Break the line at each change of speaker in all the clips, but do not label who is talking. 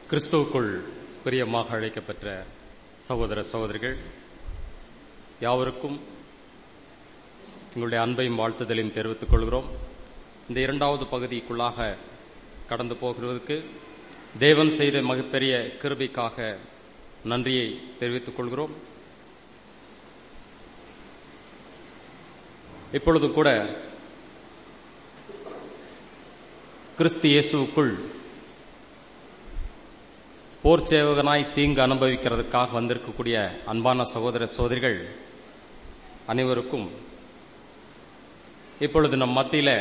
கிறிஸ்துவுக்குள் பிரியமாக அழைக்கப்பெற்ற சகோதர சகோதரிகள் யாவருக்கும் எங்களுடைய அன்பையும் வாழ்த்துதலையும் தெரிவித்துக் கொள்கிறோம் இந்த இரண்டாவது பகுதிக்குள்ளாக கடந்து போகிறதுக்கு தேவன் செய்த மிகப்பெரிய கிருபைக்காக நன்றியை தெரிவித்துக் கொள்கிறோம் இப்பொழுதும் கூட கிறிஸ்து இயேசுவுக்குள் போர் சேவகனாய் தீங்கு அனுபவிக்கிறதுக்காக வந்திருக்கக்கூடிய அன்பான சகோதர சகோதரிகள் அனைவருக்கும் இப்பொழுது நம் மத்தியில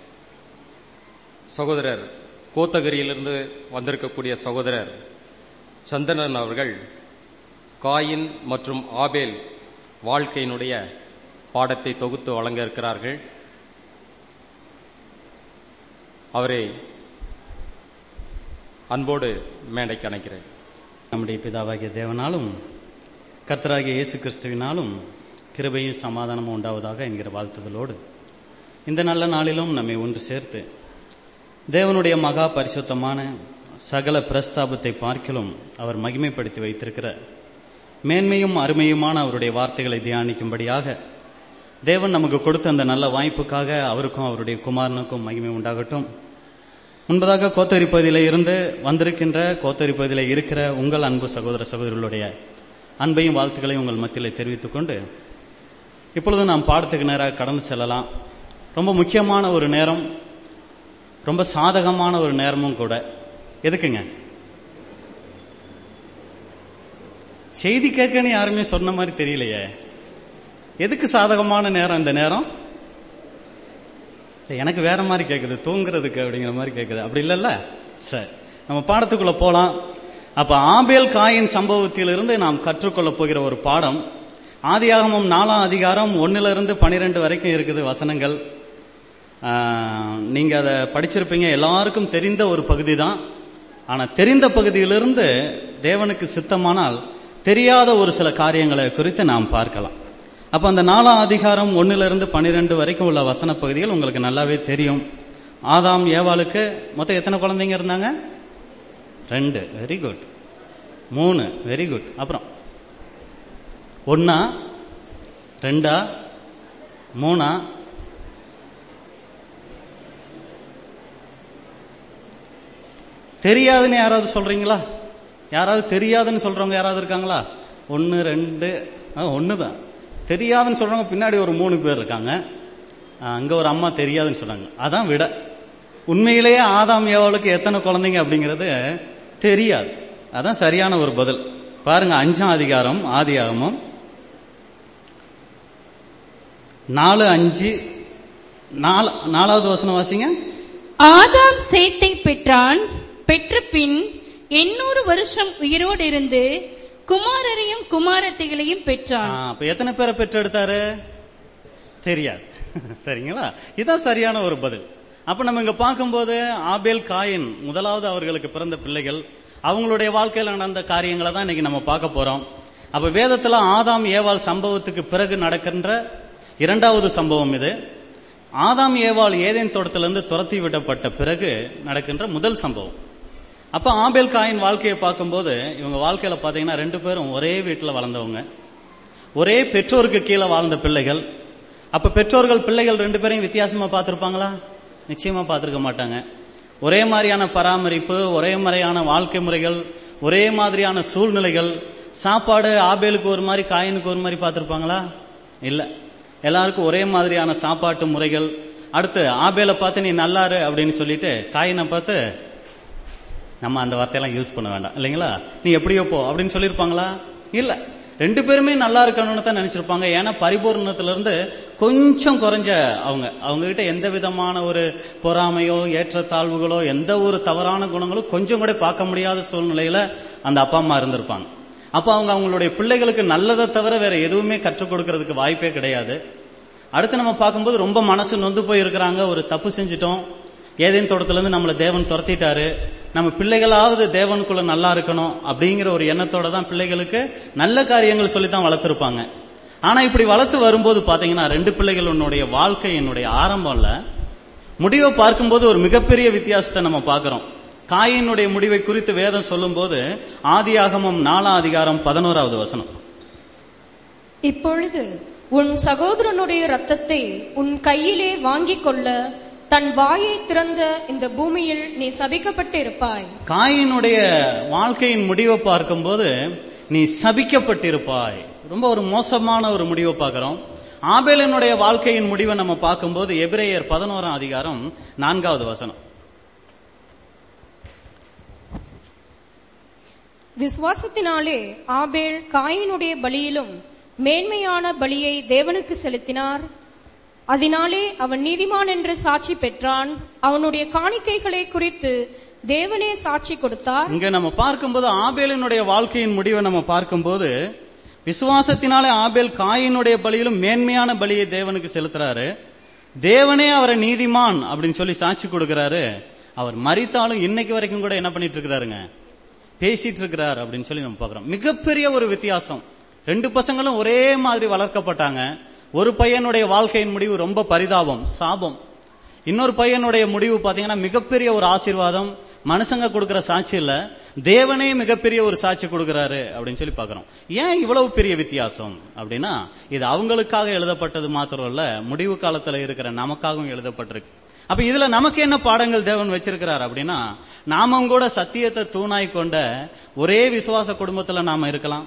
சகோதரர் கோத்தகிரியிலிருந்து வந்திருக்கக்கூடிய சகோதரர் சந்திரன் அவர்கள் காயின் மற்றும் ஆபேல் வாழ்க்கையினுடைய பாடத்தை தொகுத்து வழங்க இருக்கிறார்கள் அவரை அன்போடு மேடைக்கு அணைக்கிறேன்
நம்முடைய பிதாவாகிய தேவனாலும் கர்த்தராகிய இயேசு கிறிஸ்துவினாலும் கிருபையும் சமாதானமும் உண்டாவதாக என்கிற வாழ்த்துதலோடு இந்த நல்ல நாளிலும் நம்மை ஒன்று சேர்த்து தேவனுடைய மகா பரிசுத்தமான சகல பிரஸ்தாபத்தை பார்க்கிலும் அவர் மகிமைப்படுத்தி வைத்திருக்கிற மேன்மையும் அருமையுமான அவருடைய வார்த்தைகளை தியானிக்கும்படியாக தேவன் நமக்கு கொடுத்த அந்த நல்ல வாய்ப்புக்காக அவருக்கும் அவருடைய குமாரனுக்கும் மகிமை உண்டாகட்டும் முன்பதாக கோத்தரி பகுதியில இருந்து வந்திருக்கின்ற கோத்தரி பகுதியில இருக்கிற உங்கள் அன்பு சகோதர சகோதரிகளுடைய அன்பையும் வாழ்த்துக்களையும் உங்கள் மத்தியில் தெரிவித்துக் கொண்டு இப்பொழுது நாம் பாடத்துக்கு நேராக கடந்து செல்லலாம் ரொம்ப முக்கியமான ஒரு நேரம் ரொம்ப சாதகமான ஒரு நேரமும் கூட எதுக்குங்க செய்தி கேட்கன்னு யாருமே சொன்ன மாதிரி தெரியலையே எதுக்கு சாதகமான நேரம் இந்த நேரம் எனக்கு வேற மாதிரி கேக்குது தூங்குறதுக்கு அப்படிங்கிற மாதிரி கேக்குது அப்படி இல்லல்ல சரி நம்ம பாடத்துக்குள்ள போலாம் அப்ப ஆபேல் காயின் சம்பவத்திலிருந்து நாம் கற்றுக்கொள்ள போகிற ஒரு பாடம் ஆதியாகமம் நாலாம் அதிகாரம் ஒன்னுல இருந்து பனிரெண்டு வரைக்கும் இருக்குது வசனங்கள் நீங்க அதை படிச்சிருப்பீங்க எல்லாருக்கும் தெரிந்த ஒரு பகுதி தான் ஆனா தெரிந்த பகுதியிலிருந்து தேவனுக்கு சித்தமானால் தெரியாத ஒரு சில காரியங்களை குறித்து நாம் பார்க்கலாம் அப்ப அந்த நாலாம் அதிகாரம் ஒன்னுல இருந்து பனிரெண்டு வரைக்கும் உள்ள வசன பகுதிகள் உங்களுக்கு நல்லாவே தெரியும் ஆதாம் ஏவாளுக்கு மொத்தம் எத்தனை குழந்தைங்க இருந்தாங்க ரெண்டு வெரி குட் மூணு வெரி குட் அப்புறம் ஒன்னா ரெண்டா மூணா தெரியாதுன்னு யாராவது சொல்றீங்களா யாராவது தெரியாதுன்னு சொல்றவங்க யாராவது இருக்காங்களா ஒன்னு ரெண்டு ஒன்னு தான் தெரியாதுன்னு சொல்றவங்க பின்னாடி ஒரு மூணு பேர் இருக்காங்க அங்க ஒரு அம்மா தெரியாதுன்னு சொன்னாங்க அதான் விட உண்மையிலேயே ஆதாம் ஏவாளுக்கு எத்தனை குழந்தைங்க அப்படிங்கிறது தெரியாது அதான் சரியான ஒரு பதில் பாருங்க அஞ்சாம் அதிகாரம் ஆதி ஆகமும் நாலு அஞ்சு நாலாவது வசனம் வாசிங்க
ஆதாம் சேத்தை பெற்றான் பெற்ற பின் எண்ணூறு வருஷம் உயிரோடு இருந்து குமாரரையும் குமாரத்திகளையும் பெற்றான்
அப்ப எத்தனை பேரை பெற்றெடுத்தாரு தெரியாது சரிங்களா இதான் சரியான ஒரு பதில் அப்ப நம்ம இங்க பார்க்கும்போது ஆபேல் காயின் முதலாவது அவர்களுக்கு பிறந்த பிள்ளைகள் அவங்களுடைய வாழ்க்கையில நடந்த காரியங்களை தான் இன்னைக்கு நம்ம பார்க்க போறோம் அப்ப வேதத்துல ஆதாம் ஏவாள் சம்பவத்துக்கு பிறகு நடக்கின்ற இரண்டாவது சம்பவம் இது ஆதாம் ஏவாள் ஏதேன் தோட்டத்திலிருந்து துரத்தி விடப்பட்ட பிறகு நடக்கின்ற முதல் சம்பவம் அப்ப ஆபேல் காயின் வாழ்க்கையை பார்க்கும்போது இவங்க வாழ்க்கையில பாத்தீங்கன்னா ரெண்டு பேரும் ஒரே வீட்டுல வளர்ந்தவங்க ஒரே பெற்றோருக்கு கீழே வாழ்ந்த பிள்ளைகள் அப்ப பெற்றோர்கள் பிள்ளைகள் ரெண்டு பேரையும் வித்தியாசமா பார்த்திருப்பாங்களா நிச்சயமா பார்த்திருக்க மாட்டாங்க ஒரே மாதிரியான பராமரிப்பு ஒரே மாதிரியான வாழ்க்கை முறைகள் ஒரே மாதிரியான சூழ்நிலைகள் சாப்பாடு ஆபேலுக்கு ஒரு மாதிரி காயினுக்கு ஒரு மாதிரி பார்த்திருப்பாங்களா இல்ல எல்லாருக்கும் ஒரே மாதிரியான சாப்பாட்டு முறைகள் அடுத்து ஆபேலை பார்த்து நீ நல்லாரு அப்படின்னு சொல்லிட்டு காயினை பார்த்து நம்ம அந்த வார்த்தையெல்லாம் யூஸ் பண்ண வேண்டாம் இல்லைங்களா நீ எப்படியோ போ அப்படின்னு சொல்லியிருப்பாங்களா இல்ல ரெண்டு பேருமே நல்லா இருக்கணும்னு தான் நினைச்சிருப்பாங்க ஏன்னா பரிபூர்ணத்துல இருந்து கொஞ்சம் குறைஞ்ச அவங்க அவங்க கிட்ட எந்த விதமான ஒரு பொறாமையோ ஏற்றத்தாழ்வுகளோ எந்த ஒரு தவறான குணங்களும் கொஞ்சம் கூட பார்க்க முடியாத சூழ்நிலையில அந்த அப்பா அம்மா இருந்திருப்பாங்க அப்ப அவங்க அவங்களுடைய பிள்ளைகளுக்கு நல்லதை தவிர வேற எதுவுமே கற்றுக் கொடுக்கறதுக்கு வாய்ப்பே கிடையாது அடுத்து நம்ம பார்க்கும்போது ரொம்ப மனசு நொந்து போய் இருக்கிறாங்க ஒரு தப்பு செஞ்சிட்டோம் ஏதேன் தோட்டத்திலிருந்து நம்மளை தேவன் துரத்திட்டாரு நம்ம பிள்ளைகளாவது தேவனுக்குள்ள நல்லா இருக்கணும் அப்படிங்கிற ஒரு எண்ணத்தோட தான் பிள்ளைகளுக்கு நல்ல காரியங்கள் சொல்லி தான் வளர்த்துருப்பாங்க ஆனா இப்படி வளர்த்து வரும்போது பாத்தீங்கன்னா ரெண்டு பிள்ளைகள் உன்னுடைய வாழ்க்கை என்னுடைய ஆரம்பம்ல முடிவை பார்க்கும்போது ஒரு மிகப்பெரிய வித்தியாசத்தை நம்ம பார்க்கிறோம் காயினுடைய முடிவை குறித்து வேதம் சொல்லும்போது ஆதியாகமம் நாலாம் அதிகாரம் பதினோராவது வசனம்
இப்பொழுது உன் சகோதரனுடைய ரத்தத்தை உன் கையிலே வாங்கிக் கொள்ள தன் வாயை திறந்த இந்த பூமியில் நீ சபிக்கப்பட்டு இருப்பாய்
காயினுடைய வாழ்க்கையின் முடிவை பார்க்கும்போது நீ சபிக்கப்பட்டிருப்பாய் ரொம்ப ஒரு மோசமான ஒரு முடிவை பார்க்கிறோம் ஆபேலினுடைய வாழ்க்கையின் முடிவை நம்ம பார்க்கும்போது எபிரேயர் பதினோராம் அதிகாரம் நான்காவது வசனம்
விசுவாசத்தினாலே ஆபேல் காயினுடைய பலியிலும் மேன்மையான பலியை தேவனுக்கு செலுத்தினார் அதனாலே அவன் நீதிமான் என்று சாட்சி பெற்றான் அவனுடைய காணிக்கைகளை குறித்து தேவனே சாட்சி கொடுத்தார்
இங்க நம்ம பார்க்கும்போது ஆபேலினுடைய வாழ்க்கையின் முடிவை நம்ம பார்க்கும்போது விசுவாசத்தினாலே ஆபேல் காயினுடைய பலியிலும் மேன்மையான பலியை தேவனுக்கு செலுத்துறாரு தேவனே அவரை நீதிமான் அப்படின்னு சொல்லி சாட்சி கொடுக்கிறாரு அவர் மறித்தாலும் இன்னைக்கு வரைக்கும் கூட என்ன பண்ணிட்டு இருக்கிறாருங்க பேசிட்டு இருக்கிறார் அப்படின்னு சொல்லி நம்ம பார்க்கிறோம் மிகப்பெரிய ஒரு வித்தியாசம் ரெண்டு பசங்களும் ஒரே மாதிரி வளர்க்கப்பட்டாங்க ஒரு பையனுடைய வாழ்க்கையின் முடிவு ரொம்ப பரிதாபம் சாபம் இன்னொரு பையனுடைய முடிவு பாத்தீங்கன்னா மிகப்பெரிய ஒரு ஆசீர்வாதம் மனுஷங்க கொடுக்கிற சாட்சி இல்ல தேவனே மிகப்பெரிய ஒரு சாட்சி கொடுக்கிறாரு அப்படின்னு சொல்லி பாக்குறோம் ஏன் இவ்வளவு பெரிய வித்தியாசம் அப்படின்னா இது அவங்களுக்காக எழுதப்பட்டது மாத்திரம் இல்ல முடிவு காலத்துல இருக்கிற நமக்காகவும் எழுதப்பட்டிருக்கு அப்ப இதுல நமக்கு என்ன பாடங்கள் தேவன் வச்சிருக்கிறார் அப்படின்னா நாமும் கூட சத்தியத்தை தூணாய் கொண்ட ஒரே விசுவாச குடும்பத்துல நாம இருக்கலாம்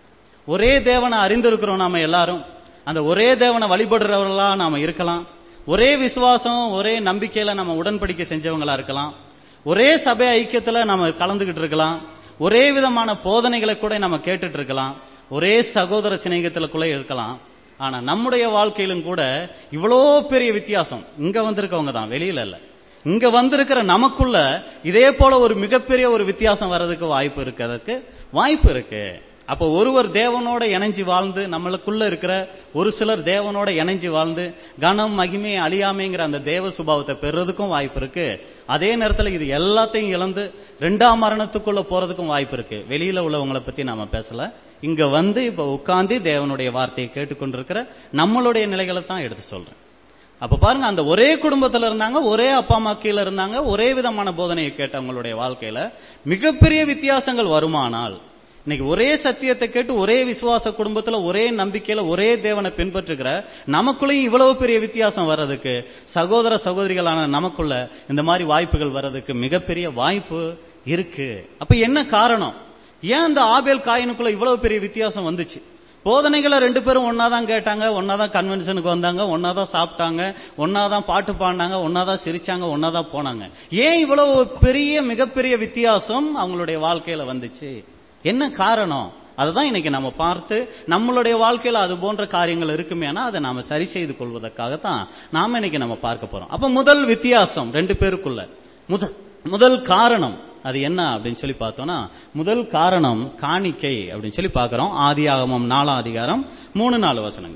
ஒரே தேவனை அறிந்திருக்கிறோம் நாம எல்லாரும் அந்த ஒரே தேவனை வழிபடுறவர்களா நாம இருக்கலாம் ஒரே விசுவாசம் ஒரே நம்பிக்கையில நம்ம உடன்படிக்கை செஞ்சவங்களா இருக்கலாம் ஒரே சபை ஐக்கியத்துல நம்ம கலந்துகிட்டு இருக்கலாம் ஒரே விதமான போதனைகளை கூட நம்ம கேட்டுட்டு இருக்கலாம் ஒரே சகோதர சிநேகத்துல இருக்கலாம் ஆனா நம்முடைய வாழ்க்கையிலும் கூட இவ்வளோ பெரிய வித்தியாசம் இங்க வந்திருக்கவங்க தான் வெளியில இல்ல இங்க வந்திருக்கிற நமக்குள்ள இதே போல ஒரு மிகப்பெரிய ஒரு வித்தியாசம் வர்றதுக்கு வாய்ப்பு இருக்கிறதுக்கு வாய்ப்பு இருக்கு அப்ப ஒருவர் தேவனோட இணைஞ்சு வாழ்ந்து நம்மளுக்குள்ள இருக்கிற ஒரு சிலர் தேவனோட இணைஞ்சு வாழ்ந்து கனம் மகிமை அழியாமைங்கிற அந்த தேவ சுபாவத்தை பெறுறதுக்கும் வாய்ப்பு இருக்கு அதே நேரத்துல இது எல்லாத்தையும் இழந்து ரெண்டாம் மரணத்துக்குள்ள போறதுக்கும் வாய்ப்பு இருக்கு வெளியில உள்ளவங்களை பத்தி நாம பேசல இங்க வந்து இப்ப உட்கார்ந்து தேவனுடைய வார்த்தையை கேட்டுக்கொண்டிருக்கிற நம்மளுடைய நிலைகளை தான் எடுத்து சொல்றேன் அப்ப பாருங்க அந்த ஒரே குடும்பத்துல இருந்தாங்க ஒரே அப்பா அம்மா கீழ இருந்தாங்க ஒரே விதமான போதனையை கேட்டவங்களுடைய வாழ்க்கையில மிகப்பெரிய வித்தியாசங்கள் வருமானால் இன்னைக்கு ஒரே சத்தியத்தை கேட்டு ஒரே விசுவாச குடும்பத்துல ஒரே நம்பிக்கையில ஒரே தேவனை பின்பற்றுகிற நமக்குள்ளேயும் இவ்வளவு பெரிய வித்தியாசம் வர்றதுக்கு சகோதர சகோதரிகளான நமக்குள்ள இந்த மாதிரி வாய்ப்புகள் வர்றதுக்கு மிகப்பெரிய வாய்ப்பு இருக்கு அப்ப என்ன காரணம் ஏன் அந்த ஆபேல் காயினுக்குள்ள இவ்வளவு பெரிய வித்தியாசம் வந்துச்சு போதனைகளை ரெண்டு பேரும் ஒன்னாதான் கேட்டாங்க ஒன்னாதான் கன்வென்ஷனுக்கு வந்தாங்க ஒன்னாதான் சாப்பிட்டாங்க ஒன்னாதான் பாட்டு பாடினாங்க ஒன்னாதான் சிரிச்சாங்க ஒன்னாதான் போனாங்க ஏன் இவ்வளவு பெரிய மிகப்பெரிய வித்தியாசம் அவங்களுடைய வாழ்க்கையில வந்துச்சு என்ன காரணம் அதுதான் இன்னைக்கு நம்ம பார்த்து நம்மளுடைய வாழ்க்கையில அது போன்ற காரியங்கள் இருக்குமேனா அதை நாம சரி செய்து கொள்வதற்காகத்தான் நாம இன்னைக்கு நம்ம பார்க்க போறோம் அப்ப முதல் வித்தியாசம் ரெண்டு பேருக்குள்ள முதல் முதல் காரணம் அது என்ன அப்படின்னு சொல்லி பார்த்தோம்னா முதல் காரணம் காணிக்கை அப்படின்னு சொல்லி பார்க்கிறோம் ஆதி ஆகமம் நாலாம் அதிகாரம் மூணு நாலு வசனங்கள்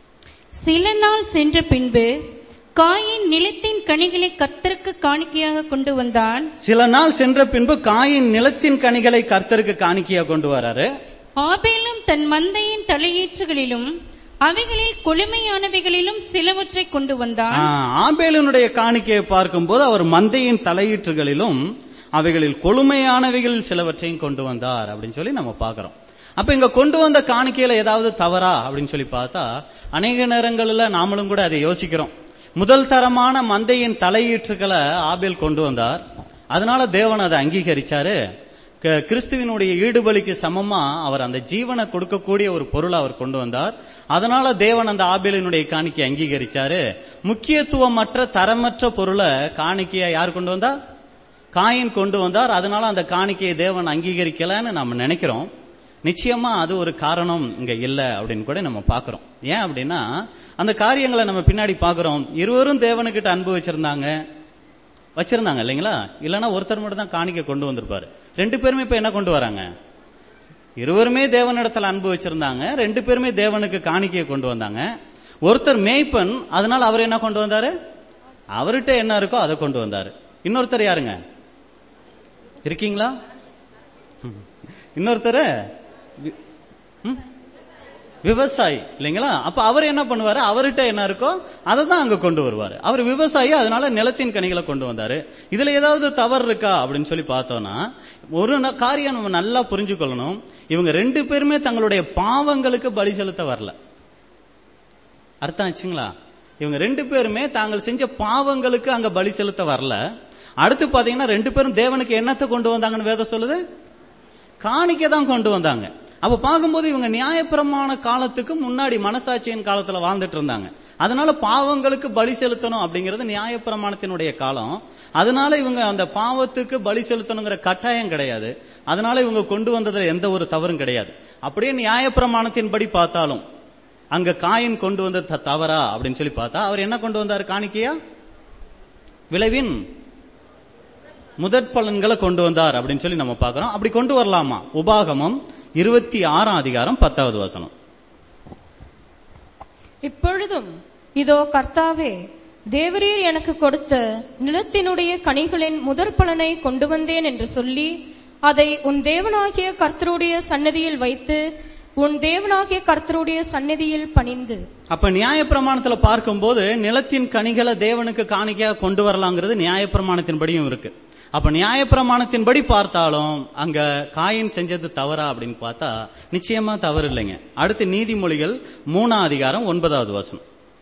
சில நாள் சென்ற பின்பு காயின் நிலத்தின் கனிகளை கத்தருக்கு காணிக்கையாக கொண்டு வந்தான்
சில நாள் சென்ற பின்பு காயின் நிலத்தின் கனிகளை கர்த்தருக்கு காணிக்கையா கொண்டு வராரு
ஆபேலும் தன் மந்தையின் தலையீற்றுகளிலும் அவைகளில் கொழுமையானவைகளிலும் சிலவற்றை கொண்டு வந்தான்
ஆ, ஆபேலினுடைய காணிக்கையை பார்க்கும்போது அவர் மந்தையின் தலையீற்றுகளிலும் அவைகளில் கொழுமையானவைகளில் சிலவற்றையும் கொண்டு வந்தார் அப்படின்னு சொல்லி நம்ம பார்க்கிறோம் அப்ப இங்க கொண்டு வந்த காணிக்கையில ஏதாவது தவறா அப்படின்னு சொல்லி பார்த்தா அநேக நேரங்கள்ல நாமளும் கூட அதை யோசிக்கிறோம் முதல் தரமான மந்தையின் தலையீற்றுகளை ஆபேல் கொண்டு வந்தார் அதனால தேவன் அதை அங்கீகரிச்சாரு க- கிறிஸ்துவினுடைய ஈடுபலிக்கு சமமா அவர் அந்த ஜீவனை கொடுக்கக்கூடிய ஒரு பொருளை அவர் கொண்டு வந்தார் அதனால தேவன் அந்த ஆபேலினுடைய காணிக்கை அங்கீகரிச்சாரு முக்கியத்துவமற்ற தரமற்ற பொருளை காணிக்கையை யார் கொண்டு வந்தா காயின் கொண்டு வந்தார் அதனால அந்த காணிக்கையை தேவன் அங்கீகரிக்கலன்னு நம்ம நினைக்கிறோம் நிச்சயமா அது ஒரு காரணம் இங்க இல்ல அப்படின்னு கூட நம்ம பாக்குறோம் ஏன் அப்படின்னா அந்த காரியங்களை நம்ம பின்னாடி பாக்குறோம் இருவரும் தேவனுக்கிட்ட அன்பு வச்சிருந்தாங்க வச்சிருந்தாங்க இல்லைங்களா இல்லைன்னா ஒருத்தர் மட்டும் தான் காணிக்கை கொண்டு வந்திருப்பாரு ரெண்டு பேருமே இப்ப என்ன கொண்டு வராங்க இருவருமே தேவனிடத்துல அன்பு வச்சிருந்தாங்க ரெண்டு பேருமே தேவனுக்கு காணிக்கையை கொண்டு வந்தாங்க ஒருத்தர் மேய்ப்பன் அதனால அவர் என்ன கொண்டு வந்தாரு அவர்கிட்ட என்ன இருக்கோ அதை கொண்டு வந்தாரு இன்னொருத்தர் யாருங்க இருக்கீங்களா ம். இன்னொருத்தர் வி- ம்? விவசாயி இல்லைங்களா அப்ப அவர் என்ன பண்ணுவாரு அவர்கிட்ட என்ன இருக்கோ அதை தான் அங்க கொண்டு வருவாரு அவர் விவசாயி அதனால நிலத்தின் கனிகளை கொண்டு வந்தாரு இதுல ஏதாவது தவறு இருக்கா அப்படின்னு சொல்லி பார்த்தோம்னா ஒரு ந- காரியம் நம்ம நல்லா புரிஞ்சுக்கொள்ளணும் இவங்க ரெண்டு பேருமே தங்களுடைய பாவங்களுக்கு பலி செலுத்த வரல அர்த்தம் ஆச்சுங்களா இவங்க ரெண்டு பேருமே தாங்கள் செஞ்ச பாவங்களுக்கு அங்க பலி செலுத்த வரல அடுத்து பாத்தீங்கன்னா ரெண்டு பேரும் தேவனுக்கு என்னத்தை கொண்டு வந்தாங்கன்னு வேதம் சொல்லுது காணிக்கை தான் கொண்டு வந்தாங்க அப்ப பார்க்கும்போது இவங்க நியாயப்பிரமாண காலத்துக்கு முன்னாடி மனசாட்சியின் காலத்துல வாழ்ந்துட்டு இருந்தாங்க அதனால பாவங்களுக்கு பலி செலுத்தணும் அப்படிங்கிறது நியாயப்பிரமாணத்தினுடைய காலம் அதனால இவங்க அந்த பாவத்துக்கு பலி செலுத்தணுங்கிற கட்டாயம் கிடையாது அதனால இவங்க கொண்டு வந்ததுல எந்த ஒரு தவறும் கிடையாது அப்படியே நியாயப்பிரமாணத்தின்படி பார்த்தாலும் அங்க காயின் கொண்டு வந்த த- தவறா அப்படின்னு சொல்லி பார்த்தா அவர் என்ன கொண்டு வந்தாரு காணிக்கையா விளைவின் முதற் பலன்களை கொண்டு வந்தார் அப்படின்னு சொல்லி நம்ம பார்க்கிறோம் அப்படி கொண்டு வரலாமா உபாகமம் இருபத்தி ஆறாம் அதிகாரம் பத்தாவது வசனம்
இப்பொழுதும் இதோ கர்த்தாவே தேவரீர் எனக்கு கொடுத்த நிலத்தினுடைய கனிகளின் முதற் பலனை கொண்டு வந்தேன் என்று சொல்லி அதை உன் தேவனாகிய கர்த்தருடைய சன்னதியில் வைத்து உன் தேவனாகிய கர்த்தருடைய சன்னதியில் பணிந்து
அப்ப நியாயப்பிரமாணத்துல பார்க்கும்போது நிலத்தின் கனிகளை தேவனுக்கு காணிக்கையா கொண்டு வரலாங்கிறது நியாயப்பிரமாணத்தின்படியும் இருக்கு அப்ப நியாயப்பிரமாணத்தின்படி பார்த்தாலும் அங்க காயின் செஞ்சது தவறா அப்படின்னு பார்த்தா நிச்சயமா தவறு இல்லைங்க அடுத்து நீதிமொழிகள் மூணாம் அதிகாரம் ஒன்பதாவது வசனம்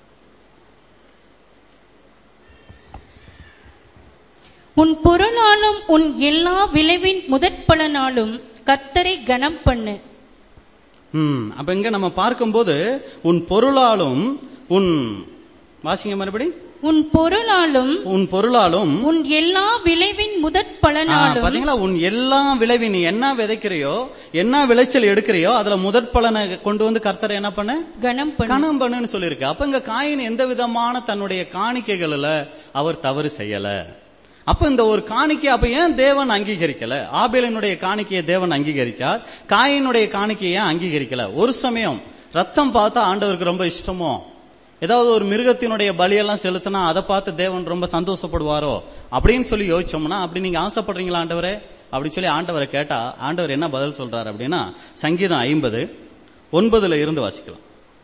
உன் பொருளாலும் உன் எல்லா விளைவின் முதற்பலனாலும் கர்த்தரை கனம் பண்ணு
ம் அப்ப இங்க நம்ம பார்க்கும்போது உன் பொருளாலும் உன் வாசிங்க மறுபடி
உன் பொருளாலும்
உன் பொருளாலும்
உன் எல்லா விளைவின்
ஆ,
முதற்பலனாலும்
பாத்தீங்களா உன் எல்லா விளைவி நீ என்ன விதைக்கிறியோ என்ன விளைச்சல் எடுக்கிறியோ அதுல முதற் பலனை கொண்டு வந்து கர்த்தரை என்ன பண்ண
கனம் பண்ணு
கணம் பண்ணுன்னு சொல்லியிருக்கு அப்ப இங்க காயின் எந்த விதமான தன்னுடைய காணிக்கைகள்ல அவர் தவறு செய்யல அப்ப இந்த ஒரு காணிக்கை அப்ப ஏன் தேவன் அங்கீகரிக்கல ஆபேலினுடைய காணிக்கையை தேவன் அங்கீகரிச்சார் காயினுடைய காணிக்கையை ஏன் அங்கீகரிக்கல ஒரு சமயம் ரத்தம் பார்த்தா ஆண்டவருக்கு ரொம்ப இஷ்டமோ ஏதாவது ஒரு மிருகத்தினுடைய பலியெல்லாம் செலுத்தினா அதை பார்த்து தேவன் ரொம்ப சந்தோஷப்படுவாரோ அப்படின்னு சொல்லி யோசிச்சோம்னா அப்படி நீங்க ஆசைப்படுறீங்களா ஆண்டவரே அப்படின்னு சொல்லி ஆண்டவரை கேட்டா ஆண்டவர் என்ன பதில் சொல்றாரு அப்படின்னா சங்கீதம் ஐம்பது ஒன்பதுல இருந்து வாசிக்கலாம்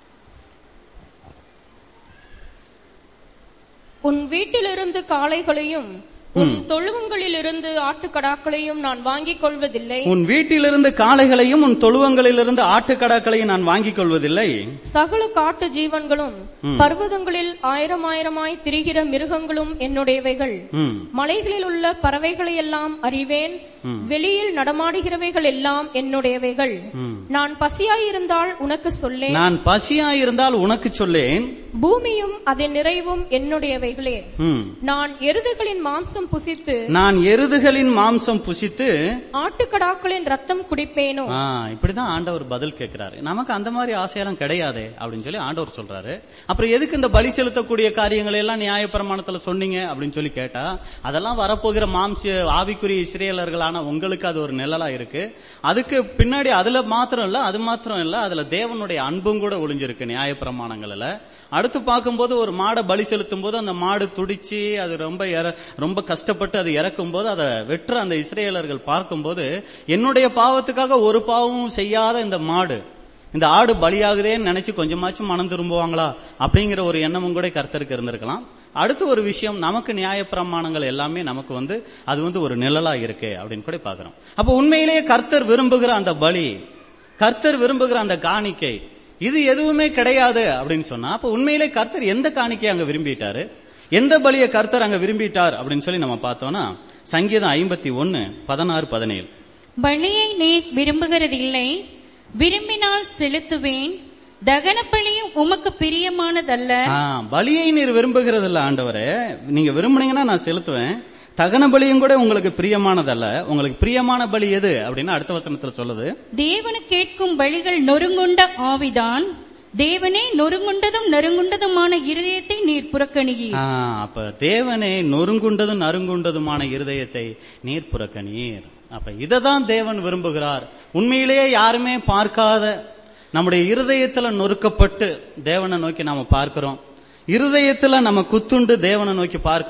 உன் வீட்டிலிருந்து காளைகளையும் உன் தொழுவங்களிலிருந்து ஆட்டுக்கடாக்களையும் நான் வாங்கிக் கொள்வதில்லை
உன் வீட்டிலிருந்து காளைகளையும் உன் தொழுவங்களிலிருந்து ஆட்டுக்கடாக்களையும் நான் வாங்கிக் கொள்வதில்லை
சகல காட்டு ஜீவன்களும் பர்வதங்களில் ஆயிரம் ஆயிரமாய் திரிகிற மிருகங்களும் என்னுடையவைகள்
ம்.
மலைகளில் உள்ள பறவைகளை எல்லாம் அறிவேன் வெளியில் நடமாடுகிறவைகள் எல்லாம் என்னுடையவைகள் நான் பசியாயிருந்தால் உனக்கு சொல்லேன்
நான் பசியாயிருந்தால் உனக்கு சொல்லேன்
பூமியும் அதன் நிறைவும் என்னுடையவைகளே
ம்.
நான் எருதுகளின் மாம்சம் புசித்து
நான் எருதுகளின் மாம்சம் புசித்து
ஆட்டுக்கடாக்களின் ரத்தம் குடிப்பேனோ
ஆ, இப்படிதான் ஆண்டவர் பதில் கேட்கிறாரு நமக்கு அந்த மாதிரி ஆசையெல்லாம் கிடையாதே அப்படின்னு சொல்லி ஆண்டவர் சொல்றாரு அப்புறம் எதுக்கு இந்த பலி செலுத்தக்கூடிய காரியங்களை எல்லாம் நியாயப்பிரமாணத்துல சொன்னீங்க அப்படின்னு சொல்லி கேட்டா அதெல்லாம் வரப்போகிற மாம்ச ஆவிக்குரிய இஸ்ரேலர்களான உங்களுக்கு அது ஒரு நிழலா இருக்கு அதுக்கு பின்னாடி அதுல மாத்திரம் இல்ல அது மாத்திரம் இல்ல அதுல தேவனுடைய அன்பும் கூட ஒளிஞ்சிருக்கு நியாயப்பிரமாணங்கள்ல அடுத்து பார்க்கும்போது ஒரு மாடை பலி செலுத்தும் போது அந்த மாடு துடிச்சு அது ரொம்ப இற- ரொம்ப கஷ்டப்பட்டு அது இறக்கும் போது அதை வெற்ற அந்த இஸ்ரேலர்கள் பார்க்கும்போது என்னுடைய பாவத்துக்காக ஒரு பாவமும் செய்யாத இந்த மாடு இந்த ஆடு பலியாகுதேன்னு நினைச்சு கொஞ்சமாச்சும் மனம் திரும்புவாங்களா அப்படிங்கிற ஒரு எண்ணமும் கூட கர்த்தருக்கு இருந்திருக்கலாம் அடுத்து ஒரு விஷயம் நமக்கு நியாயப்பிரமாணங்கள் எல்லாமே நமக்கு வந்து அது வந்து ஒரு நிழலா இருக்கு அப்படின்னு கூட பாக்குறோம் அப்ப உண்மையிலேயே கர்த்தர் விரும்புகிற அந்த பலி கர்த்தர் விரும்புகிற அந்த காணிக்கை இது எதுவுமே கிடையாது அப்படின்னு சொன்னா அப்ப உண்மையிலே கர்த்தர் எந்த காணிக்கையை அங்க விரும்பிட்டாரு எந்த பலியை கர்த்தர் அங்க விரும்பிட்டார் அப்படின்னு சொல்லி நம்ம பார்த்தோம்னா சங்கீதம் ஐம்பத்தி ஒன்னு பதினாறு பதினேழு
பலியை நீர் விரும்புகிறதில்லை விரும்பினால் செலுத்துவேன் தகன பலியும் உமக்கு பிரியமானதல்ல
ஆ, பலியை நீர் விரும்புகிறது இல்ல ஆண்டவரே நீங்க விரும்புனீங்கன்னா நான் செலுத்துவேன் தகன பலியும் கூட உங்களுக்கு பிரியமானதல்ல உங்களுக்கு பிரியமான பலி எது அப்படின்னு அடுத்த வசனத்துல சொல்லுது
தேவனு கேட்கும் பலிகள் நொறுங்குண்ட ஆவிதான் தேவனே நொறுங்குண்டதும் நறுங்குண்டதுமான இருதயத்தை நீர் புறக்கணியீர்
ஆ, அப்ப தேவனே நொறுங்குண்டதும் நறுங்குண்டதுமான இருதயத்தை நீர் புறக்கணீர் அப்ப இததான் தேவன் விரும்புகிறார் உண்மையிலேயே யாருமே பார்க்காத நம்முடைய இருதயத்துல நொறுக்கப்பட்டு தேவனை நோக்கி நாம பார்க்கிறோம் இருதயத்துல நம்ம குத்துண்டு தேவனை நோக்கி பார்க்கிறோம்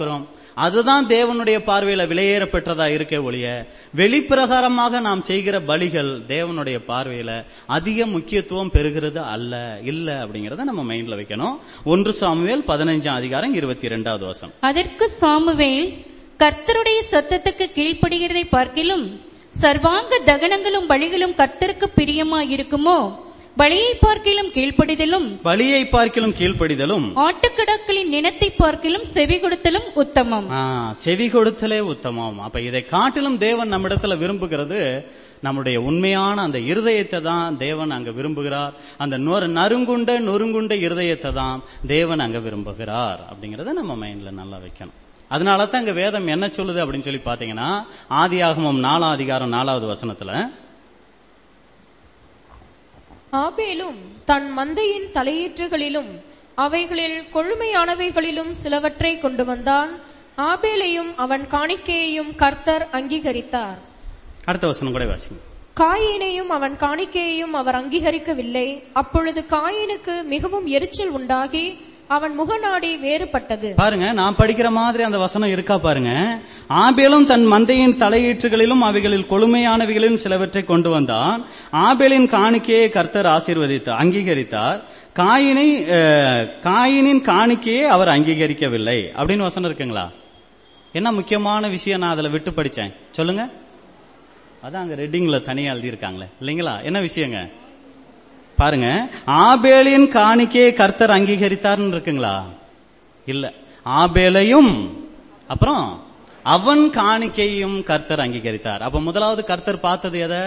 அதுதான் தேவனுடைய பார்வையில விலையேற பெற்றதா இருக்கே ஒழிய வெளிப்பிரகாரமாக நாம் செய்கிற பலிகள் தேவனுடைய பார்வையில அதிக முக்கியத்துவம் பெறுகிறது அல்ல இல்ல அப்படிங்கறத நம்ம மைண்ட்ல வைக்கணும் ஒன்று சாமுவேல் பதினைஞ்சாம் அதிகாரம் இருபத்தி இரண்டாவது வசனம்
அதற்கு சாமுவேல் கர்த்தருடைய சத்தத்துக்கு கீழ்ப்படுகிறதை பார்க்கிலும் சர்வாங்க தகனங்களும் பலிகளும் கர்த்தருக்கு பிரியமாயிருக்குமோ பலியை பார்க்கிலும் கீழ்ப்படிதலும்
பலியை பார்க்கிலும் கீழ்ப்படிதலும்
ஆட்டுக்கடாக்களின் நினத்தை பார்க்கிலும் செவி கொடுத்தலும் உத்தமம்
ஆ, செவி கொடுத்தலே உத்தமம் அப்ப இதை காட்டிலும் தேவன் நம்மிடத்துல விரும்புகிறது நம்முடைய உண்மையான அந்த இருதயத்தை தான் தேவன் அங்க விரும்புகிறார் அந்த நொறு நறுங்குண்ட நொறுங்குண்ட இருதயத்தை தான் தேவன் அங்க விரும்புகிறார் அப்படிங்கறத நம்ம மைண்ட்ல நல்லா வைக்கணும் அதனால தான் அங்க வேதம் என்ன சொல்லுது அப்படின்னு சொல்லி பாத்தீங்கன்னா ஆதியாகமம் நாலாம் அதிகாரம் நாலாவது வசனத்துல
ஆபேலும் தன் மந்தையின் தலையீற்றுகளிலும் அவைகளில் கொழுமையானவைகளிலும் சிலவற்றை கொண்டு வந்தான் ஆபேலையும் அவன் காணிக்கையையும் கர்த்தர் அங்கீகரித்தார்
அடுத்த வசனம் கூட வாசிங்க
காயினையும் அவன் காணிக்கையையும் அவர் அங்கீகரிக்கவில்லை அப்பொழுது காயினுக்கு மிகவும் எரிச்சல் உண்டாகி அவன் முகநாடி வேறுபட்டது
பாருங்க நான் படிக்கிற மாதிரி அந்த வசனம் இருக்கா பாருங்க ஆபேலும் தன் மந்தையின் தலையீற்றுகளிலும் அவைகளில் கொழுமையானவைகளிலும் சிலவற்றை கொண்டு வந்தான் ஆபேலின் காணிக்கையை கர்த்தர் ஆசீர்வதித்தார் அங்கீகரித்தார் காயினை அஹ், காயினின் காணிக்கையை அவர் அங்கீகரிக்கவில்லை அப்படின்னு வசனம் இருக்குங்களா என்ன முக்கியமான விஷயம் நான் அதுல விட்டு படிச்சேன் சொல்லுங்க அதான் அங்க ரெட்டிங்ல தனியா எழுதியிருக்காங்களே இல்லைங்களா என்ன விஷயங்க பாருங்க ஆபேலின் காணிக்கையை கர்த்தர் அங்கீகரித்தார்னு இருக்குங்களா இல்ல ஆபேலையும் அப்புறம் அவன் காணிக்கையும் கர்த்தர் அங்கீகரித்தார் அப்ப முதலாவது கர்த்தர் பார்த்தது எதை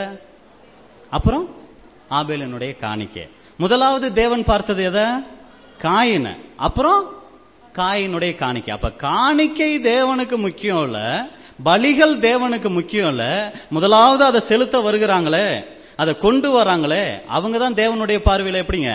அப்புறம் ஆபேலினுடைய காணிக்கை முதலாவது தேவன் பார்த்தது எதை காயின அப்புறம் காயினுடைய காணிக்கை அப்ப காணிக்கை தேவனுக்கு முக்கியம் இல்ல பலிகள் தேவனுக்கு முக்கியம் இல்ல முதலாவது அதை செலுத்த வருகிறாங்களே அதை கொண்டு வராங்களே அவங்க தான் தேவனுடைய பார்வையில எப்படிங்க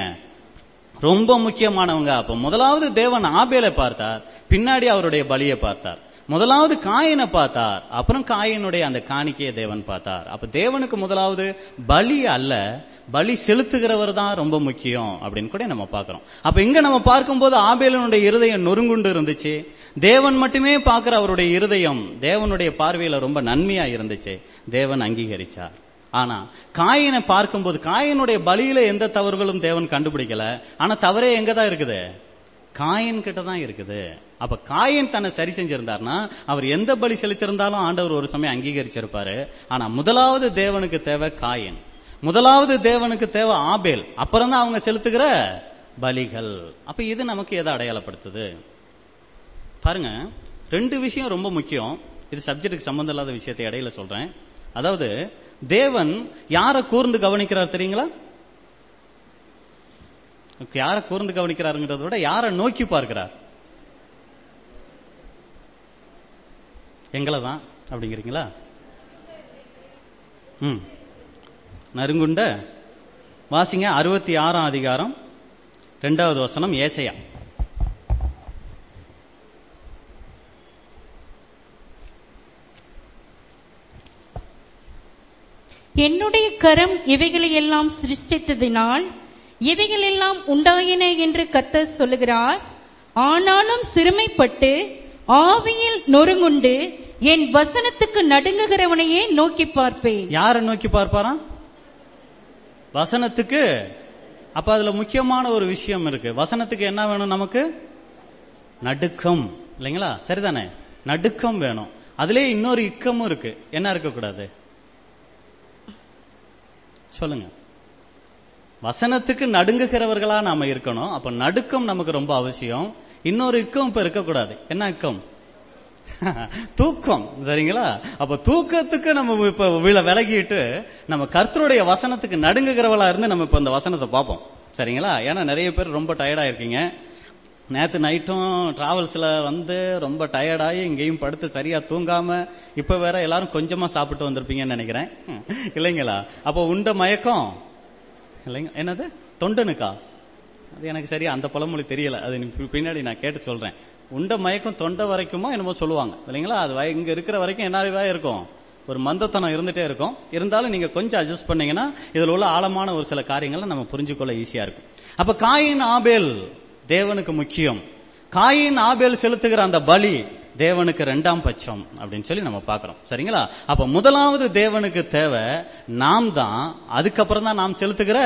ரொம்ப முக்கியமானவங்க அப்ப முதலாவது தேவன் ஆபேலை பார்த்தார் பின்னாடி அவருடைய பலியை பார்த்தார் முதலாவது காயினை பார்த்தார் அப்புறம் காயினுடைய அந்த காணிக்கையை தேவன் பார்த்தார் அப்ப தேவனுக்கு முதலாவது பலி அல்ல பலி செலுத்துகிறவர் தான் ரொம்ப முக்கியம் அப்படின்னு கூட நம்ம பார்க்கிறோம் அப்ப இங்க நம்ம பார்க்கும்போது ஆபேலனுடைய இருதயம் நொறுங்குண்டு இருந்துச்சு தேவன் மட்டுமே பார்க்கிற அவருடைய இருதயம் தேவனுடைய பார்வையில ரொம்ப நன்மையா இருந்துச்சு தேவன் அங்கீகரிச்சார் ஆனா காயினை பார்க்கும்போது காயினுடைய பலியில எந்த தவறுகளும் தேவன் கண்டுபிடிக்கல ஆனா தவறே எங்க தான் இருக்குது காயின் கிட்ட தான் இருக்குது அப்ப காயின் தன்னை சரி செஞ்சிருந்தார்னா அவர் எந்த பலி செலுத்திருந்தாலும் ஆண்டவர் ஒரு சமயம் அங்கீகரிச்சிருப்பாரு ஆனா முதலாவது தேவனுக்கு தேவை காயின் முதலாவது தேவனுக்கு தேவை ஆபேல் அப்புறம் தான் அவங்க செலுத்துகிற பலிகள் அப்ப இது நமக்கு எதை அடையாளப்படுத்துது பாருங்க ரெண்டு விஷயம் ரொம்ப முக்கியம் இது சப்ஜெக்ட்டுக்கு சம்பந்தம் இல்லாத விஷயத்தை இடையில சொல்றேன் அதாவது தேவன் யாரை கூர்ந்து கவனிக்கிறார் தெரியுங்களா யாரை கூர்ந்து கவனிக்கிறாருங்கிறத விட யாரை நோக்கி பார்க்கிறார் எங்களை தான் அப்படிங்கிறீங்களா ம் நறுங்குண்ட வாசிங்க அறுபத்தி ஆறாம் அதிகாரம் ரெண்டாவது வசனம் ஏசையா
என்னுடைய கரம் இவைகளையெல்லாம் சிருஷ்டித்ததினால் இவைகளெல்லாம் உண்டாயின என்று கர்த்தர் சொல்லுகிறார் ஆனாலும் சிறுமைப்பட்டு ஆவியில் நொறுங்குண்டு என் வசனத்துக்கு நடுங்குகிறவனையே நோக்கி பார்ப்பேன்
யாரை நோக்கி பார்ப்பாராம் வசனத்துக்கு அப்ப அதுல முக்கியமான ஒரு விஷயம் இருக்கு வசனத்துக்கு என்ன வேணும் நமக்கு நடுக்கம் இல்லைங்களா சரிதானே நடுக்கம் வேணும் அதுலயே இன்னொரு இக்கமும் இருக்கு என்ன இருக்கக்கூடாது சொல்லுங்க வசனத்துக்கு நடுங்குகிறவர்களா நாம இருக்கணும் அப்ப நடுக்கம் நமக்கு ரொம்ப அவசியம் இன்னொரு இக்கம் இப்ப இருக்கக்கூடாது என்ன இக்கம் தூக்கம் சரிங்களா அப்ப தூக்கத்துக்கு நம்ம இப்ப வில- விலகிட்டு நம்ம கர்த்தருடைய வசனத்துக்கு நடுங்குகிறவளா இருந்து நம்ம இப்ப இந்த வசனத்தை பார்ப்போம் சரிங்களா ஏன்னா நிறைய பேர் ரொம்ப டயர்டா இருக்கீங்க நேத்து நைட்டும் டிராவல்ஸ்ல வந்து ரொம்ப டயர்டாகி இங்கேயும் படுத்து சரியா தூங்காம இப்ப வேற எல்லாரும் கொஞ்சமா சாப்பிட்டு வந்திருப்பீங்கன்னு நினைக்கிறேன் இல்லைங்களா அப்போ உண்ட மயக்கம் இல்லைங்க என்னது தொண்டனுக்கா அது எனக்கு சரியா அந்த பழமொழி தெரியல அது நீ பி- பின்னாடி நான் கேட்டு சொல்றேன் உண்ட மயக்கம் தொண்டை வரைக்குமோ என்னமோ சொல்லுவாங்க இல்லைங்களா அது வய- இங்க இருக்கிற வரைக்கும் என்னவா இருக்கும் ஒரு மந்தத்தனம் இருந்துட்டே இருக்கும் இருந்தாலும் நீங்க கொஞ்சம் அட்ஜஸ்ட் பண்ணீங்கன்னா இதுல உள்ள ஆழமான ஒரு சில காரியங்களை நம்ம புரிஞ்சுக்கொள்ள ஈஸியா இருக்கும் அப்ப காயின் ஆபேல் தேவனுக்கு முக்கியம் காயின் ஆபேல் செலுத்துகிற அந்த பலி தேவனுக்கு ரெண்டாம் பட்சம் அப்படின்னு சொல்லி நம்ம பார்க்கிறோம் சரிங்களா அப்ப முதலாவது தேவனுக்கு தேவை நாம் தான் அதுக்கப்புறம் தான் நாம் செலுத்துகிற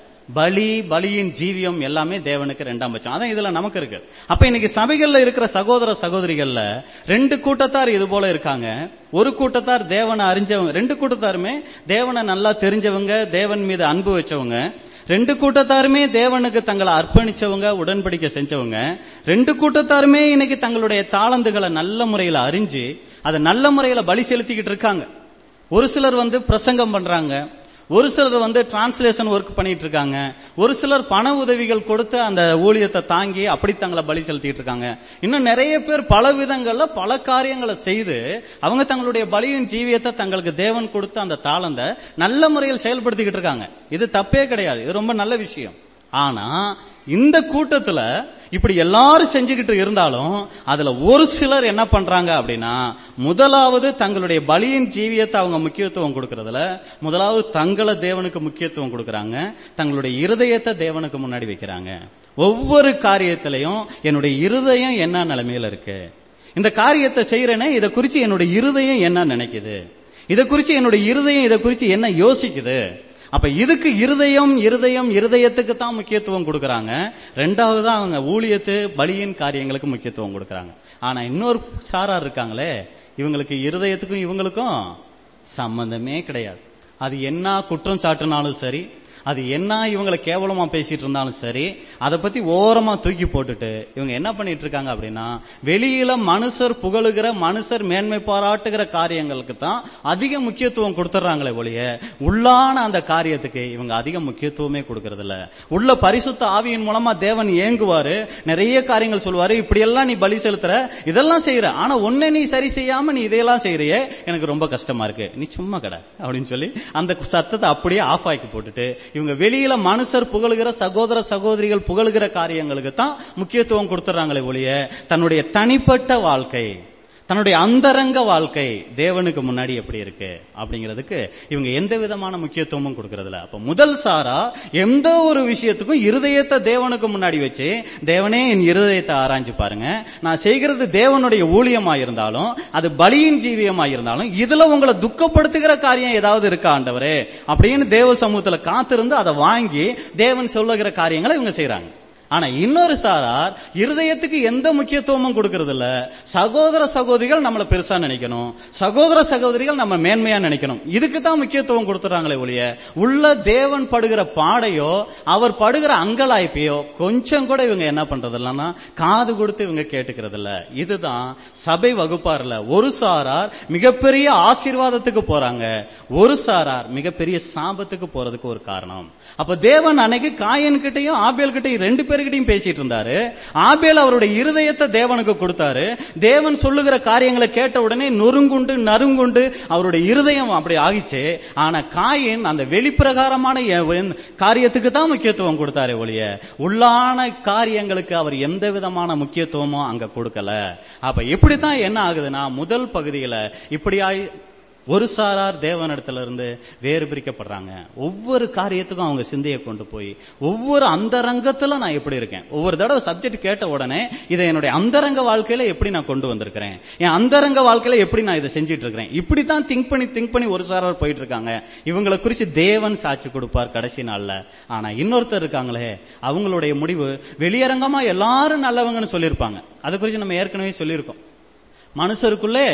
பலி பலியின் ஜீவியம் எல்லாமே தேவனுக்கு ரெண்டாம் பட்சம் அதான் இதுல நமக்கு இருக்கு அப்ப இன்னைக்கு சபைகள்ல இருக்கிற சகோதர சகோதரிகள்ல ரெண்டு கூட்டத்தார் இது போல இருக்காங்க ஒரு கூட்டத்தார் தேவனை அறிஞ்சவங்க ரெண்டு கூட்டத்தாருமே தேவனை நல்லா தெரிஞ்சவங்க தேவன் மீது அன்பு வச்சவங்க ரெண்டு கூட்டத்தாருமே தேவனுக்கு தங்களை அர்ப்பணிச்சவங்க உடன்படிக்கை செஞ்சவங்க ரெண்டு கூட்டத்தாருமே இன்னைக்கு தங்களுடைய தாளந்துகளை நல்ல முறையில அறிஞ்சு அதை நல்ல முறையில பலி செலுத்திக்கிட்டு இருக்காங்க ஒரு சிலர் வந்து பிரசங்கம் பண்றாங்க ஒரு சிலர் வந்து டிரான்ஸ்லேஷன் ஒர்க் பண்ணிட்டு இருக்காங்க ஒரு சிலர் பண உதவிகள் கொடுத்து அந்த ஊழியத்தை தாங்கி அப்படி தங்களை பலி செலுத்திட்டு இருக்காங்க இன்னும் நிறைய பேர் பல விதங்கள்ல பல காரியங்களை செய்து அவங்க தங்களுடைய பலியின் ஜீவியத்தை தங்களுக்கு தேவன் கொடுத்த அந்த தாளந்த நல்ல முறையில் செயல்படுத்திக்கிட்டு இருக்காங்க இது தப்பே கிடையாது இது ரொம்ப நல்ல விஷயம் ஆனா இந்த கூட்டத்துல இப்படி எல்லாரும் செஞ்சுக்கிட்டு இருந்தாலும் அதுல ஒரு சிலர் என்ன பண்றாங்க அப்படின்னா முதலாவது தங்களுடைய பலியின் ஜீவியத்தை அவங்க முக்கியத்துவம் கொடுக்கறதுல முதலாவது தங்களை தேவனுக்கு முக்கியத்துவம் கொடுக்கறாங்க தங்களுடைய இருதயத்தை தேவனுக்கு முன்னாடி வைக்கிறாங்க ஒவ்வொரு காரியத்திலையும் என்னுடைய இருதயம் என்ன நிலைமையில இருக்கு இந்த காரியத்தை செய்யறேனே இதை குறிச்சு என்னுடைய இருதயம் என்ன நினைக்குது இதை குறிச்சு என்னுடைய இருதயம் இதை குறிச்சு என்ன யோசிக்குது அப்ப இதுக்கு இருதயம் இருதயம் இருதயத்துக்கு தான் முக்கியத்துவம் கொடுக்கறாங்க ரெண்டாவது அவங்க ஊழியத்து பலியின் காரியங்களுக்கு முக்கியத்துவம் கொடுக்கறாங்க ஆனா இன்னொரு சாரார் இருக்காங்களே இவங்களுக்கு இருதயத்துக்கும் இவங்களுக்கும் சம்பந்தமே கிடையாது அது என்ன குற்றம் சாட்டுனாலும் சரி அது என்ன இவங்களை கேவலமா பேசிட்டு இருந்தாலும் சரி அதை பத்தி ஓரமா தூக்கி போட்டுட்டு இவங்க என்ன பண்ணிட்டு இருக்காங்க அப்படின்னா வெளியில மனுஷர் புகழுகிற மனுஷர் மேன்மை பாராட்டுகிற காரியங்களுக்கு தான் அதிக முக்கியத்துவம் கொடுத்துறாங்களே ஒழிய உள்ளான அந்த காரியத்துக்கு இவங்க அதிக முக்கியத்துவமே கொடுக்கறது இல்ல உள்ள பரிசுத்த ஆவியின் மூலமா தேவன் ஏங்குவாரு நிறைய காரியங்கள் சொல்லுவாரு இப்படி எல்லாம் நீ பலி செலுத்துற இதெல்லாம் செய்யற ஆனா ஒன்ன நீ சரி செய்யாம நீ இதையெல்லாம் செய்யறியே எனக்கு ரொம்ப கஷ்டமா இருக்கு நீ சும்மா கடை அப்படின்னு சொல்லி அந்த சத்தத்தை அப்படியே ஆஃப் ஆக்கி போட்டுட்டு இவங்க வெளியில மனுஷர் புகழுகிற சகோதர சகோதரிகள் புகழுகிற காரியங்களுக்கு தான் முக்கியத்துவம் கொடுத்துறாங்களே ஒழிய தன்னுடைய தனிப்பட்ட வாழ்க்கை தன்னுடைய அந்தரங்க வாழ்க்கை தேவனுக்கு முன்னாடி எப்படி இருக்கு அப்படிங்கிறதுக்கு இவங்க எந்த விதமான முக்கியத்துவமும் கொடுக்கறதில்ல அப்ப முதல் சாரா எந்த ஒரு விஷயத்துக்கும் இருதயத்தை தேவனுக்கு முன்னாடி வச்சு தேவனே என் இருதயத்தை ஆராய்ஞ்சு பாருங்க நான் செய்கிறது தேவனுடைய ஊழியமா இருந்தாலும் அது பலியின் ஜீவியமா இருந்தாலும் இதுல உங்களை துக்கப்படுத்துகிற காரியம் ஏதாவது இருக்கா ஆண்டவரே அப்படின்னு தேவ சமூகத்துல காத்திருந்து அதை வாங்கி தேவன் சொல்லுகிற காரியங்களை இவங்க செய்யறாங்க ஆனா இன்னொரு சாரார் இருதயத்துக்கு எந்த முக்கியத்துவமும் கொடுக்கறது இல்ல சகோதர சகோதரிகள் நம்மள பெருசா நினைக்கணும் சகோதர சகோதரிகள் நம்ம மேன்மையா நினைக்கணும் இதுக்கு தான் முக்கியத்துவம் கொடுத்துறாங்களே ஒழிய உள்ள தேவன் படுகிற பாடையோ அவர் படுகிற அங்கலாய்ப்பையோ கொஞ்சம் கூட இவங்க என்ன பண்றது இல்லைன்னா காது கொடுத்து இவங்க கேட்டுக்கிறது இல்ல இதுதான் சபை வகுப்பார்ல ஒரு சாரார் மிகப்பெரிய ஆசீர்வாதத்துக்கு போறாங்க ஒரு சாரார் மிகப்பெரிய சாபத்துக்கு போறதுக்கு ஒரு காரணம் அப்ப தேவன் அன்னைக்கு காயன் கிட்டையும் ஆபேல் கிட்டையும் ரெண்டு பேர்கிட்டையும் பேசிட்டு இருந்தாரு ஆபேல் அவருடைய இருதயத்தை தேவனுக்கு கொடுத்தாரு தேவன் சொல்லுகிற காரியங்களை கேட்ட உடனே நொறுங்குண்டு நறுங்குண்டு அவருடைய இருதயம் அப்படி ஆகிச்சு ஆனா காயின் அந்த வெளிப்பிரகாரமான எ- காரியத்துக்கு தான் முக்கியத்துவம் கொடுத்தாரு ஒழிய உள்ளான காரியங்களுக்கு அவர் எந்த விதமான முக்கியத்துவமும் அங்க கொடுக்கல அப்ப இப்படித்தான் என்ன ஆகுதுன்னா முதல் பகுதியில இப்படியாய் ஒரு சாரார் தேவனிடத்துல இருந்து வேறு பிரிக்கப்படுறாங்க ஒவ்வொரு காரியத்துக்கும் அவங்க சிந்தையை கொண்டு போய் ஒவ்வொரு அந்தரங்கத்துல நான் எப்படி இருக்கேன் ஒவ்வொரு தடவை சப்ஜெக்ட் கேட்ட உடனே இதை என்னுடைய அந்தரங்க வாழ்க்கையில எப்படி நான் கொண்டு வந்திருக்கிறேன் என் அந்தரங்க வாழ்க்கையில எப்படி நான் இதை செஞ்சிட்டு இருக்கிறேன் இப்படித்தான் திங்க் பண்ணி திங்க் பண்ணி ஒரு சாரார் போயிட்டு இருக்காங்க இவங்களை குறிச்சு தேவன் சாட்சி கொடுப்பார் கடைசி நாள்ல ஆனா இன்னொருத்தர் இருக்காங்களே அவங்களுடைய முடிவு வெளியரங்கமா எல்லாரும் நல்லவங்கன்னு சொல்லியிருப்பாங்க அதை குறித்து நம்ம ஏற்கனவே சொல்லியிருக்கோம் மனுஷருக்குள்ளே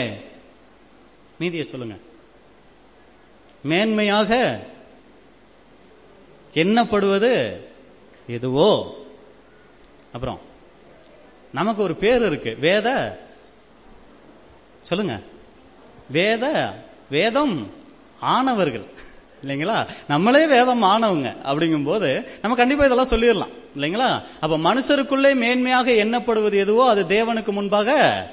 மீதியை சொல்லுங்க மேன்மையாக எண்ணப்படுவது எதுவோ அப்புறம் நமக்கு ஒரு பேர் இருக்கு வேத சொல்லுங்க வேத வேதம் ஆனவர்கள் இல்லைங்களா நம்மளே வேதம் ஆனவங்க அப்படிங்கும்போது நம்ம கண்டிப்பா இதெல்லாம் சொல்லிடலாம் இல்லைங்களா அப்ப மனுஷருக்குள்ளே மேன்மையாக எண்ணப்படுவது எதுவோ அது தேவனுக்கு முன்பாக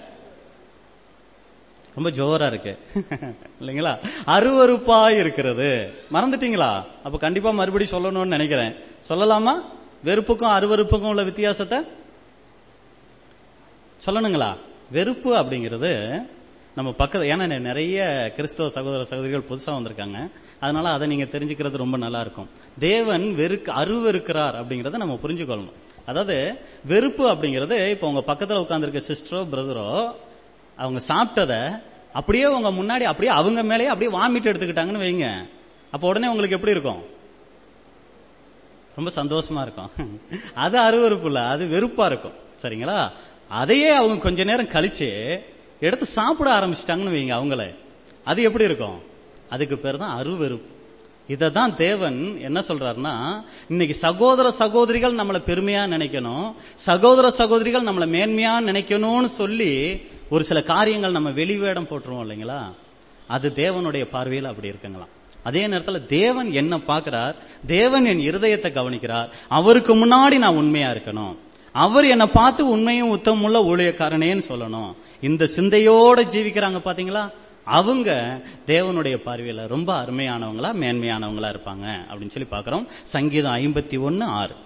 ரொம்ப ஜோரா இருக்கு இல்லைங்களா அருவருப்பா இருக்கிறது மறந்துட்டீங்களா அப்ப கண்டிப்பா மறுபடியும் சொல்லணும்னு நினைக்கிறேன் சொல்லலாமா வெறுப்புக்கும் அருவருப்புக்கும் உள்ள வித்தியாசத்தை சொல்லணுங்களா வெறுப்பு அப்படிங்கிறது நம்ம பக்கத்து ஏன்னா நிறைய கிறிஸ்தவ சகோதர சகோதரிகள் புதுசா வந்திருக்காங்க அதனால அதை நீங்க தெரிஞ்சுக்கிறது ரொம்ப நல்லா இருக்கும் தேவன் வெறுக்கு அருவருக்கிறார் அப்படிங்கறத நம்ம புரிஞ்சுக்கொள்ளணும் அதாவது வெறுப்பு அப்படிங்கிறது இப்ப உங்க பக்கத்துல உட்கார்ந்திருக்க சிஸ்டரோ பிரதரோ அவங்க சாப்பிட்டத அப்படியே உங்க முன்னாடி அப்படியே அவங்க மேலேயே அப்படியே வாமிட் எடுத்துக்கிட்டாங்கன்னு வைங்க அப்ப உடனே உங்களுக்கு எப்படி இருக்கும் ரொம்ப சந்தோஷமா இருக்கும் அது அருவருப்பு இல்ல அது வெறுப்பா இருக்கும் சரிங்களா அதையே அவங்க கொஞ்ச நேரம் கழிச்சு எடுத்து சாப்பிட ஆரம்பிச்சிட்டாங்கன்னு வைங்க அவங்கள அது எப்படி இருக்கும் அதுக்கு பேர் தான் அருவெறுப்பு இதை தான் தேவன் என்ன சொல்றாருன்னா இன்னைக்கு சகோதர சகோதரிகள் நம்மளை பெருமையா நினைக்கணும் சகோதர சகோதரிகள் நம்மளை மேன்மையா நினைக்கணும்னு சொல்லி ஒரு சில காரியங்கள் நம்ம வெளிவேடம் போட்டுருவோம் இல்லைங்களா அது தேவனுடைய பார்வையில் அப்படி இருக்குங்களாம் அதே நேரத்தில் தேவன் என்ன பார்க்கிறார் தேவன் என் இருதயத்தை கவனிக்கிறார் அவருக்கு முன்னாடி நான் உண்மையா இருக்கணும் அவர் என்னை பார்த்து உண்மையும் உத்தமுள்ள ஊழியக்காரனேன்னு சொல்லணும் இந்த சிந்தையோட ஜீவிக்கிறாங்க பாத்தீங்களா அவங்க தேவனுடைய பார்வையில ரொம்ப அருமையானவங்களா மேன்மையானவங்களா இருப்பாங்க அப்படின்னு சொல்லி பார்க்கிறோம் சங்கீதம் ஐம்பத்தி ஒன்னு ஆறு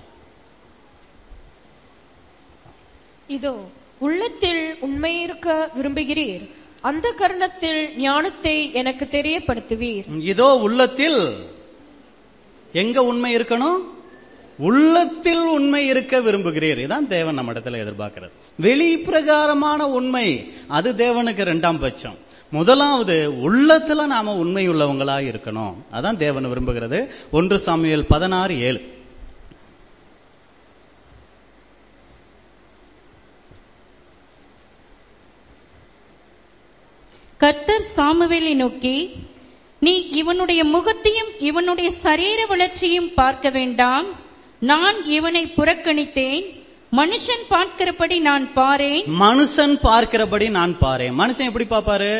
இதோ உள்ளத்தில் உண்மை இருக்க விரும்புகிறீர் அந்த கருணத்தில் ஞானத்தை எனக்கு தெரியப்படுத்துவீர்
இதோ உள்ளத்தில் எங்க உண்மை இருக்கணும் உள்ளத்தில் உண்மை இருக்க விரும்புகிறீர் இதான் தேவன் நம்ம இடத்துல எதிர்பார்க்கிறது வெளி பிரகாரமான உண்மை அது தேவனுக்கு இரண்டாம் பட்சம் முதலாவது உள்ளத்துல நாம உண்மை உள்ளவங்களா இருக்கணும் அதான் தேவன் விரும்புகிறது ஒன்று சாமியல் பதினாறு ஏழு
கர்த்தர் சாமுவேலை நோக்கி நீ இவனுடைய முகத்தையும் இவனுடைய சரீர வளர்ச்சியும் பார்க்க வேண்டாம் நான் இவனை புறக்கணித்தேன் மனுஷன் பார்க்கிறபடி நான் பாரேன்
மனுஷன் பார்க்கிறபடி நான் பாரேன் மனுஷன் எப்படி பாப்பாரு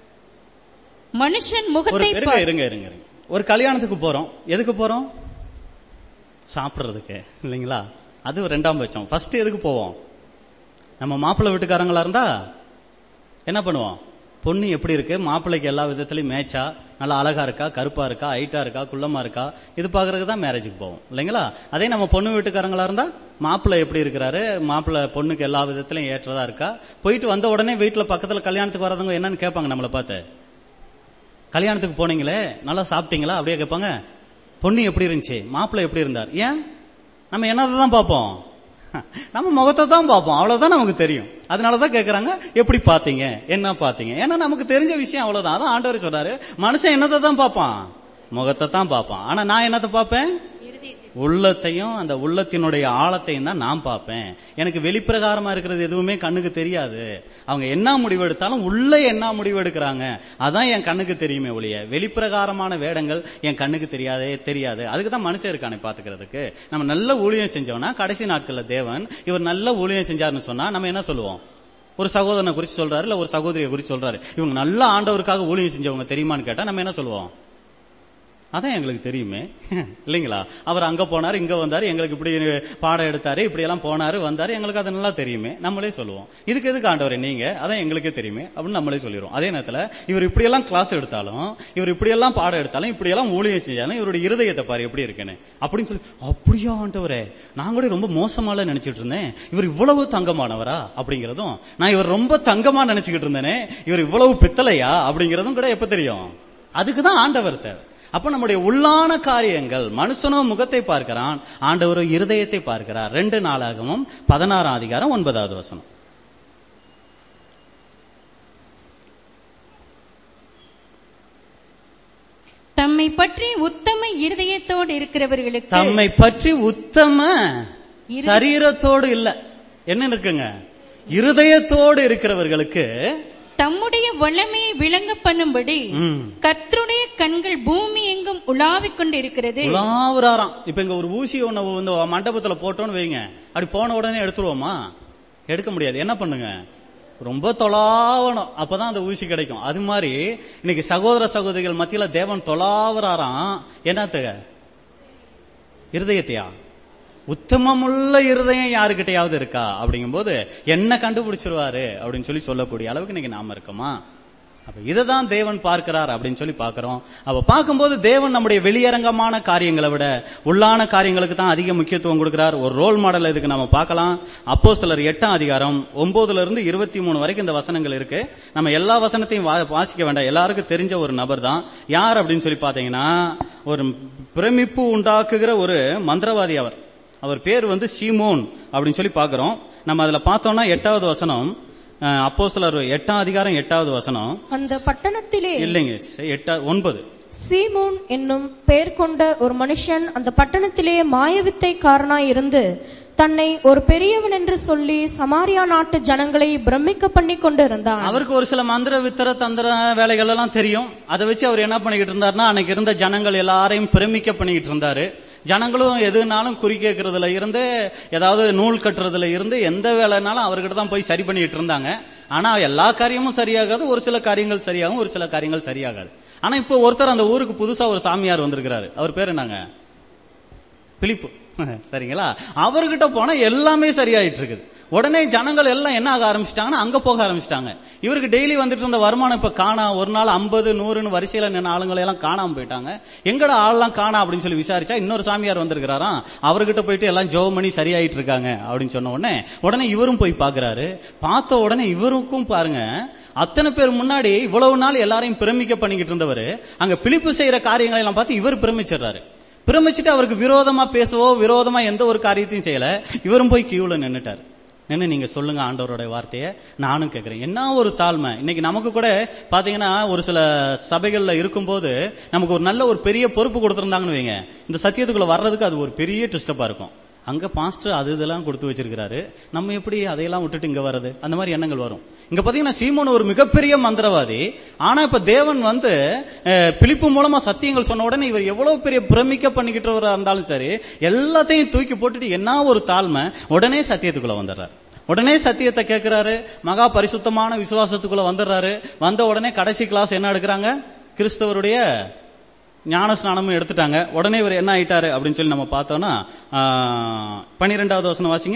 மனுஷன்
ஒரு
முகத்தை
இருங்க
பார்-
இருங்க இருங்க இருங்க. ஒரு கல்யாணத்துக்கு போறோம் எதுக்கு போறோம் சாப்பிடுறதுக்கு இல்லைங்களா அது ரெண்டாம் பட்சம் ஃபர்ஸ்ட் எதுக்கு போவோம் நம்ம மாப்பிள்ளை வீட்டுக்காரங்களா இருந்தா என்ன பண்ணுவோம் பொண்ணு எப்படி இருக்கு மாப்பிள்ளைக்கு எல்லா விதத்திலயும் மேட்சா நல்லா அழகா இருக்கா கருப்பா இருக்கா ஹைட்டா இருக்கா குள்ளமா இருக்கா இது பாக்குறதுக்கு தான் மேரேஜுக்கு போவோம் இல்லைங்களா அதே நம்ம பொண்ணு வீட்டுக்காரங்களா இருந்தா மாப்பிள்ளை எப்படி இருக்கிறாரு மாப்பிள்ளை பொண்ணுக்கு எல்லா விதத்திலயும் ஏற்றதா இருக்கா போயிட்டு வந்த உடனே வீட்டுல பக்கத்துல கல்யாணத்துக்கு வரவங்க என்னன்னு கேட்பாங்க நம்மளை பார்த்து கல்யாணத்துக்கு போனீங்களே நல்லா சாப்பிட்டீங்களா அப்படியே கேட்பாங்க பொண்ணு எப்படி இருந்துச்சு மாப்பிள்ளை எப்படி இருந்தார் ஏன் நம்ம என்னதை தான் பார்ப்போம் நம்ம முகத்தை தான் பார்ப்போம் அவ்வளவுதான் நமக்கு தெரியும் அதனாலதான் கேக்குறாங்க எப்படி பாத்தீங்க என்ன பாத்தீங்க ஏன்னா நமக்கு தெரிஞ்ச விஷயம் அவ்வளவுதான் அதான் ஆண்டவர் சொல்றாரு மனுஷன் என்னத்தை தான் பார்ப்பான் முகத்தை தான் பார்ப்பான் ஆனா நான் என்னத்தை பார்ப்பேன் உள்ளத்தையும் அந்த உள்ளத்தினுடைய ஆழத்தையும் தான் நான் பார்ப்பேன் எனக்கு வெளிப்பிரகாரமா இருக்கிறது எதுவுமே கண்ணுக்கு தெரியாது அவங்க என்ன முடிவு எடுத்தாலும் உள்ள என்ன முடிவு எடுக்கிறாங்க அதான் என் கண்ணுக்கு தெரியுமே ஒழிய வெளிப்பிரகாரமான வேடங்கள் என் கண்ணுக்கு தெரியாதே தெரியாது அதுக்கு தான் மனுஷன் இருக்கானே பாத்துக்கிறதுக்கு நம்ம நல்ல ஊழியம் செஞ்சோம்னா கடைசி நாட்கள்ல தேவன் இவர் நல்ல ஊழியம் செஞ்சாருன்னு சொன்னா நம்ம என்ன சொல்லுவோம் ஒரு சகோதரனை குறிச்சு சொல்றாரு இல்ல ஒரு சகோதரியை குறிச்சு சொல்றாரு இவங்க நல்ல ஆண்டவருக்காக ஊழியம் செஞ்சவங்க தெரியுமான்னு கேட்டா நம்ம என்ன சொல்லுவோம் அதான் எங்களுக்கு தெரியுமே இல்லைங்களா அவர் அங்க போனாரு இங்க வந்தாரு எங்களுக்கு இப்படி பாடம் எடுத்தாரு இப்படி எல்லாம் போனாரு வந்தாரு எங்களுக்கு அது நல்லா தெரியுமே நம்மளே சொல்லுவோம் இதுக்கு எதுக்கு ஆண்டவர் நீங்க அதான் எங்களுக்கே தெரியுமே அப்படின்னு நம்மளே சொல்லிடுவோம் அதே நேரத்துல இவர் இப்படி எல்லாம் கிளாஸ் எடுத்தாலும் இவர் இப்படி எல்லாம் பாடம் எடுத்தாலும் இப்படி எல்லாம் ஊழியம் செஞ்சாலும் இவருடைய இருதயத்தை பாரு எப்படி இருக்குன்னு அப்படின்னு சொல்லி அப்படியா ஆண்டவரே நான் கூட ரொம்ப மோசமால நினைச்சிட்டு இருந்தேன் இவர் இவ்வளவு தங்கமானவரா அப்படிங்கறதும் நான் இவர் ரொம்ப தங்கமா நினைச்சுக்கிட்டு இருந்தேனே இவர் இவ்வளவு பித்தளையா அப்படிங்கறதும் கூட எப்ப தெரியும் அதுக்கு தான் ஆண்டவர் தேவை அப்ப நம்முடைய உள்ளான காரியங்கள் மனுஷனோ முகத்தை பார்க்கிறான் ஆண்டவரோ இருதயத்தை பார்க்கிறார் ரெண்டு நாளாகவும் பதினாறாம் அதிகாரம் ஒன்பதாவது வசனம்
தம்மை பற்றி உத்தம இருதயத்தோடு இருக்கிறவர்களுக்கு
தம்மை பற்றி உத்தம சரீரத்தோடு இல்ல என்ன இருக்குங்க இருதயத்தோடு இருக்கிறவர்களுக்கு
தம்முடைய வல்லமையை விளங்க பண்ணும்படி
ம்,
கர்த்தருடைய கண்கள் பூமி எங்கும் உலாவிக் கொண்டிருக்கிறது
உலாவுறாராம் இப்ப இங்க ஒரு ஊசி ஒண்ணு இந்த மண்டபத்துல போட்டோன்னு வைங்க அப்படி போன உடனே எடுத்துருவோமா எடுக்க முடியாது என்ன பண்ணுங்க ரொம்ப தொலாவணும் அப்பதான் அந்த ஊசி கிடைக்கும் அது மாதிரி இன்னைக்கு சகோதர சகோதரிகள் மத்தியில தேவன் தொலாவுறாராம் என்னத்துக இருதயத்தையா உத்தமமுள்ள இருதயம் யாருக்கிட்டையாவது இருக்கா அப்படிங்கும்போது என்ன கண்டுபிடிச்சிருவாரு அப்படின்னு சொல்லி சொல்லக்கூடிய அளவுக்கு இன்னைக்கு நாம இருக்கோமா அப்ப இதுதான் தேவன் பார்க்கிறார் அப்படின்னு சொல்லி பார்க்கிறோம் அப்ப பார்க்கும்போது தேவன் நம்முடைய வெளியரங்கமான காரியங்களை விட உள்ளான காரியங்களுக்கு தான் அதிக முக்கியத்துவம் கொடுக்கிறார் ஒரு ரோல் மாடல் இதுக்கு நம்ம பார்க்கலாம் அப்போ சிலர் எட்டாம் அதிகாரம் ஒன்பதுல இருந்து இருபத்தி மூணு வரைக்கும் இந்த வசனங்கள் இருக்கு நம்ம எல்லா வசனத்தையும் வா- வாசிக்க வேண்டாம் எல்லாருக்கும் தெரிஞ்ச ஒரு நபர் தான் யார் அப்படின்னு சொல்லி பாத்தீங்கன்னா ஒரு பிரமிப்பு உண்டாக்குகிற ஒரு மந்திரவாதி அவர் அவர் பேர் வந்து சீமோன் அப்படின்னு சொல்லி பார்க்கிறோம் நம்ம அதுல பார்த்தோம்னா எட்டாவது வசனம் அப்போ சிலர் எட்டாம் அதிகாரம் எட்டாவது வசனம்
அந்த பட்டணத்திலே
இல்லைங்க எட்டா ஒன்பது
சீமோன் என்னும் பெயர் கொண்ட ஒரு மனுஷன் அந்த பட்டணத்திலே மாயவித்தைக்காரனாய் இருந்து தன்னை ஒரு பெரியவன் என்று சொல்லி சமாரியா நாட்டு ஜனங்களை பிரமிக்க பண்ணி கொண்டு இருந்தான்
அவருக்கு ஒரு சில மந்திர வித்தர தந்திர வேலைகள் எல்லாம் தெரியும் அதை வச்சு அவர் என்ன பண்ணிக்கிட்டு இருந்தாருன்னா அன்னைக்கு இருந்த ஜனங்கள் எல்லாரையும் பிரமிக்க பண்ணிக்கிட்டு இருந்தாரு ஜனங்களும் எதுனாலும் குறி கேட்கறதுல இருந்து ஏதாவது நூல் கட்டுறதுல இருந்து எந்த வேலைனாலும் அவர்கிட்ட தான் போய் சரி பண்ணிட்டு இருந்தாங்க ஆனா எல்லா காரியமும் சரியாகாது ஒரு சில காரியங்கள் சரியாகும் ஒரு சில காரியங்கள் சரியாகாது ஆனா இப்போ ஒருத்தர் அந்த ஊருக்கு புதுசா ஒரு சாமியார் வந்திருக்கிறாரு அவர் பேர் என்னங்க பிலிப்பு சரிங்களா அவர்கிட்ட போனா எல்லாமே சரியாயிட்டு இருக்குது உடனே ஜனங்கள் எல்லாம் என்ன ஆக ஆரம்பிச்சிட்டாங்கன்னா அங்க போக ஆரம்பிச்சிட்டாங்க இவருக்கு டெய்லி வந்துட்டு இருந்த வருமானம் இப்ப காணா ஒரு நாள் ஐம்பது நூறுன்னு வரிசையில நின்ன ஆளுங்களை எல்லாம் காணாம போயிட்டாங்க எங்கட ஆள்லாம் காணா அப்படின்னு சொல்லி விசாரிச்சா இன்னொரு சாமியார் வந்திருக்கிறாராம் அவர்கிட்ட போயிட்டு எல்லாம் ஜோம் பண்ணி சரியாயிட்டு இருக்காங்க அப்படின்னு சொன்ன உடனே உடனே இவரும் போய் பாக்குறாரு பார்த்த உடனே இவருக்கும் பாருங்க அத்தனை பேர் முன்னாடி இவ்வளவு நாள் எல்லாரையும் பிரமிக்க பண்ணிக்கிட்டு இருந்தவர் அங்க பிலிப்பு செய்யற காரியங்களை எல்லாம் பார்த்து இவர் பிரமிச்சிடுறாரு பிரமிச்சுட்டு அவருக்கு விரோதமா பேசவோ விரோதமா எந்த ஒரு காரியத்தையும் செய்யல இவரும் போய் கியூல நின்னுட்டார் நின்னு நீங்க சொல்லுங்க ஆண்டவரோட வார்த்தையை நானும் கேட்கிறேன் என்ன ஒரு தாழ்மை இன்னைக்கு நமக்கு கூட பாத்தீங்கன்னா ஒரு சில சபைகள்ல இருக்கும்போது நமக்கு ஒரு நல்ல ஒரு பெரிய பொறுப்பு கொடுத்திருந்தாங்கன்னு வைங்க இந்த சத்தியத்துக்குள்ள வர்றதுக்கு அது ஒரு பெரிய டிஸ்டர்பா இருக்கும் அங்க பாஸ்டர் அது இதெல்லாம் கொடுத்து வச்சிருக்கிறாரு நம்ம எப்படி அதையெல்லாம் விட்டுட்டு இங்க வர்றது அந்த மாதிரி எண்ணங்கள் வரும் இங்க பாத்தீங்கன்னா சீமோன் ஒரு மிகப்பெரிய மந்திரவாதி ஆனா இப்ப தேவன் வந்து அஹ், பிலிப்பு மூலமா சத்தியங்கள் சொன்ன உடனே இவர் எவ்வளவு பெரிய பிரமிக்க பண்ணிக்கிட்டவரா இருந்தாலும் சரி எல்லாத்தையும் தூக்கி போட்டுட்டு என்ன ஒரு தாழ்மை உடனே சத்தியத்துக்குள்ள வந்துடுறாரு உடனே சத்தியத்தை கேட்கிறாரு மகா பரிசுத்தமான விசுவாசத்துக்குள்ள வந்துடுறாரு வந்த உடனே கடைசி கிளாஸ் என்ன எடுக்கிறாங்க கிறிஸ்தவருடைய ஞான ஸ்நானமும் எடுத்துட்டாங்க உடனே இவர் என்ன ஆயிட்டாரு அப்படின்னு சொல்லி நம்ம பார்த்தோம்னா பனிரெண்டாவது வசனம் வாசிங்க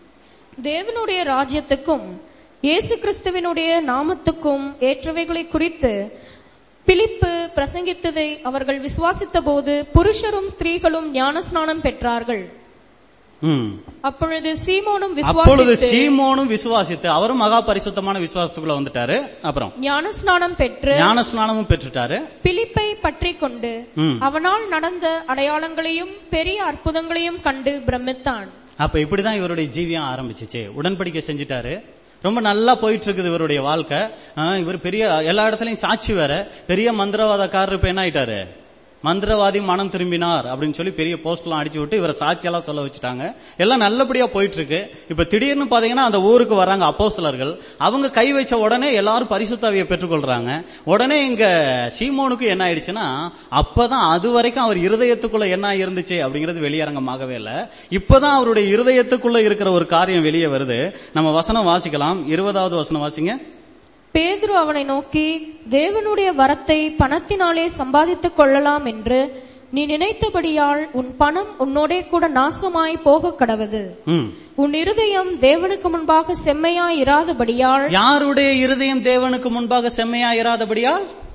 தேவனுடைய ராஜ்யத்துக்கும் இயேசு கிறிஸ்துவினுடைய நாமத்துக்கும் ஏற்றவைகளை குறித்து பிலிப்பு பிரசங்கித்ததை அவர்கள் விசுவாசித்த போது புருஷரும் ஸ்திரீகளும் ஞானஸ்நானம் பெற்றார்கள்
ம்.
அப்பொழுது சீமோனும்
அப்பொழுது
விசுவாசித்து
சீமோனும் விசுவாசித்து அவரும் மகா பரிசுத்தமான விசுவாசத்துக்குள்ள வந்துட்டாரு அப்புறம்
ஞானஸ்நானம் பெற்று
ஞான ஸ்நானமும் பெற்றுட்டாரு
பிலிப்பை பற்றி கொண்டு
ம்.
அவனால் நடந்த அடையாளங்களையும் பெரிய அற்புதங்களையும் கண்டு பிரமித்தான்
அப்ப இப்படிதான் இவருடைய ஜீவியம் ஆரம்பிச்சிச்சு உடன்படிக்கை செஞ்சுட்டாரு ரொம்ப நல்லா போயிட்டு இருக்குது இவருடைய வாழ்க்கை ஆ, இவர் பெரிய எல்லா இடத்துலயும் சாட்சி வேற பெரிய மந்திரவாதக்காரர் இப்ப என்ன ஆயிட்டாரு மந்திரவாதி மனம் திரும்பினார் அப்படின்னு சொல்லி பெரிய போஸ்ட்லாம் அடிச்சு விட்டு இவரை சாட்சியெல்லாம் சொல்ல வச்சுட்டாங்க எல்லாம் நல்லபடியா போயிட்டு இருக்கு இப்ப திடீர்னு பாத்தீங்கன்னா அந்த ஊருக்கு வராங்க அப்போஸ்தலர்கள் அவங்க கை வச்ச உடனே எல்லாரும் பரிசுத்தாவியை பெற்றுக்கொள்றாங்க உடனே இங்க சீமோனுக்கு என்ன ஆயிடுச்சுன்னா அப்பதான் அது வரைக்கும் அவர் இருதயத்துக்குள்ள என்ன இருந்துச்சு அப்படிங்கிறது வெளியரங்கமாகவே இல்ல இப்பதான் அவருடைய இருதயத்துக்குள்ள இருக்கிற ஒரு காரியம் வெளியே வருது நம்ம வசனம் வாசிக்கலாம் இருபதாவது வசனம் வாசிங்க
பேதுரு அவனை நோக்கி தேவனுடைய வரத்தை பணத்தினாலே சம்பாதித்துக் கொள்ளலாம் என்று நீ நினைத்தபடியால் உன் பணம் உன்னோடே கூட நாசமாய் போக கடவது
ம்.
உன் இருதயம் தேவனுக்கு முன்பாக செம்மையாய் இராதபடியால்
யாருடைய இருதயம் தேவனுக்கு முன்பாக செம்மையா இராதபடியா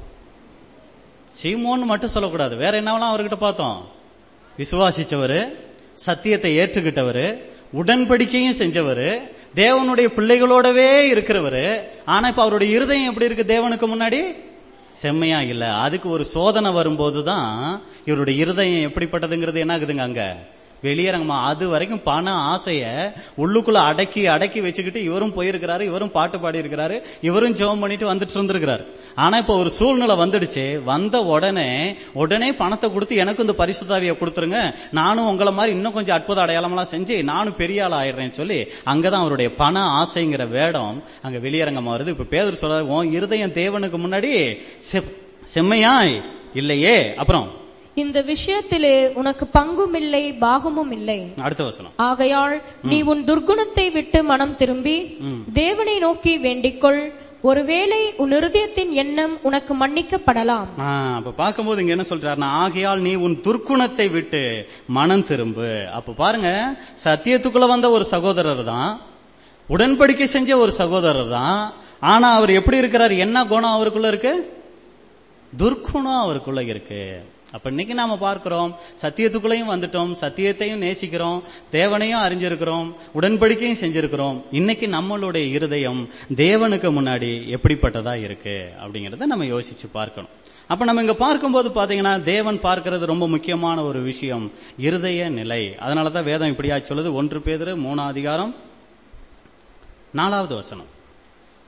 சீமோன்னு மட்டும் சொல்லக்கூடாது வேற என்னவெல்லாம் அவர்கிட்ட பார்த்தோம் விசுவாசிச்சவரு சத்தியத்தை ஏற்றுக்கிட்டவரு உடன்படிக்கையும் செஞ்சவரு தேவனுடைய பிள்ளைகளோடவே இருக்கிறவரு ஆனா இப்ப அவருடைய இருதயம் எப்படி இருக்கு தேவனுக்கு முன்னாடி செம்மையா இல்ல அதுக்கு ஒரு சோதனை வரும்போதுதான் இவருடைய இருதயம் எப்படிப்பட்டதுங்கிறது என்ன ஆகுதுங்க அங்க வெளியரங்கமா அது வரைக்கும் பண ஆசைய உள்ளுக்குள்ள அடக்கி அடக்கி வச்சுக்கிட்டு இவரும் போயிருக்கிறாரு இவரும் பாட்டு பாடி இருக்கிறாரு இவரும் ஜெபம் பண்ணிட்டு வந்துட்டு இருந்திருக்கிறாரு ஆனா இப்ப ஒரு சூழ்நிலை வந்துடுச்சு வந்த உடனே உடனே பணத்தை கொடுத்து எனக்கு இந்த பரிசுத்தாவியை கொடுத்துருங்க நானும் உங்களை மாதிரி இன்னும் கொஞ்சம் அற்புத அடையாளமெல்லாம் செஞ்சு நானும் பெரிய ஆள் ஆயிடுறேன்னு சொல்லி அங்கதான் அவருடைய பண ஆசைங்கிற வேடம் அங்க வெளியரங்கமா வருது இப்ப பேதர் சொல்றாரு உன் இருதயம் தேவனுக்கு முன்னாடி செப்- செம்மையாய் இல்லையே அப்புறம்
இந்த விஷயத்திலே உனக்கு பங்கும் இல்லை பாகமும் இல்லை
அடுத்த வசனம்
ஆகையால் நீ உன் துர்க்குணத்தை விட்டு மனம் திரும்பி தேவனை நோக்கி வேண்டிக்கொள் ஒருவேளை உன் இருதயத்தின் எண்ணம் உனக்கு மன்னிக்கப்படலாம்
ஆ, அப்ப பார்க்கும்போது இங்க என்ன சொல்றாருன்னா ஆகையால் நீ உன் துர்க்குணத்தை விட்டு மனம் திரும்பு அப்ப பாருங்க சத்தியத்துக்குள்ள வந்த ஒரு சகோதரர் தான் உடன்படிக்கை செஞ்ச ஒரு சகோதரர் தான் ஆனா அவர் எப்படி இருக்கிறார் என்ன குணம் அவருக்குள்ள இருக்கு துர்க்குணம் அவருக்குள்ள இருக்கு அப்ப இன்னைக்கு நாம பார்க்கிறோம் சத்தியத்துக்குள்ளேயும் வந்துட்டோம் சத்தியத்தையும் நேசிக்கிறோம் தேவனையும் அறிஞ்சிருக்கிறோம் உடன்படிக்கையும் செஞ்சிருக்கிறோம் இன்னைக்கு நம்மளுடைய இருதயம் தேவனுக்கு முன்னாடி எப்படிப்பட்டதா இருக்கு அப்படிங்கறத நம்ம யோசிச்சு பார்க்கணும் அப்ப நம்ம இங்க பார்க்கும்போது பாத்தீங்கன்னா தேவன் பார்க்கிறது ரொம்ப முக்கியமான ஒரு விஷயம் இருதய நிலை அதனாலதான் வேதம் இப்படியா சொல்லுது ஒன்று பேதரு மூணாம் அதிகாரம் நாலாவது வசனம்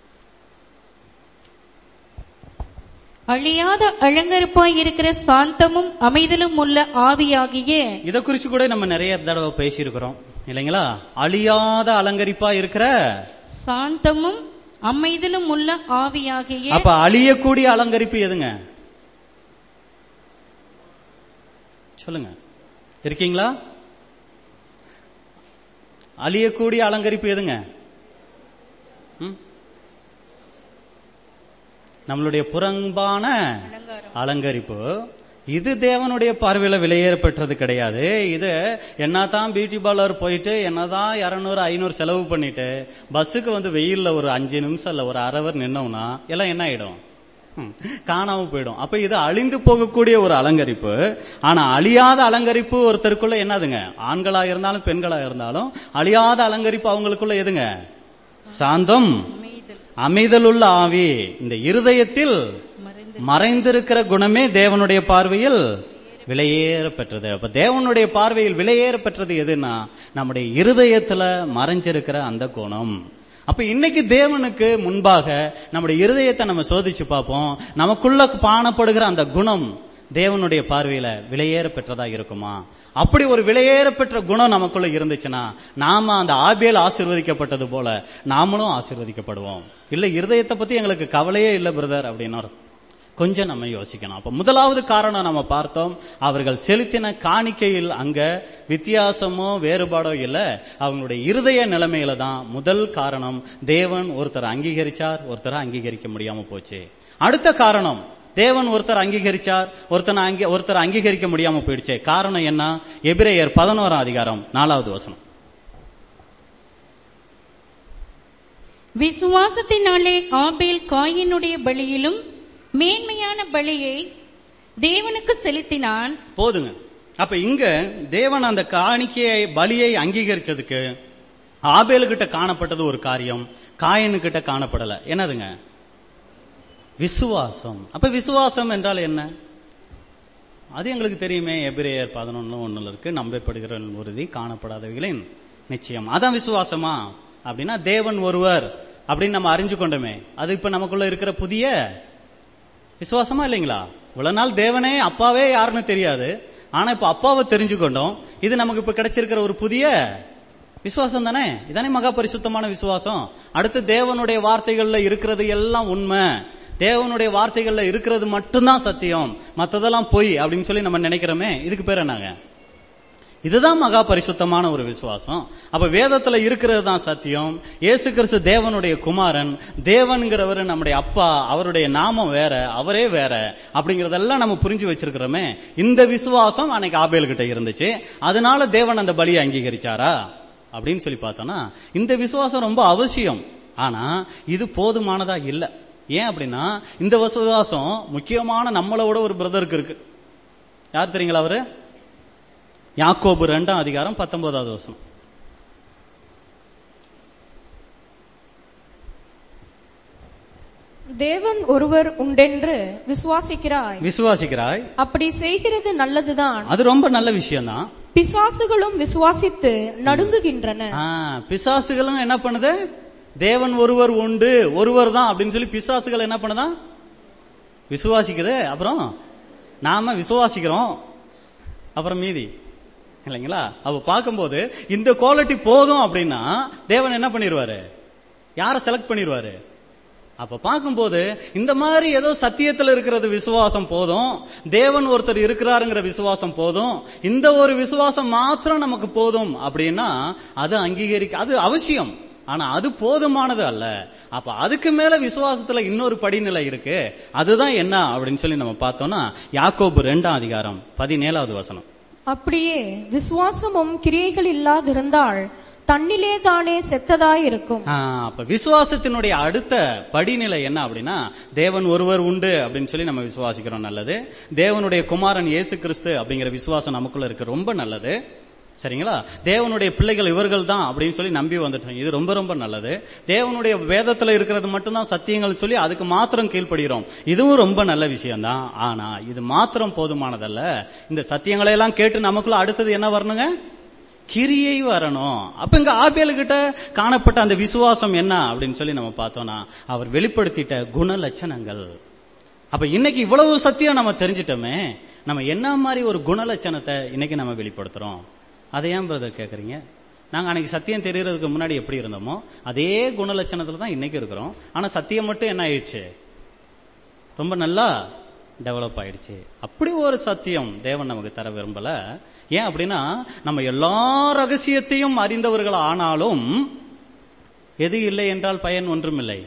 அழியாத அலங்கரிப்பாய் இருக்கிற சாந்தமும் அமைதலும் உள்ள ஆவியாகிய
இத குறிச்சு கூட நம்ம நிறைய தடவை பேசியிருக்கிறோம் இல்லைங்களா அழியாத அலங்கரிப்பா இருக்கிற
சாந்தமும் அமைதலும் உள்ள ஆவியாகிய
அப்ப அழியக்கூடிய அலங்கரிப்பு எதுங்க சொல்லுங்க இருக்கீங்களா அழியக்கூடிய அலங்கரிப்பு எதுங்க ம்? நம்மளுடைய புறம்பான அலங்கரிப்பு இது தேவனுடைய பார்வையில விலையேற பெற்றது கிடையாது இது என்னதான் பியூட்டி பார்லர் போயிட்டு என்னதான் இருநூறு ஐநூறு செலவு பண்ணிட்டு பஸ்ஸுக்கு வந்து வெயில்ல ஒரு அஞ்சு நிமிஷம் இல்ல ஒரு அரை அவர் நின்னோம்னா எல்லாம் என்ன ஆயிடும் ம், காணாம போயிடும் அப்ப இது அழிந்து போகக்கூடிய ஒரு அலங்கரிப்பு ஆனா அழியாத அலங்கரிப்பு ஒருத்தருக்குள்ள என்னதுங்க ஆண்களா இருந்தாலும் பெண்களா இருந்தாலும் அழியாத அலங்கரிப்பு அவங்களுக்குள்ள எதுங்க சாந்தம்
அமைதல்
அமைதலுள்ள ஆவி இந்த இருதயத்தில் மறைந்திருக்கிற குணமே தேவனுடைய பார்வையில் விலையேற பெற்றது அப்ப தேவனுடைய பார்வையில் விலையேற பெற்றது எதுன்னா நம்முடைய இருதயத்துல மறைஞ்சிருக்கிற அந்த குணம் அப்ப இன்னைக்கு தேவனுக்கு முன்பாக நம்முடைய இருதயத்தை நம்ம சோதிச்சு பார்ப்போம் நமக்குள்ள காணப்படுகிற அந்த குணம் தேவனுடைய பார்வையில விலையேற பெற்றதா இருக்குமா அப்படி ஒரு விலையேற பெற்ற குணம் நமக்குள்ள இருந்துச்சுன்னா நாம அந்த ஆபியல் ஆசீர்வதிக்கப்பட்டது போல நாமளும் ஆசீர்வதிக்கப்படுவோம் இல்ல இருதயத்தை பத்தி எங்களுக்கு கவலையே இல்ல பிரதர் அப்படின்னு கொஞ்சம் நம்ம யோசிக்கணும் அப்ப முதலாவது காரணம் நம்ம பார்த்தோம் அவர்கள் செலுத்தின காணிக்கையில் அங்க வித்தியாசமோ வேறுபாடோ இல்ல அவங்களுடைய இருதய நிலைமையில தான் முதல் காரணம் தேவன் ஒருத்தர் அங்கீகரிச்சார் ஒருத்தரை அங்கீகரிக்க முடியாம போச்சு அடுத்த காரணம் தேவன் ஒருத்தர் அங்கீகரிச்சார் ஒருத்தனை அங்கீ- ஒருத்தர் அங்கீகரிக்க முடியாம போயிடுச்சு காரணம் என்ன எபிரேயர் பதினோராம் அதிகாரம் நாலாவது வசனம்
விசுவாசத்தினாலே ஆபேல் காயினுடைய பலியிலும் மேன்மையான பலியை தேவனுக்கு செலுத்தினான்
போதுங்க அப்ப இங்க தேவன் அந்த காணிக்கையை பலியை அங்கீகரிச்சதுக்கு ஆபேலுகிட்ட காணப்பட்டது ஒரு காரியம் காயனுக்கிட்ட காணப்படல என்னதுங்க விசுவாசம் அப்ப விசுவாசம் என்றால் என்ன அது எங்களுக்கு தெரியுமே எபிரேயர் பதினொன்னு ஒண்ணுல இருக்கு நம்பப்படுகிற உறுதி காணப்படாதவைகளின் நிச்சயம் அதான் விசுவாசமா அப்படின்னா தேவன் ஒருவர் அப்படின்னு நம்ம அறிஞ்சு கொண்டோமே அது இப்ப நமக்குள்ள இருக்கிற புதிய விசுவாசமா இல்லைங்களா இவ்வளவு நாள் தேவனே அப்பாவே யாருன்னு தெரியாது ஆனா இப்ப அப்பாவை தெரிஞ்சுக்கொண்டோம் இது நமக்கு இப்ப கிடைச்சிருக்கிற ஒரு புதிய விசுவாசம் தானே இதானே மகா பரிசுத்தமான விசுவாசம் அடுத்து தேவனுடைய வார்த்தைகள்ல இருக்கிறது எல்லாம் உண்மை தேவனுடைய வார்த்தைகள்ல இருக்கிறது மட்டும்தான் சத்தியம் மத்ததெல்லாம் பொய் அப்படின்னு சொல்லி நம்ம நினைக்கிறோமே இதுக்கு பேர் என்னங்க இதுதான் மகா பரிசுத்தமான ஒரு விசுவாசம் அப்ப வேதத்துல இருக்கிறது தான் சத்தியம் இயேசு கிறிஸ்து தேவனுடைய குமாரன் தேவன்கிறவர் நம்முடைய அப்பா அவருடைய நாமம் வேற அவரே வேற அப்படிங்கறதெல்லாம் நம்ம புரிஞ்சு வச்சிருக்கிறோமே இந்த விசுவாசம் அன்னைக்கு ஆபேல் கிட்ட இருந்துச்சு அதனால தேவன் அந்த பலியை அங்கீகரிச்சாரா அப்படின்னு சொல்லி பார்த்தோம்னா இந்த விசுவாசம் ரொம்ப அவசியம் ஆனா இது போதுமானதா இல்ல ஏன் அப்படின்னா இந்த விசுவாசம் முக்கியமான நம்மளோட ஒரு பிரதருக்கு இருக்கு யார் தெரியுங்களா அவரு யாக்கோபு ரெண்டாம் அதிகாரம் பத்தொன்பதாவது வசனம்
தேவன் ஒருவர் உண்டென்று விசுவாசிக்கிறாய்
விசுவாசிக்கிறாய்
அப்படி செய்கிறது நல்லதுதான்
அது ரொம்ப நல்ல விஷயம்தான்
பிசாசுகளும் விசுவாசித்து நடுங்குகின்றன
ஆ, பிசாசுகளும் என்ன பண்ணுது தேவன் ஒருவர் உண்டு ஒருவர் தான் அப்படின்னு சொல்லி பிசாசுகள் என்ன பண்ணுதா விசுவாசிக்குது அப்புறம் நாம விசுவாசிக்கிறோம் அப்புறம் மீதி இல்லைங்களா அப்ப பார்க்கும்போது இந்த குவாலிட்டி போதும் அப்படின்னா தேவன் என்ன பண்ணிடுவாரு யாரை செலக்ட் பண்ணிடுவாரு அப்ப பார்க்கும்போது இந்த மாதிரி ஏதோ சத்தியத்துல இருக்கிறது விசுவாசம் போதும் தேவன் ஒருத்தர் இருக்கிறாருங்கிற விசுவாசம் போதும் இந்த ஒரு விசுவாசம் மாத்திரம் நமக்கு போதும் அப்படின்னா அது அங்கீகரிக்க அது அவசியம் ஆனா அது போதுமானது அல்ல அப்ப அதுக்கு மேல விசுவாசத்துல இன்னொரு படிநிலை இருக்கு அதுதான் என்ன அப்படின்னு சொல்லி நம்ம பார்த்தோம்னா யாக்கோபு ரெண்டாம் அதிகாரம் பதினேழாவது வசனம்
அப்படியே விசுவாசமும் கிரியைகள் இல்லாதிருந்தால் தன்னிலே தானே செத்ததாய் இருக்கும்
ஆ, அப்ப விசுவாசத்தினுடைய அடுத்த படிநிலை என்ன அப்படின்னா தேவன் ஒருவர் உண்டு அப்படின்னு சொல்லி நம்ம விசுவாசிக்கிறோம் நல்லது தேவனுடைய குமாரன் இயேசு கிறிஸ்து அப்படிங்கிற விசுவாசம் நமக்குள்ள இருக்கு ரொம்ப நல்லது சரிங்களா தேவனுடைய பிள்ளைகள் இவர்கள் தான் அப்படின்னு சொல்லி நம்பி வந்துட்டோம் இது ரொம்ப ரொம்ப நல்லது தேவனுடைய வேதத்துல இருக்கிறது மட்டும்தான் சத்தியங்கள் சொல்லி அதுக்கு மாத்திரம் கீழ்ப்படுகிறோம் இதுவும் ரொம்ப நல்ல விஷயம்தான் ஆனா இது மாத்திரம் போதுமானதல்ல இந்த சத்தியங்களை எல்லாம் கேட்டு நமக்குள்ள அடுத்தது என்ன வரணுங்க கிரியை வரணும் அப்ப இங்க ஆபேலு கிட்ட காணப்பட்ட அந்த விசுவாசம் என்ன அப்படின்னு சொல்லி நம்ம பார்த்தோம்னா அவர் வெளிப்படுத்திட்ட குண லட்சணங்கள் அப்ப இன்னைக்கு இவ்வளவு சத்தியம் நம்ம தெரிஞ்சிட்டோமே நம்ம என்ன மாதிரி ஒரு குணலட்சணத்தை இன்னைக்கு நம்ம வெளிப்படுத்துறோம் அதை ஏன் பிரதர் கேக்குறீங்க நாங்க அன்னைக்கு சத்தியம் தெரியறதுக்கு முன்னாடி எப்படி இருந்தோமோ அதே குணலட்சணத்துல தான் இன்னைக்கு இருக்கிறோம் ஆனா சத்தியம் மட்டும் என்ன ஆயிடுச்சு ரொம்ப நல்லா டெவலப் ஆயிடுச்சு அப்படி ஒரு சத்தியம் தேவன் நமக்கு தர விரும்பல ஏன் அப்படின்னா நம்ம எல்லா ரகசியத்தையும் அறிந்தவர்கள் ஆனாலும் எது இல்லை என்றால் பயன் ஒன்றுமில்லை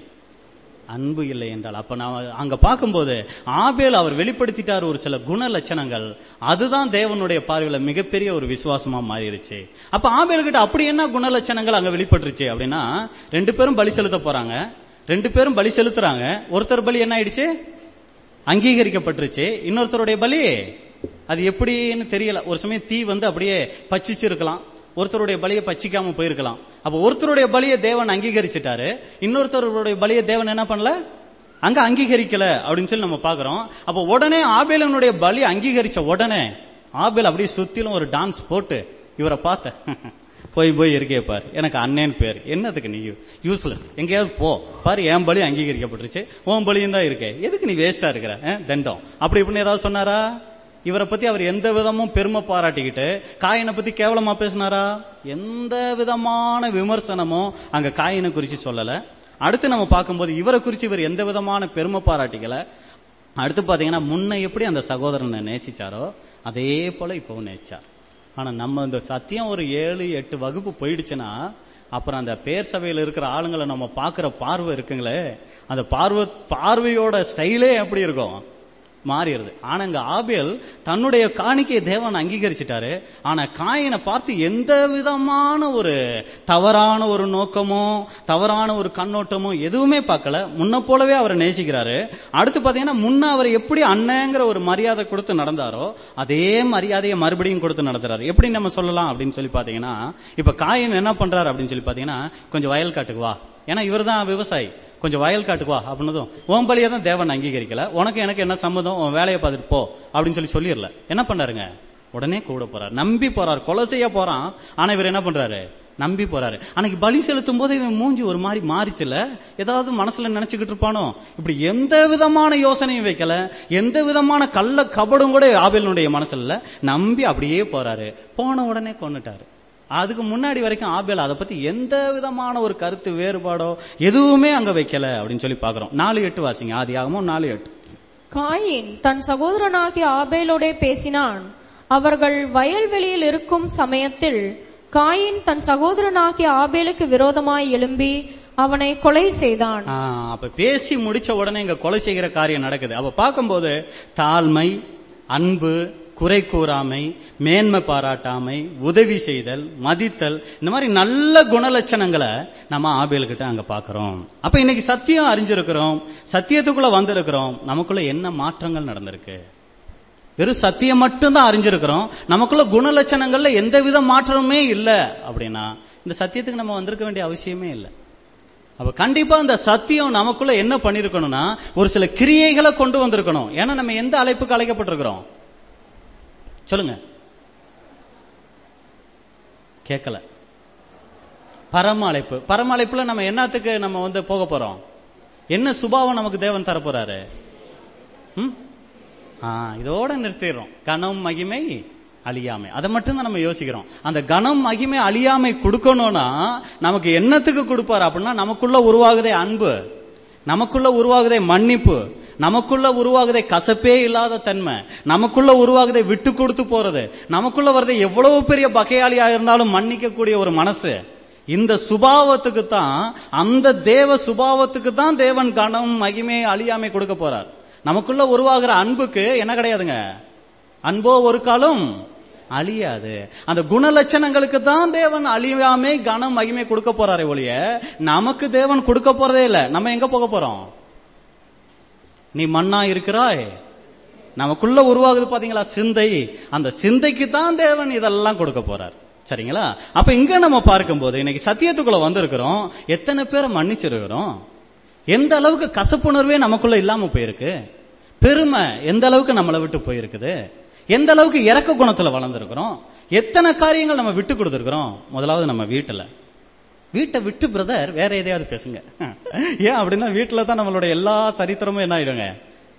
அன்பு இல்லை என்றால் அப்ப நான் அங்க பார்க்கும்போது ஆபேல் அவர் வெளிப்படுத்திட்டார் ஒரு சில குண லட்சணங்கள் அதுதான் தேவனுடைய பார்வையில மிகப்பெரிய ஒரு விசுவாசமா மாறிடுச்சு அப்ப ஆபேல் கிட்ட அப்படி என்ன குண லட்சணங்கள் அங்க வெளிப்பட்டுருச்சு அப்படின்னா ரெண்டு பேரும் பலி செலுத்த போறாங்க ரெண்டு பேரும் பலி செலுத்துறாங்க ஒருத்தர் பலி என்ன ஆயிடுச்சு அங்கீகரிக்கப்பட்டுருச்சு இன்னொருத்தருடைய பலி அது எப்படின்னு தெரியல ஒரு சமயம் தீ வந்து அப்படியே பச்சிச்சு இருக்கலாம் ஒருத்தருடைய பலியை பச்சிக்காம போயிருக்கலாம் அப்ப ஒருத்தருடைய பலியை தேவன் அங்கீகரிச்சிட்டாரு இன்னொருத்தருடைய பலியை தேவன் என்ன பண்ணல அங்க அங்கீகரிக்கல அப்படின்னு சொல்லி நம்ம பாக்குறோம் அப்ப உடனே ஆபேலனுடைய பலி அங்கீகரிச்ச உடனே ஆபேல் அப்படியே சுத்திலும் ஒரு டான்ஸ் போட்டு இவரை பார்த்த போய் போய் இருக்கே பாரு எனக்கு அண்ணன் பேர் என்னதுக்கு நீ யூஸ்லெஸ் எங்கேயாவது போ பாரு என் பலி அங்கீகரிக்கப்பட்டுருச்சு உன் பலியும் தான் இருக்கே எதுக்கு நீ வேஸ்டா இருக்கிற அஹ், தண்டம் அப்படி இப்படின்னு ஏதாவது சொன்னாரா இவரை பத்தி அவர் எந்த விதமும் பெருமை பாராட்டிக்கிட்டு காயினை பத்தி கேவலமா பேசினாரா எந்த விதமான விமர்சனமும் அங்க காயினை குறிச்சு சொல்லல அடுத்து நம்ம பார்க்கும்போது இவரை குறிச்சு இவர் எந்த விதமான பெருமை பாராட்டிக்கல அடுத்து பாத்தீங்கன்னா முன்ன எப்படி அந்த சகோதரனை நேசிச்சாரோ அதே போல இப்பவும் நேசிச்சார் ஆனா நம்ம இந்த சத்தியம் ஒரு ஏழு எட்டு வகுப்பு போயிடுச்சுன்னா அப்புறம் அந்த பேர் சபையில இருக்கிற ஆளுங்களை நம்ம பார்க்கிற பார்வை இருக்குங்களே அந்த பார்வை பார்வையோட ஸ்டைலே எப்படி இருக்கும் மாறிடுது ஆனா இங்க ஆபேல் தன்னுடைய காணிக்கையை தேவன் அங்கீகரிச்சிட்டாரு ஆனா காயினை பார்த்து எந்த விதமான ஒரு தவறான ஒரு நோக்கமோ தவறான ஒரு கண்ணோட்டமோ எதுவுமே பார்க்கல முன்ன போலவே அவரை நேசிக்கிறாரு அடுத்து பாத்தீங்கன்னா முன்ன அவர் எப்படி அண்ணங்கிற ஒரு மரியாதை கொடுத்து நடந்தாரோ அதே மரியாதையை மறுபடியும் கொடுத்து நடத்துறாரு எப்படி நம்ம சொல்லலாம் அப்படின்னு சொல்லி பாத்தீங்கன்னா இப்ப காயின் என்ன பண்றாரு அப்படின்னு சொல்லி பாத்தீங்கன்னா கொஞ்சம் வயல் காட்டுக்கு வா ஏன்னா இவர் தான் விவசாயி கொஞ்சம் வயல் காட்டுக்கு வா அப்படின்னதும் உன் பலியை தான் தேவன் அங்கீகரிக்கல உனக்கு எனக்கு என்ன சம்மதம் உன் வேலையை பார்த்துட்டு போ அப்படின்னு சொல்லி சொல்லிடல என்ன பண்ணாருங்க உடனே கூட போறாரு நம்பி போறாரு கொலை செய்ய போறான் ஆனா இவர் என்ன பண்றாரு நம்பி போறாரு அன்னைக்கு பலி செலுத்தும் போது இவன் மூஞ்சி ஒரு மாதிரி மாறிச்சுல ஏதாவது மனசுல நினைச்சுக்கிட்டு இருப்பானோ இப்படி எந்த விதமான யோசனையும் வைக்கல எந்த விதமான கள்ள கபடும் கூட ஆபேலனுடைய மனசுல இல்ல. நம்பி அப்படியே போறாரு போன உடனே கொன்னுட்டாரு அதுக்கு முன்னாடி வரைக்கும் ஆபேல் அதை பத்தி எந்த விதமான ஒரு கருத்து வேறுபாடோ எதுவுமே அங்க வைக்கல அப்படின்னு சொல்லி பாக்குறோம் நாலு எட்டு வாசிங்க ஆதி ஆகமும் நாலு எட்டு
காயின் தன் சகோதரனாகிய ஆபேலோடே பேசினான் அவர்கள் வயல்வெளியில் இருக்கும் சமயத்தில் காயின் தன் சகோதரனாகிய ஆபேலுக்கு விரோதமாய் எழும்பி அவனை கொலை செய்தான்
ஆ, அப்ப பேசி முடிச்ச உடனே இங்க கொலை செய்கிற காரியம் நடக்குது அப்ப பார்க்கும்போது தாழ்மை அன்பு குறை கூறாமை மேன்மை பாராட்டாமை உதவி செய்தல் மதித்தல் இந்த மாதிரி நல்ல குணலட்சணங்களை நம்ம ஆபேல் கிட்ட அங்க பாக்குறோம் அப்ப இன்னைக்கு சத்தியம் அறிஞ்சிருக்கிறோம் சத்தியத்துக்குள்ள வந்திருக்கிறோம் நமக்குள்ள என்ன மாற்றங்கள் நடந்திருக்கு வெறும் சத்தியம் மட்டும்தான் அறிஞ்சிருக்கிறோம் நமக்குள்ள குணலட்சணங்கள்ல எந்த வித மாற்றமுமே இல்ல அப்படின்னா இந்த சத்தியத்துக்கு நம்ம வந்திருக்க வேண்டிய அவசியமே இல்லை அப்ப கண்டிப்பா இந்த சத்தியம் நமக்குள்ள என்ன பண்ணிருக்கணும்னா ஒரு சில கிரியைகளை கொண்டு வந்திருக்கணும் ஏன்னா நம்ம எந்த அழைப்புக்கு அழைக்கப்பட்டிருக்கிறோம் சொல்லுங்க கேட்கல பரம அழைப்பு பரம அழைப்புல நம்ம என்னத்துக்கு நம்ம வந்து போக போறோம் என்ன சுபாவம் நமக்கு தேவன் தர போறாரு ம்? ஆ, இதோட நிறுத்திடுறோம் கனம் மகிமை அழியாமை அதை மட்டும்தான் நம்ம யோசிக்கிறோம் அந்த கனம் மகிமை அழியாமை கொடுக்கணும்னா நமக்கு என்னத்துக்கு கொடுப்பாரு அப்படின்னா நமக்குள்ள உருவாகுதே அன்பு நமக்குள்ள உருவாகுதே மன்னிப்பு நமக்குள்ள உருவாகுதே கசப்பே இல்லாத தன்மை நமக்குள்ள உருவாகுதே விட்டு கொடுத்து போறது நமக்குள்ள வரதே எவ்வளவு பெரிய பகையாளியா இருந்தாலும் மன்னிக்க கூடிய ஒரு மனசு இந்த சுபாவத்துக்கு தான் அந்த தேவ சுபாவத்துக்கு தான் தேவன் கனம் மகிமை அழியாமை கொடுக்க போறார் நமக்குள்ள உருவாகிற அன்புக்கு என்ன கிடையாதுங்க அன்போ ஒரு காலம் அழியாது அந்த குணலட்சணங்களுக்கு தான் தேவன் அழியாமை கனம் மகிமை கொடுக்க போறாரே ஒழிய நமக்கு தேவன் கொடுக்க போறதே இல்ல நம்ம எங்க போக போறோம் நீ மண்ணா இருக்கிறாய் நமக்குள்ள உருவாகுது பாத்தீங்களா சிந்தை அந்த சிந்தைக்கு தான் தேவன் இதெல்லாம் கொடுக்க போறார் சரிங்களா அப்ப இங்க நம்ம பார்க்கும்போது இன்னைக்கு சத்தியத்துக்குள்ள வந்திருக்கிறோம் எத்தனை பேரை மன்னிச்சிருக்கிறோம் எந்த அளவுக்கு கசப்புணர்வே நமக்குள்ள இல்லாம போயிருக்கு பெருமை எந்த அளவுக்கு நம்மளை விட்டு போயிருக்குது எந்த அளவுக்கு இறக்க குணத்துல வளர்ந்துருக்கிறோம் எத்தனை காரியங்கள் நம்ம விட்டு கொடுத்துருக்கிறோம் முதலாவது நம்ம வீட்டுல வீட்டை விட்டு பிரதர் வேற எதையாவது பேசுங்க ஏன் அப்படின்னா வீட்டுல தான் நம்மளோட எல்லா சரித்திரமும் என்ன ஆயிடுங்க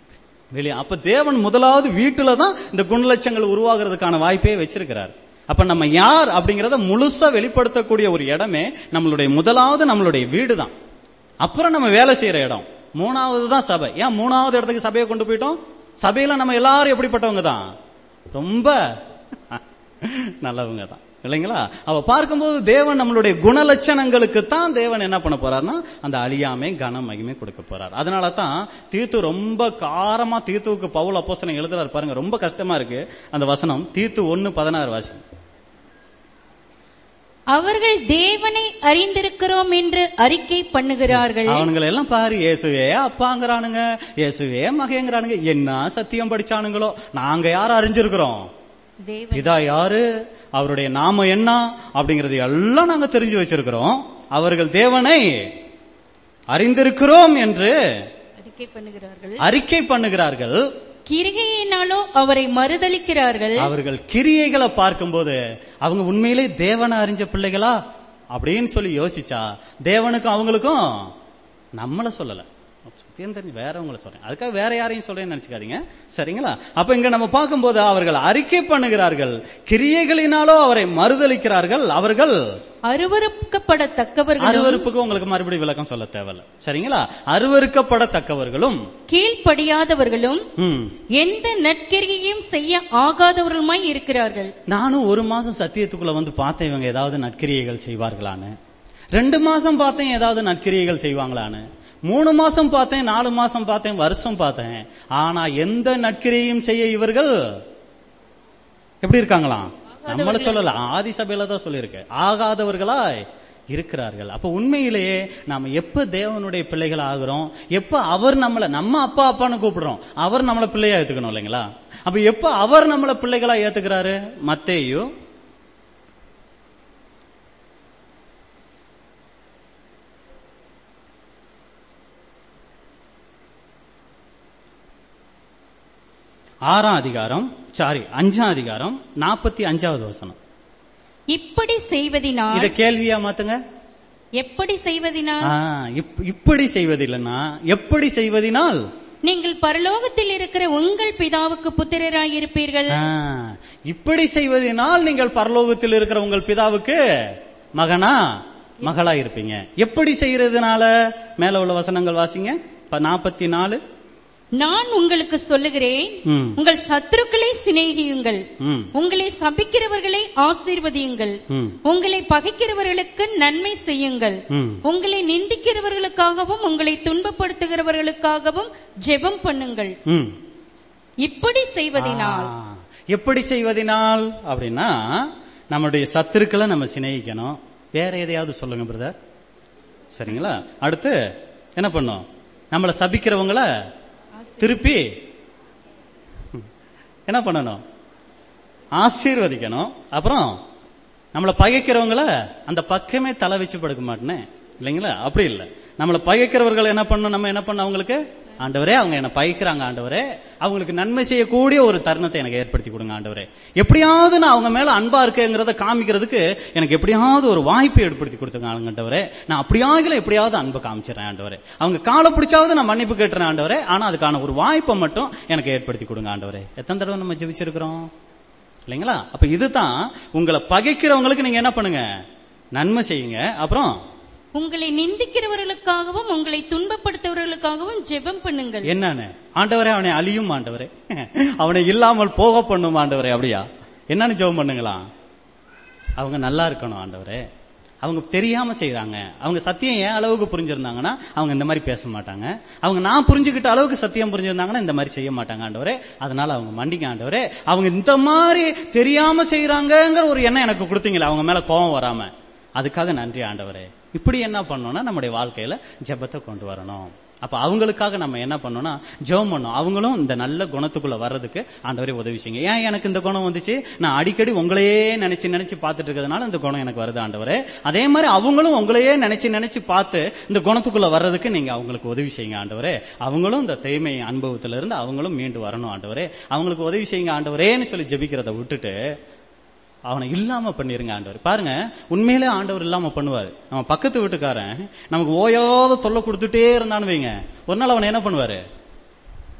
வெளியே அப்ப தேவன் முதலாவது வீட்டுல தான் இந்த குணலட்சங்கள் உருவாகிறதுக்கான வாய்ப்பே வச்சிருக்கிறார் அப்ப நம்ம யார் அப்படிங்கறத முழுசா வெளிப்படுத்தக்கூடிய ஒரு இடமே நம்மளுடைய முதலாவது நம்மளுடைய வீடு தான் அப்புறம் நம்ம வேலை செய்யற இடம் மூணாவது தான் சபை ஏன் மூணாவது இடத்துக்கு சபையை கொண்டு போயிட்டோம் சபையில நம்ம எல்லாரும் எப்படிப்பட்டவங்க தான் ரொம்ப நல்லவங்க தான் இல்லைங்களா அவ பார்க்கும்போது தேவன் நம்மளுடைய குணலட்சணங்களுக்கு தான் தேவன் என்ன பண்ண போறாருன்னா அந்த அழியாமை கன மகிமை கொடுக்க போறார் அதனால தான் தீர்த்து ரொம்ப காரமா தீர்த்துவுக்கு பவுல் அப்போஸ்தலன் எழுதுறாரு பாருங்க ரொம்ப கஷ்டமா இருக்கு அந்த வசனம் தீர்த்து ஒன்னு பதினாறு வாசி
அவர்கள் தேவனை அறிந்திருக்கிறோம் என்று அறிக்கை பண்ணுகிறார்கள்
அவனுங்களை எல்லாம் பாரு இயேசுவே அப்பாங்கிறானுங்க இயேசுவே மகேங்கிறானுங்க என்ன சத்தியம் படிச்சானுங்களோ நாங்க யார் அறிஞ்சிருக்கிறோம்
தேவன்
இதா யாரு அவருடைய நாம என்ன அப்படிங்கறது எல்லாம் நாங்க தெரிஞ்சு வச்சிருக்கிறோம் அவர்கள் தேவனை அறிந்திருக்கிறோம் என்று
அறிக்கை பண்ணுகிறார்கள்
அறிக்கை பண்ணுகிறார்கள்
கிரிகையினாலோ அவரை மறுதளிக்கிறார்கள்
அவர்கள் கிரியைகளை பார்க்கும்போது அவங்க உண்மையிலே தேவனை அறிஞ்ச பிள்ளைகளா அப்படின்னு சொல்லி யோசிச்சா தேவனுக்கும் அவங்களுக்கும் நம்மள சொல்லல சத்தியம் தெரிஞ்சு வேறவங்கள சொல்றேன் அதுக்காக வேற யாரையும் சொல்றேன்னு நினைச்சுக்காதீங்க சரிங்களா அப்ப இங்க நம்ம பார்க்கும்போது அவர்கள் அறிக்கை பண்ணுகிறார்கள் கிரியைகளினாலோ அவரை மறுதளிக்கிறார்கள் அவர்கள்
அருவறுக்கப்படத்தக்கவர்களும்
அருவருப்புக்கு உங்களுக்கு மறுபடியும் விளக்கம் சொல்ல தேவையில்ல சரிங்களா அருவருக்கப்படத்தக்கவர்களும்
கீழ்ப்படியாதவர்களும்
ம்
எந்த நற்கிரியையும் செய்ய ஆகாதவர்களுமாய் இருக்கிறார்கள்
நானும் ஒரு மாசம் சத்தியத்துக்குள்ள வந்து பார்த்தேன் இவங்க ஏதாவது நற்கிரியைகள் செய்வார்களான்னு ரெண்டு மாசம் பார்த்தேன் ஏதாவது நற்கிரியைகள் செய்வாங்களான்னு மூணு மாசம் பார்த்தேன் நாலு மாசம் பார்த்தேன் வருஷம் பார்த்தேன் ஆனா எந்த நற்கிரியையும் செய்ய இவர்கள் எப்படி இருக்காங்களாம் நம்மள சொல்லல ஆதி சபையில தான் சொல்லியிருக்கு ஆகாதவர்களா இருக்கிறார்கள் அப்ப உண்மையிலேயே நாம எப்ப தேவனுடைய பிள்ளைகள் ஆகுறோம் எப்ப அவர் நம்மள நம்ம அப்பா அப்பான்னு கூப்பிடுறோம் அவர் நம்மள பிள்ளையா ஏத்துக்கணும் இல்லைங்களா அப்ப எப்ப அவர் நம்மள பிள்ளைகளா ஏத்துக்கிறாரு மத்தேயு ஆறாம் அதிகாரம் சாரி அஞ்சாம் அதிகாரம் நாற்பத்தி அஞ்சாவது வசனம்
இப்படி செய்வதினால்
இத கேள்வியா மாத்துங்க
எப்படி செய்வதினால்
ஆ, இப்- இப்படி செய்வதில்லைன்னா எப்படி செய்வதினால்
நீங்கள் பரலோகத்தில் இருக்கிற உங்கள் பிதாவுக்கு புத்திரராயிருப்பீர்கள்
ஆ, இப்படி செய்வதினால் நீங்கள் பரலோகத்தில் இருக்கிற உங்கள் பிதாவுக்கு மகனா மகளா இருப்பீங்க எப்படி செய்யறதுனால மேல உள்ள வசனங்கள் வாசிங்க நாற்பத்தி நாலு
நான் உங்களுக்கு சொல்லுகிறேன்
ம்,
உங்கள் சத்துருக்களை சிநேகியுங்கள்
ம்,
உங்களை சபிக்கிறவர்களை ஆசீர்வதியுங்கள்
ம்,
உங்களை பகைக்கிறவர்களுக்கு நன்மை செய்யுங்கள்
ம்.
உங்களை நிந்திக்கிறவர்களுக்காகவும் உங்களை துன்பப்படுத்துகிறவர்களுக்காகவும் ஜெபம் பண்ணுங்கள்
ம்.
இப்படி செய்வதினால்
ஆ, எப்படி செய்வதினால் அப்படின்னா நம்முடைய சத்துருக்களை நம்ம சிநேகிக்கணும் வேற எதையாவது சொல்லுங்க பிரதர் சரிங்களா அடுத்து என்ன பண்ணும் நம்மளை சபிக்கிறவங்கள திருப்பி ம், என்ன பண்ணணும் ஆசீர்வதிக்கணும் அப்புறம் நம்மளை பகைக்கிறவங்கள அந்த பக்கமே தலை வச்சு படுக்க மாட்டேனே இல்லைங்களா அப்படி இல்லை நம்மளை பகைக்கிறவர்கள் என்ன பண்ணணும் நம்ம என்ன பண்ண அவங்களுக்கு ஆண்டவரே அவங்க என்ன பகைக்கிறாங்க ஆண்டவரே அவங்களுக்கு நன்மை செய்யக்கூடிய ஒரு தருணத்தை எனக்கு ஏற்படுத்தி கொடுங்க ஆண்டவரே எப்படியாவது நான் அவங்க மேல அன்பா இருக்கேங்கிறத காமிக்கிறதுக்கு எனக்கு எப்படியாவது ஒரு வாய்ப்பை ஏற்படுத்தி கொடுத்துங்க ஆண்டவரே நான் அப்படியாகல எப்படியாவது அன்பை காமிச்சிடறேன் ஆண்டவரே அவங்க காலை பிடிச்சாவது நான் மன்னிப்பு கேட்டுறேன் ஆண்டவரே ஆனா அதுக்கான ஒரு வாய்ப்பை மட்டும் எனக்கு ஏற்படுத்தி கொடுங்க ஆண்டவரே எத்தனை தடவை நம்ம ஜெபிச்சிருக்கிறோம் இல்லைங்களா அப்ப இதுதான் உங்களை பகைக்கிறவங்களுக்கு நீங்க என்ன பண்ணுங்க நன்மை செய்யுங்க அப்புறம்
உங்களை நிந்திக்கிறவர்களுக்காகவும் உங்களை துன்பப்படுத்துவர்களுக்காகவும் ஜெபம் பண்ணுங்கள்
என்னன்னு ஆண்டவரே அவனை அழியும் ஆண்டவரே அவனை இல்லாமல் போக பண்ணும் ஆண்டவரே அப்படியா என்னன்னு ஜெபம் பண்ணுங்களாம் அவங்க நல்லா இருக்கணும் ஆண்டவரே அவங்க தெரியாம செய்றாங்க அவங்க சத்தியம் ஏன் அளவுக்கு புரிஞ்சிருந்தாங்கன்னா அவங்க இந்த மாதிரி பேச மாட்டாங்க அவங்க நான் புரிஞ்சுக்கிட்ட அளவுக்கு சத்தியம் புரிஞ்சிருந்தாங்கன்னா இந்த மாதிரி செய்ய மாட்டாங்க ஆண்டவரே அதனால அவங்க மண்டிங்க ஆண்டவரே அவங்க இந்த மாதிரி தெரியாம செய்யறாங்கங்கிற ஒரு எண்ணம் எனக்கு கொடுத்தீங்களே அவங்க மேல கோபம் வராம அதுக்காக நன்றி ஆண்டவரே இப்படி என்ன பண்ணணும்னா நம்முடைய வாழ்க்கையில ஜெபத்தை கொண்டு வரணும் அப்ப அவங்களுக்காக நம்ம என்ன பண்ணோம்னா ஜெபம் பண்ணோம் அவங்களும் இந்த நல்ல குணத்துக்குள்ள வர்றதுக்கு ஆண்டவரே உதவி செய்யுங்க ஏன் எனக்கு இந்த குணம் வந்துச்சு நான் அடிக்கடி உங்களையே நினைச்சு நினைச்சு பார்த்துட்டு இருக்கிறதுனால இந்த குணம் எனக்கு வருது ஆண்டவரே அதே மாதிரி அவங்களும் உங்களையே நினைச்சு நினைச்சு பார்த்து இந்த குணத்துக்குள்ள வர்றதுக்கு நீங்க அவங்களுக்கு உதவி செய்யுங்க ஆண்டவரே அவங்களும் இந்த தீமை அனுபவத்துல இருந்து அவங்களும் மீண்டு வரணும் ஆண்டவரே அவங்களுக்கு உதவி செய்யுங்க ஆண்டவரேன்னு சொல்லி ஜெபிக்கிறத விட்டுட்டு அவனை இல்லாம பண்ணிருங்க ஆண்டவர் பாருங்க உண்மையிலே ஆண்டவர் இல்லாம பண்ணுவாரு நம்ம பக்கத்து வீட்டுக்காரன் நமக்கு ஓயாத தொல்லை கொடுத்துட்டே இருந்தான்னு வைங்க ஒரு நாள் அவனை என்ன பண்ணுவாரு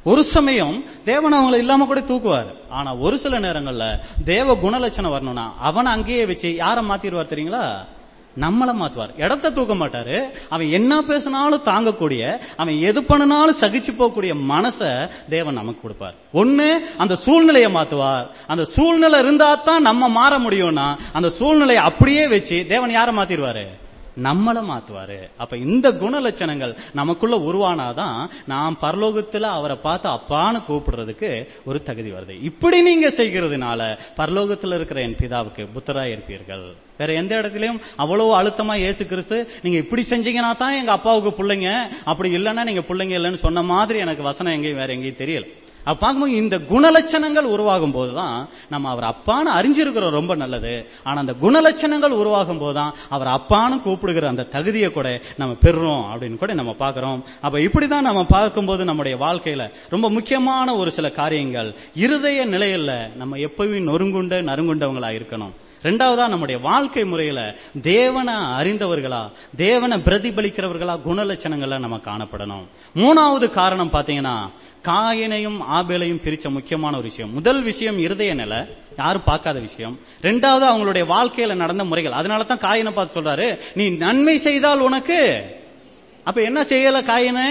ஒரு சமயம் தேவன் அவங்கள இல்லாம கூட தூக்குவார் ஆனா ஒரு சில நேரங்கள்ல தேவ குணலட்சணம் வரணும்னா அவனை அங்கேயே வச்சு யாரை மாத்திடுவார் தெரியுங்களா நம்மள மாத்துவார் இடத்த தூக்க மாட்டாரு அவன் என்ன பேசினாலும் தாங்கக்கூடிய அவன் எது பண்ணினாலும் சகிச்சு போகக்கூடிய மனச தேவன் நமக்கு கொடுப்பார் ஒண்ணு அந்த சூழ்நிலையை மாத்துவார் அந்த சூழ்நிலை இருந்தா தான் நம்ம மாற முடியும்னா அந்த சூழ்நிலையை அப்படியே வச்சு தேவன் யாரை மாத்திடுவாரு நம்மள மாத்துவாரு அப்ப இந்த குணலட்சணங்கள் நமக்குள்ள உருவானாதான் நாம் பரலோகத்துல அவரை பார்த்து அப்பான்னு கூப்பிடுறதுக்கு ஒரு தகுதி வருது இப்படி நீங்க செய்கிறதுனால பரலோகத்துல இருக்கிற என் பிதாவுக்கு புத்தரா இருப்பீர்கள் வேற எந்த இடத்துலயும் அவ்வளவு அழுத்தமா இயேசு கிறிஸ்து நீங்க இப்படி செஞ்சீங்கன்னா தான் எங்க அப்பாவுக்கு பிள்ளைங்க அப்படி இல்லைன்னா நீங்க பிள்ளைங்க இல்லைன்னு சொன்ன மாதிரி எனக்கு வசனம் எங்கேயும் வேற எங்கேயும் தெரியல அப்ப பார்க்கும்போது இந்த குணலட்சணங்கள் உருவாகும் போதுதான் நம்ம அவர் அப்பான்னு அறிஞ்சிருக்கிறோம் ரொம்ப நல்லது ஆனா அந்த குணலட்சணங்கள் உருவாகும் போதுதான் அவர் அப்பான்னு கூப்பிடுகிற அந்த தகுதியை கூட நம்ம பெறுறோம் அப்படின்னு கூட நம்ம பார்க்கிறோம் அப்ப இப்படிதான் நம்ம பார்க்கும்போது நம்முடைய வாழ்க்கையில ரொம்ப முக்கியமான ஒரு சில காரியங்கள் இருதய நிலையில நம்ம எப்பவும் நொறுங்குண்ட நறுங்குண்டவங்களா இருக்கணும் ரெண்டாவதா நம்முடைய வாழ்க்கை முறையில தேவனை அறிந்தவர்களா தேவனை பிரதிபலிக்கிறவர்களா குணலட்சணங்களா நம்ம காணப்படணும் மூணாவது காரணம் பாத்தீங்கன்னா காயினையும் ஆபேலையும் பிரிச்ச முக்கியமான ஒரு விஷயம் முதல் விஷயம் இருதய நிலை யாரும் பார்க்காத விஷயம் ரெண்டாவது அவங்களுடைய வாழ்க்கையில நடந்த முறைகள் அதனால தான் காயினை பார்த்து சொல்றாரு நீ நன்மை செய்தால் உனக்கு அப்ப என்ன செய்யல காயினு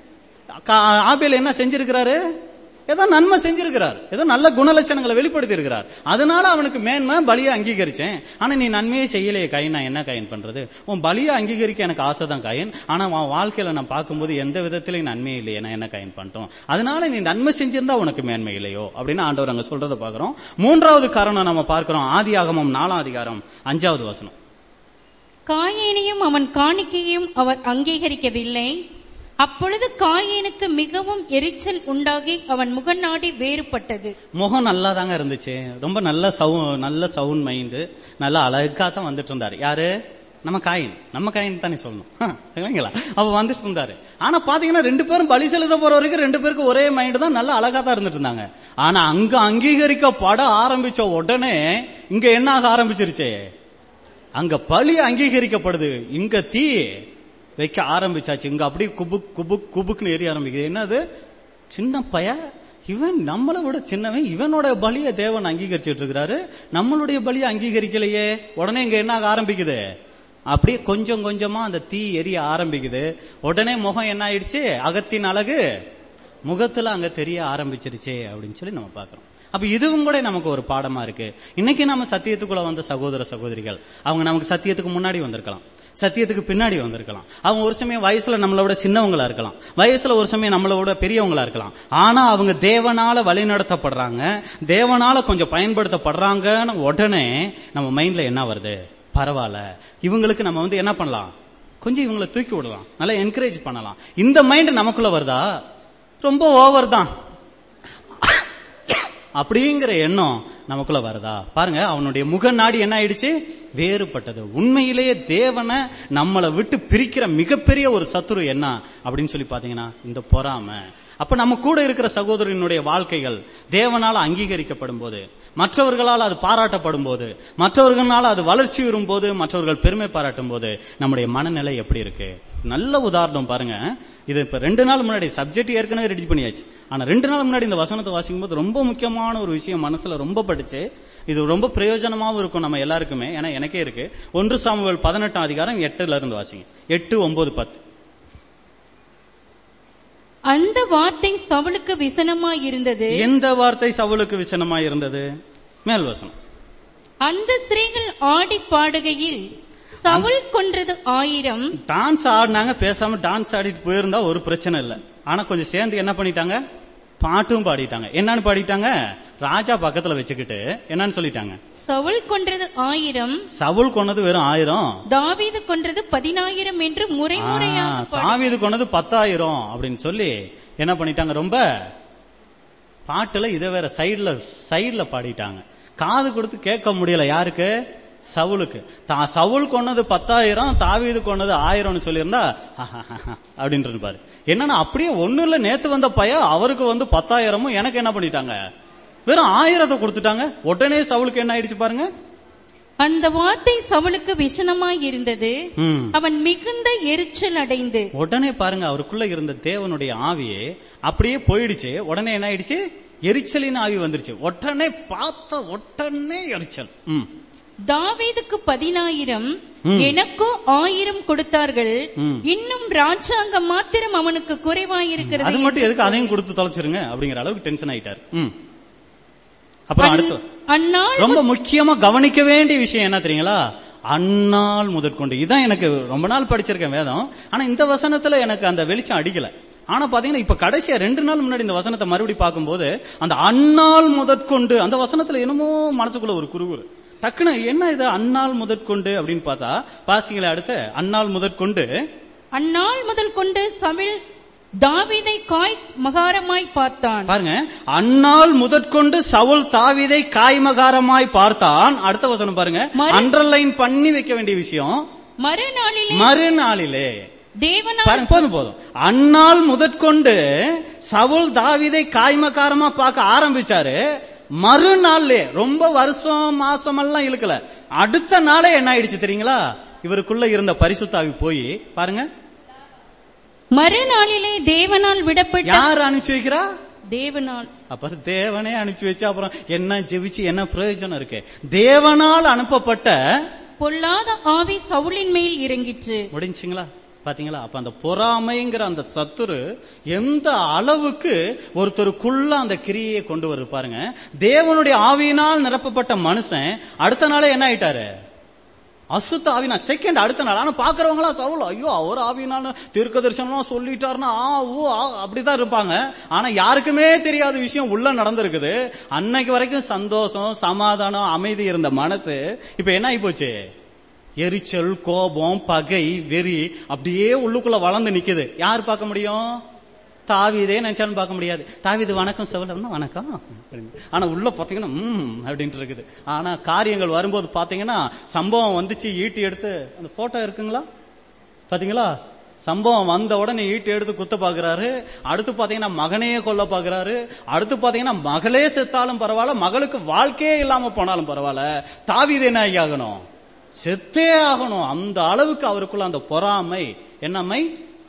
ஆபேல் என்ன செஞ்சிருக்கிறாரு ஏதோ நன்மை செஞ்சிருக்கிறார் ஏதோ நல்ல குணலட்சணங்களை வெளிப்படுத்தி இருக்கிறார் அதனால அவனுக்கு மேன்மை பலியை அங்கீகரிச்சேன் ஆனா நீ நன்மையே செய்யலையே காயின் நான் என்ன காயின் பண்றது உன் பலியை அங்கீகரிக்க எனக்கு ஆசை தான் காயின் ஆனா உன் வாழ்க்கையில நான் பார்க்கும்போது எந்த விதத்திலையும் நன்மை இல்லையே நான் என்ன காயின் பண்ணிட்டோம் அதனால நீ நன்மை செஞ்சிருந்தா உனக்கு மேன்மை இல்லையோ அப்படின்னு ஆண்டவர் அங்க சொல்றத பாக்குறோம் மூன்றாவது காரணம் நம்ம பார்க்கிறோம் ஆதி ஆகமம் நாலாம் அதிகாரம் அஞ்சாவது வசனம்
காயேனையும் அவன் காணிக்கையும் அவர் அங்கீகரிக்கவில்லை அப்பொழுது காயேனுக்கு மிகவும் எரிச்சல் உண்டாகி அவன் முகநாடி வேறுபட்டது
முகம் நல்லா தாங்க இருந்துச்சு ரொம்ப நல்ல சவு நல்ல சவுண்ட் மைண்டு நல்ல அழகா தான் வந்துட்டு இருந்தாரு யாரு நம்ம காயின் நம்ம காயின் தானே சொல்லணும் இல்லைங்களா அப்ப வந்துட்டு இருந்தாரு ஆனா பாத்தீங்கன்னா ரெண்டு பேரும் பலி செலுத்த போற வரைக்கும் ரெண்டு பேருக்கு ஒரே மைண்டு தான் நல்ல அழகா தான் இருந்துட்டு இருந்தாங்க ஆனா அங்க அங்கீகரிக்கப்பட ஆரம்பிச்ச உடனே இங்க என்ன ஆக ஆரம்பிச்சிருச்சே அங்க பலி அங்கீகரிக்கப்படுது இங்க தீ வைக்க ஆரம்பிச்சாச்சு இங்க அப்படியே குபுக் குபுக் குபுக்னு எரிய ஆரம்பிக்குது என்னது சின்ன பய இவன் நம்மளை விட சின்னவன் இவனோட பலியை தேவன் அங்கீகரிச்சிட்டு இருக்கிறாரு நம்மளுடைய பலியை அங்கீகரிக்கலையே உடனே இங்க என்ன ஆக ஆரம்பிக்குது அப்படியே கொஞ்சம் கொஞ்சமா அந்த தீ எரிய ஆரம்பிக்குது உடனே முகம் என்ன ஆயிடுச்சு அகத்தின் அழகு முகத்துல அங்க தெரிய ஆரம்பிச்சிருச்சே அப்படின்னு சொல்லி நம்ம பாக்குறோம் அப்ப இதுவும் கூட நமக்கு ஒரு பாடமா இருக்கு இன்னைக்கு நம்ம சத்தியத்துக்குள்ள வந்த சகோதர சகோதரிகள் அவங்க நமக்கு சத்தியத்துக்கு முன்னாடி வந்திருக்கலாம் சத்தியத்துக்கு பின்னாடி வந்திருக்கலாம் அவங்க ஒரு சமயம் வயசுல நம்மளோட சின்னவங்களா இருக்கலாம் வயசுல ஒரு சமயம் நம்மளோட பெரியவங்களா இருக்கலாம் ஆனா அவங்க தேவனால வழி நடத்தப்படுறாங்க தேவனால கொஞ்சம் பயன்படுத்தப்படுறாங்கன்னு உடனே நம்ம மைண்ட்ல என்ன வருது பரவாயில்ல இவங்களுக்கு நம்ம வந்து என்ன பண்ணலாம் கொஞ்சம் இவங்களை தூக்கி விடலாம் நல்லா என்கரேஜ் பண்ணலாம் இந்த மைண்ட் நமக்குள்ள வருதா ரொம்ப ஓவர் தான் அப்படிங்கிற எண்ணம் நமக்குள்ள வருதா பாருங்க அவனுடைய முக நாடி என்ன ஆயிடுச்சு வேறுபட்டது உண்மையிலேயே தேவனை நம்மளை விட்டு பிரிக்கிற மிகப்பெரிய ஒரு சத்துரு என்ன அப்படின்னு சொல்லி பாத்தீங்கன்னா இந்த பொறாம அப்ப நம்ம கூட இருக்கிற சகோதரனுடைய வாழ்க்கைகள் தேவனால அங்கீகரிக்கப்படும் போது மற்றவர்களால் அது பாராட்டப்படும் போது மற்றவர்களால் அது வளர்ச்சி வரும்போது மற்றவர்கள் பெருமை பாராட்டும் போது நம்முடைய மனநிலை எப்படி இருக்கு நல்ல உதாரணம் பாருங்க இது இப்ப ரெண்டு நாள் முன்னாடி சப்ஜெக்ட் ஏற்கனவே ரெடி பண்ணியாச்சு ஆனா ரெண்டு நாள் முன்னாடி இந்த வசனத்தை வாசிக்கும் போது ரொம்ப முக்கியமான ஒரு விஷயம் மனசுல ரொம்ப படிச்சு இது ரொம்ப பிரயோஜனமாவும் இருக்கும் நம்ம எல்லாருக்குமே ஏன்னா எனக்கே இருக்கு ஒன்று சாமுவேல் பதினெட்டாம் அதிகாரம் எட்டுல இருந்து வாசிங்க எட்டு ஒன்பது பத்து
அந்த வார்த்தை சவுலுக்கு விசனமாய் இருந்தது
எந்த வார்த்தை சவுலுக்கு விசனமாய் இருந்தது மேல் வசனம்
அந்த ஸ்திரீகள் ஆடி பாடுகையில் சவுல் கொன்றது ஆயிரம்
டான்ஸ் ஆடினாங்க பேசாம டான்ஸ் ஆடிட்டு போயிருந்தா ஒரு பிரச்சனை இல்ல ஆனா கொஞ்சம் சேர்ந்து என்ன பண்ணிட்டாங்க பாட்டும் பாடிட்டாங்க என்னன்னு பாடிட்டாங்க ராஜா பக்கத்துல வச்சுக்கிட்டு என்னன்னு சொல்லிட்டாங்க
சவுல் கொன்றது ஆயிரம்
சவுல் கொன்னது வெறும் ஆயிரம்
தாவீது கொன்றது பதினாயிரம் என்று முறைமுறையாக
ஆ,
பாடி-
தாவீது கொன்னது பத்தாயிரம் அப்படின்னு சொல்லி என்ன பண்ணிட்டாங்க ரொம்ப பாட்டுல இதை வேற சைடுல சைடுல பாடிட்டாங்க காது கொடுத்து கேட்க முடியல யாருக்கு சவுலுக்கு தான் சவுல் கொன்னது பத்தாயிரம் தாவீது கொன்னது ஆயிரம்னு சொல்லியிருந்தா அப்படின்னு இருப்பாரு என்னன்னா அப்படியே ஒண்ணு இல்ல நேத்து வந்த பையன் அவருக்கு வந்து பத்தாயிரமும் எனக்கு என்ன பண்ணிட்டாங்க வெறும் ஆயிரத்தை கொடுத்துட்டாங்க உடனே சவுலுக்கு என்ன ஆயிடுச்சு பாருங்க
அந்த வார்த்தை சவுலுக்கு விஷனமாய் இருந்தது
ம்.
அவன் மிகுந்த எரிச்சல் அடைந்து
உடனே பாருங்க அவருக்குள்ள இருந்த தேவனுடைய ஆவியே அப்படியே போயிடுச்சு உடனே என்ன ஆயிடுச்சு எரிச்சலின் ஆவி வந்துருச்சு உடனே பார்த்த உடனே எரிச்சல் ம்.
தாவீதுக்கு பதினாயிரம் எனக்கோ ஆயிரம் கொடுத்தார்கள் இன்னும் ராஜாங்கம் மாத்திரம் அவனுக்கு குறைவாயிருக்கிறது
அது மட்டும் எதுக்கு அதையும் கொடுத்து தொலைச்சிருங்க அப்படிங்கிற அளவுக்கு டென்ஷன் ஆயிட்டாரு ம். அப்புறம் அடுத்து
அந்நாள்
ரொம்ப முக்கியமா கவனிக்க வேண்டிய விஷயம் என்ன தெரியுங்களா அந்நாள் முதற்கொண்டு இதான் எனக்கு ரொம்ப நாள் படிச்சிருக்கேன் வேதம் ஆனா இந்த வசனத்துல எனக்கு அந்த வெளிச்சம் அடிக்கல ஆனா பாத்தீங்கன்னா இப்ப கடைசியா ரெண்டு நாள் முன்னாடி இந்த வசனத்தை மறுபடி பார்க்கும்போது அந்த அந்நாள் முதற்கொண்டு அந்த வசனத்துல என்னமோ மனசுக்குள்ள ஒரு குறுகுறு டக்குனு என்ன இது அந்நாள் முதற்கொண்டு அப்படின்னு பார்த்தா பாசிங்களே அடுத்து அந்நாள் முதற்கொண்டு
அந்நாள் முதல் கொண்டு சமிழ் தாவீதை காய் மகாரமாய் பார்த்தான்
பாருங்க அந்நாள் முதற்கொண்டு சவுல் தாவீதை காய்மகாரமாய் பார்த்தான் அடுத்த வசனம் பாருங்க
மறு-
அண்டர்லைன் பண்ணி வைக்க வேண்டிய விஷயம்
மறுநாளிலே
மறுநாளிலே
தேவனால்
பாருங்க போதும் போதும் அந்நாள் முதற்கொண்டு சவுல் தாவீதை காய்மகாரமா பார்க்க ஆரம்பிச்சாரு மறுநாள்லே ரொம்ப வருஷம் மாசம் எல்லாம் இழுக்கல அடுத்த நாளே என்ன ஆயிடுச்சு தெரியுங்களா இவருக்குள்ள இருந்த பரிசுத்தாவி போய் பாருங்க
மறுநாளிலே தேவனால் விடப்பட்ட
யார் அனுப்பிச்சு வைக்கிறா
தேவனால்
அப்புறம் தேவனே அனுப்பிச்சு வச்சு அப்புறம் என்ன ஜெபிச்சு என்ன பிரயோஜனம் இருக்கு தேவனால் அனுப்பப்பட்ட
பொல்லாத ஆவி சவுலின் மேல் இறங்கிற்று
முடிஞ்சுங்களா பாத்தீங்களா அப்ப அந்த பொறாமைங்கிற அந்த சத்துரு எந்த அளவுக்கு ஒருத்தருக்குள்ள அந்த கிரியையை கொண்டு வருது பாருங்க தேவனுடைய ஆவியினால் நிரப்பப்பட்ட மனுஷன் அடுத்த நாளே என்ன ஆயிட்டாரு அசுத்த ஆவினா செகண்ட் அடுத்த நாள் ஆனா பாக்குறவங்களா சவுல் ஐயோ அவர் ஆவினால தீர்க்க தரிசனம் சொல்லிட்டாருன்னா ஆ ஊ ஆ அப்படிதான் இருப்பாங்க ஆனா யாருக்குமே தெரியாத விஷயம் உள்ள நடந்திருக்குது அன்னைக்கு வரைக்கும் சந்தோஷம் சமாதானம் அமைதி இருந்த மனசு இப்ப என்ன ஆகி போச்சு எரிச்சல் கோபம் பகை வெறி அப்படியே உள்ளுக்குள்ள வளர்ந்து நிக்குது யார் பார்க்க முடியும் தாவீதே நினைச்சாலும் பார்க்க முடியாது தாவீது வணக்கம் செவலம்னா வணக்கம் அப்படின்னு. ஆனா உள்ள பாத்தீங்கன்னா ம் அப்படின்ட்டு இருக்குது ஆனா காரியங்கள் வரும்போது பாத்தீங்கன்னா சம்பவம் வந்துச்சு ஈட்டி எடுத்து அந்த போட்டோ இருக்குங்களா பாத்தீங்களா சம்பவம் வந்த உடனே ஈட்டி எடுத்து குத்த பாக்குறாரு அடுத்து பாத்தீங்கன்னா மகனையே கொல்ல பாக்குறாரு அடுத்து பாத்தீங்கன்னா மகளே செத்தாலும் பரவாயில்ல மகளுக்கு வாழ்க்கையே இல்லாம போனாலும் பரவாயில்ல தாவீது என்ன ஆகணும் செத்தே ஆகணும் அந்த அளவுக்கு அவருக்குள்ள அந்த பொறாமை என்னம்மை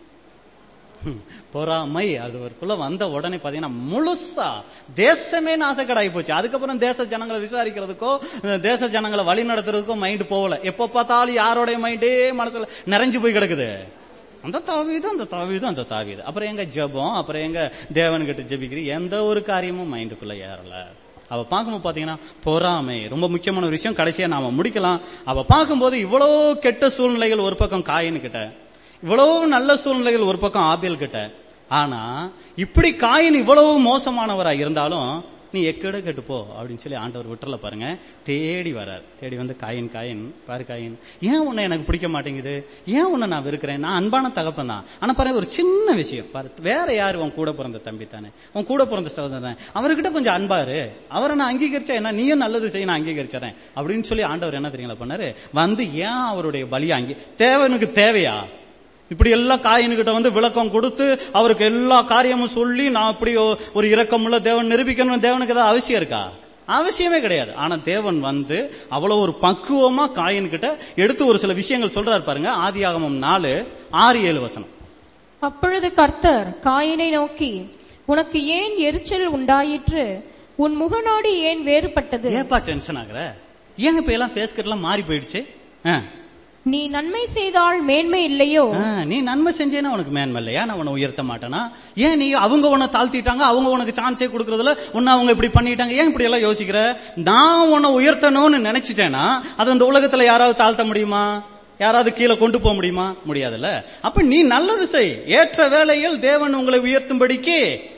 ஹம், பொறாமை அது அவருக்குள்ள வந்த உடனே பாத்தீங்கன்னா முழுசா தேசமே நாசக்கடாகி போச்சு அதுக்கப்புறம் தேச ஜனங்களை விசாரிக்கிறதுக்கோ அஹ், தேச ஜனங்களை வழி நடத்துறதுக்கோ மைண்ட் போகல எப்ப பார்த்தாலும் யாரோடைய மைண்டே மனசுல நிறைஞ்சு போய் கிடக்குது அந்த தாவீது அந்த தாவீது அந்த தாவீது அப்புறம் எங்க ஜெபம் அப்புறம் எங்க தேவன்கிட்ட ஜெபிக்கிற எந்த ஒரு காரியமும் மைண்டுக்குள்ள ஏறல அவ பார்க்கும்போது பாத்தீங்கன்னா பொறாமை ரொம்ப முக்கியமான ஒரு விஷயம் கடைசியா நாம முடிக்கலாம் அவ பார்க்கும்போது இவ்வளவு கெட்ட சூழ்நிலைகள் ஒரு பக்கம் காயின் கிட்ட இவ்வளவு நல்ல சூழ்நிலைகள் ஒரு பக்கம் ஆபியல் கிட்ட ஆனா இப்படி காயின் இவ்வளவு மோசமானவரா இருந்தாலும் நீ எக்கட கெட்டு போ அப்படின்னு சொல்லி ஆண்டவர் விட்டுறல பாருங்க தேடி வரார் தேடி வந்து காயின் காயின் பாரு காயின் ஏன் உன்னை எனக்கு பிடிக்க மாட்டேங்குது ஏன் உன்னை நான் வெறுக்கிறேன் நான் அன்பான தகப்பன் தான் ஆனா பாருங்க ஒரு சின்ன விஷயம் பாரு வேற யாரு உன் கூட பிறந்த தம்பி தானே உன் கூட பிறந்த சகோதரன் தானே அவர்கிட்ட கொஞ்சம் அன்பாரு அவரை நான் அங்கீகரிச்சா என்ன நீயும் நல்லது செய்ய நான் அங்கீகரிச்சறேன் அப்படின்னு சொல்லி ஆண்டவர் என்ன தெரியுங்களா பண்ணாரு வந்து ஏன் அவருடைய பலியை அங்கீ தேவனுக்கு தேவையா இப்படி எல்லாம் காயின்கிட்ட வந்து விளக்கம் கொடுத்து அவருக்கு எல்லா காரியமும் சொல்லி நான் இப்படி ஒ- ஒரு இரக்கமுள்ள தேவன் நிரூபிக்கணும் தேவனுக்கு ஏதாவது அவசியம் இருக்கா அவசியமே கிடையாது ஆனா தேவன் வந்து அவ்வளவு ஒரு பக்குவமா காயின் கிட்ட எடுத்து ஒரு சில விஷயங்கள் சொல்றாரு பாருங்க ஆதியாகமம் நாலு ஆறு ஏழு வசனம்
அப்பொழுது கர்த்தர் காயினை நோக்கி உனக்கு ஏன் எரிச்சல் உண்டாயிற்று உன் முகநாடி ஏன் வேறுபட்டது
ஏப்பா டென்ஷன் ஆகுற ஏன் இப்ப எல்லாம் ஃபேஸ் கட் எல்லாம் மாறி போயிடுச்சு ஆ.
நீ நன்மை செய்தால் மேன்மை இல்லையோ
ஆ, நீ நன்மை செஞ்சேன்னா உனக்கு மேன்மை இல்லையா நான் உன்னை உயர்த்த மாட்டேனா ஏன் நீ அவங்க உன்னை தாழ்த்திட்டாங்க அவங்க உனக்கு சான்ஸே கொடுக்கறதுல உன்னை அவங்க இப்படி பண்ணிட்டாங்க ஏன் இப்படி எல்லாம் யோசிக்கிற நான் உன்னை உயர்த்தணும்னு நினைச்சிட்டேனா அது அந்த உலகத்துல யாராவது தாழ்த்த முடியுமா யாராவது கீழே கொண்டு போக முடியுமா முடியாதுல்ல அப்ப நீ நல்லது செய் ஏற்ற வேளையில் தேவன் உங்களை உயர்த்தும்படிக்கு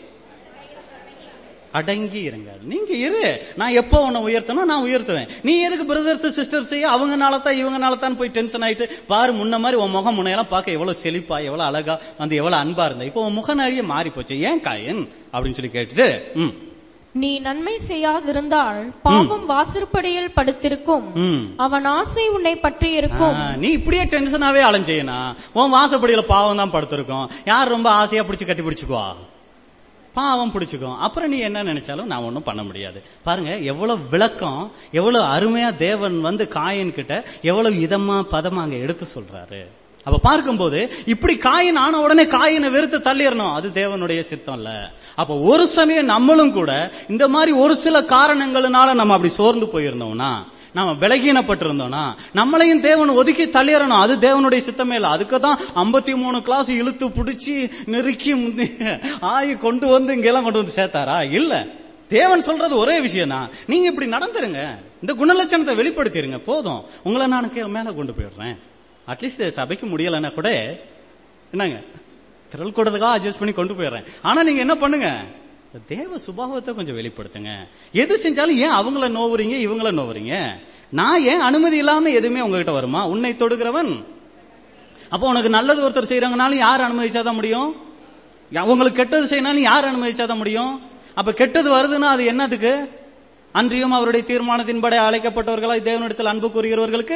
அடங்கி இருங்க நீங்க இரு நான் எப்போ உன்னை உயர்த்தணும் நான் உயர்த்துவேன் நீ எதுக்கு பிரதர்ஸ் சிஸ்டர்ஸ் அவங்கனால தான் இவங்கனால தான் போய் டென்ஷன் ஆயிட்டு பாரு முன்ன மாதிரி உன் முகம் முன்னையெல்லாம் பார்க்க எவ்வளவு செழிப்பா எவ்வளவு அழகா வந்து எவ்வளவு அன்பா இருந்த இப்போ உன் முகநாடியே மாறி போச்சு ஏன் காயன் அப்படின்னு சொல்லி கேட்டுட்டு ம்
நீ நன்மை செய்யாதிருந்தால் பாவம் வாசற்படியில் படுத்திருக்கும்
ம்
அவன் ஆசை உன்னை பற்றி இருக்கும்
ஆ, நீ இப்படியே டென்ஷனாவே அலைஞ்சேனா உன் வாசப்படியில பாவம் தான் படுத்திருக்கும் யார் ரொம்ப ஆசையா பிடிச்சு கட்டி பிடிச்சுக்குவா பாவம் பிடிச்சுக்கும் அப்புறம் நீ என்ன நினைச்சாலும் நான் ஒண்ணும் பண்ண முடியாது பாருங்க எவ்வளவு விளக்கம் எவ்வளவு அருமையா தேவன் வந்து காயின் கிட்ட எவ்வளவு இதமா பதமா அங்க எடுத்து சொல்றாரு அப்ப பார்க்கும்போது இப்படி காயின் ஆன உடனே காயினை வெறுத்து தள்ளிடணும் அது தேவனுடைய சித்தம் இல்ல அப்ப ஒரு சமயம் நம்மளும் கூட இந்த மாதிரி ஒரு சில காரணங்கள்னால நம்ம அப்படி சோர்ந்து போயிருந்தோம்னா நம்ம விலகீனப்பட்டிருந்தோம்னா நம்மளையும் தேவன் ஒதுக்கி தள்ளிடணும் அது தேவனுடைய சித்தமே இல்ல அதுக்கு தான் ஐம்பத்தி மூணு கிளாஸ் இழுத்து பிடிச்சி நெருக்கி முந்தி ஆயி கொண்டு வந்து இங்கெல்லாம் கொண்டு வந்து சேர்த்தாரா இல்ல தேவன் சொல்றது ஒரே விஷயம் தான் நீங்க இப்படி நடந்துருங்க இந்த குணலட்சணத்தை வெளிப்படுத்திருங்க போதும் உங்களை நான் கீழே மேல கொண்டு போயிடுறேன் அட்லீஸ்ட் சபைக்கு முடியலைன்னா கூட என்னங்க திரள் கூடதுக்காக அட்ஜஸ்ட் பண்ணி கொண்டு போயிடுறேன் ஆனா நீங்க என்ன பண்ணுங்க தேவ சுபாவத்தை கொஞ்சம் வெளிப்படுத்துங்க எது செஞ்சாலும் ஏன் அவங்கள நோவுறீங்க இவங்கள நோவுறீங்க நான் ஏன் அனுமதி இல்லாம எதுவுமே உங்ககிட்ட வருமா உன்னை தொடுகிறவன் அப்போ உனக்கு நல்லது ஒருத்தர் செய்யறாங்கனாலும் யார் அனுமதிச்சாதான் முடியும் யா- உங்களுக்கு கெட்டது செய்யனாலும் யார் அனுமதிச்சாதான் முடியும் அப்ப கெட்டது வருதுன்னா அது என்னதுக்கு அன்றியும் அவருடைய தீர்மானத்தின்படி அழைக்கப்பட்டவர்களாய் தேவனிடத்தில் அன்பு கூறுகிறவர்களுக்கு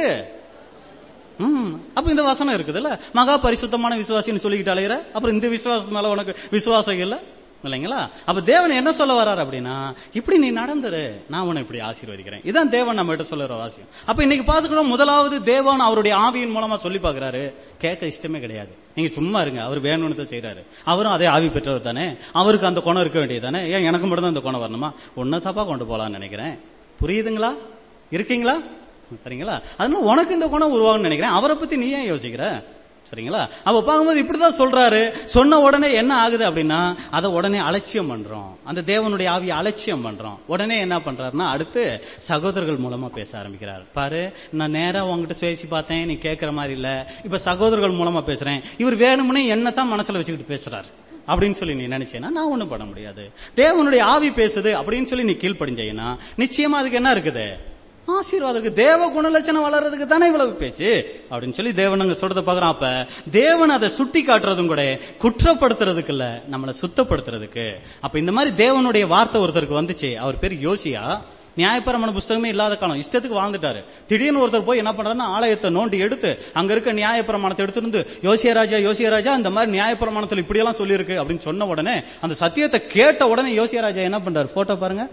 ம், அப்ப இந்த வசனம் இருக்குதுல்ல மகா பரிசுத்தமான விசுவாசின்னு சொல்லிக்கிட்டு அலையிற அப்புறம் இந்த விசுவாசத்து மேல உனக்கு விசுவாசம் இல்ல இல்லைங்களா அப்ப தேவன் என்ன சொல்ல வர்றாரு அப்படின்னா இப்படி நீ நடந்துரு நான் உன்னை இப்படி ஆசீர்வதிக்கிறேன் இதான் தேவன் நம்ம கிட்ட சொல்லுற வாசியம் அப்ப இன்னைக்கு பாத்துக்கிறோம் முதலாவது தேவன் அவருடைய ஆவியின் மூலமா சொல்லி பாக்குறாரு கேட்க இஷ்டமே கிடையாது நீங்க சும்மா இருங்க அவர் வேணும்னு தான் செய்யறாரு அவரும் அதே ஆவி பெற்றவர் தானே அவருக்கு அந்த குணம் இருக்க வேண்டியது தானே ஏன் எனக்கு மட்டும் தான் அந்த குணம் வரணுமா ஒன்ன தப்பா கொண்டு போலாம்னு நினைக்கிறேன் புரியுதுங்களா இருக்கீங்களா சரிங்களா அதனால உனக்கு இந்த குணம் உருவாகும்னு நினைக்கிறேன் அவரை பத்தி நீ ஏன் யோசிக்கிற சரிங்களா அப்ப பார்க்கும்போது இப்படிதான் சொல்றாரு சொன்ன உடனே என்ன ஆகுது அப்படின்னா அதை உடனே அலட்சியம் பண்றோம் அந்த தேவனுடைய ஆவியை அலட்சியம் பண்றோம் உடனே என்ன பண்றாருன்னா அடுத்து சகோதரர்கள் மூலமா பேச ஆரம்பிக்கிறார் பாரு நான் நேரா உங்ககிட்ட பேசி பார்த்தேன் நீ கேட்கிற மாதிரி இல்ல இப்ப சகோதரர்கள் மூலமா பேசுறேன் இவர் வேணும்னே என்னத்தான் மனசுல வச்சுக்கிட்டு பேசுறாரு அப்படின்னு சொல்லி நீ நினைச்சேன்னா நான் ஒண்ணும் பண்ண முடியாது தேவனுடைய ஆவி பேசுது அப்படின்னு சொல்லி நீ கீழ்ப்படிஞ்சீங்கன்னா நிச்சயமா அதுக்கு என்ன இருக்குது ஆசீர்வாதம் இருக்கு தேவ குணலட்சணம் வளர்றதுக்கு தானே இவ்வளவு பேச்சு அப்படின்னு சொல்லி தேவன் அங்க சொல்றத பாக்குறோம் அப்ப தேவன் அதை சுட்டி காட்டுறதும் கூட குற்றப்படுத்துறதுக்கு இல்ல நம்மளை சுத்தப்படுத்துறதுக்கு அப்ப இந்த மாதிரி தேவனுடைய வார்த்தை ஒருத்தருக்கு வந்துச்சு அவர் பேர் யோசியா நியாயப்பிரமாண புஸ்தகமே இல்லாத காலம் இஷ்டத்துக்கு வாழ்ந்துட்டாரு திடீர்னு ஒருத்தர் போய் என்ன பண்றாருன்னா ஆலயத்தை நோண்டி எடுத்து அங்க இருக்க நியாயப்பிரமாணத்தை எடுத்துருந்து யோசிய ராஜா யோசிய ராஜா இந்த மாதிரி நியாயப்பிரமாணத்துல இப்படி எல்லாம் சொல்லியிருக்கு அப்படின்னு சொன்ன உடனே அந்த சத்தியத்தை கேட்ட உடனே யோசிய ராஜா என்ன பண்றாரு போட்டோ பாருங்க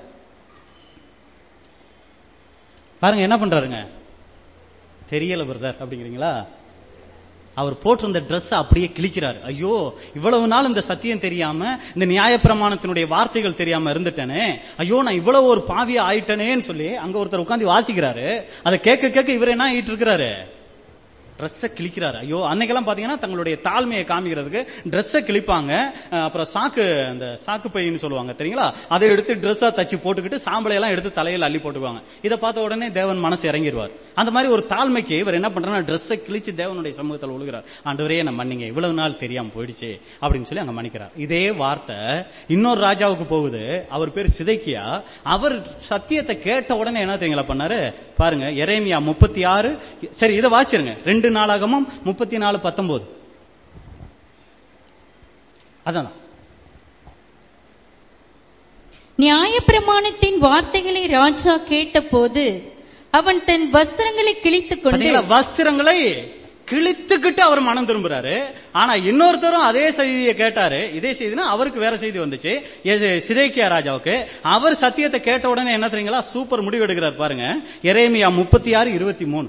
பாருங்க என்ன பண்றாருங்க தெரியல பிரதர் அப்படிங்கிறீங்களா அவர் போட்டிருந்த Dress அப்படியே கிழிக்கிறார் ஐயோ இவ்வளவு நாள் இந்த சத்தியம் தெரியாம இந்த நியாயப்பிரமாணத்தினுடைய வார்த்தைகள் தெரியாம இருந்துட்டேனே ஐயோ நான் இவ்வளவு ஒரு பாவியா ஆயிட்டனேன்னு சொல்லி அங்க ஒருத்தர் உட்கார்ந்து வாசிக்கிறாரு அதை கேட்க கேட்க இவர் என்ன ஆயிட்டு இருக்கிறாரு ட்ரெஸ்ஸை கிழிக்கிறாரு ஐயோ அன்னைக்கெல்லாம் பாத்தீங்கன்னா தங்களுடைய தாழ்மையை காமிக்கிறதுக்கு ட்ரெஸ்ஸை கிழிப்பாங்க அஹ் அப்புறம் சாக்கு அந்த சாக்கு பைன்னு சொல்லுவாங்க தெரியுங்களா அதை எடுத்து ட்ரெஸ்ஸா தச்சு போட்டுக்கிட்டு சாம்பலை எல்லாம் எடுத்து தலையில அள்ளி போட்டுக்குவாங்க இதை பார்த்த உடனே தேவன் மனசு இறங்கிடுவார் அந்த மாதிரி ஒரு தாழ்மைக்கு இவர் என்ன பண்றாரு ட்ரெஸ்ஸை கிழிச்சு தேவனுடைய சமூகத்தில் விழுகிறார் ஆண்டவரே என்ன மன்னிங்க இவ்வளவு நாள் தெரியாம போயிடுச்சு அப்படின்னு சொல்லி அங்க மன்னிக்கிறார் இதே வார்த்தை இன்னொரு ராஜாவுக்கு போகுது அவர் பேர் சிதைக்கியா அவர் சத்தியத்தை கேட்ட உடனே என்ன தெரியுங்களா பண்ணாரு பாருங்க எரேமியா முப்பத்தி ஆறு சரி இதை வாச்சிருங்க ரெண்டு நாளாகமும் முப்பத்தி நாலு பத்தொன்பது அதான்
நியாயப்பிரமாணத்தின் வார்த்தைகளை ராஜா கேட்டபோது அவன் தன் வஸ்திரங்களை கிழித்துக் கொண்டு
பாத்தீங்களா வஸ்திரங்களை கிழித்துக்கிட்டு அவர் மனம் திரும்புறாரு ஆனா இன்னொருத்தரும் அதே செய்தியை கேட்டாரு இதே செய்தினா அவருக்கு வேற செய்தி வந்துச்சு எ- சிதேக்கியா ராஜாவுக்கு அவர் சத்தியத்தை கேட்ட உடனே என்ன தெரியுங்களா சூப்பர் முடிவு எடுக்கிறார் பாருங்க எரேமியா முப்பத்தி ஆறு இருபத்தி மூணு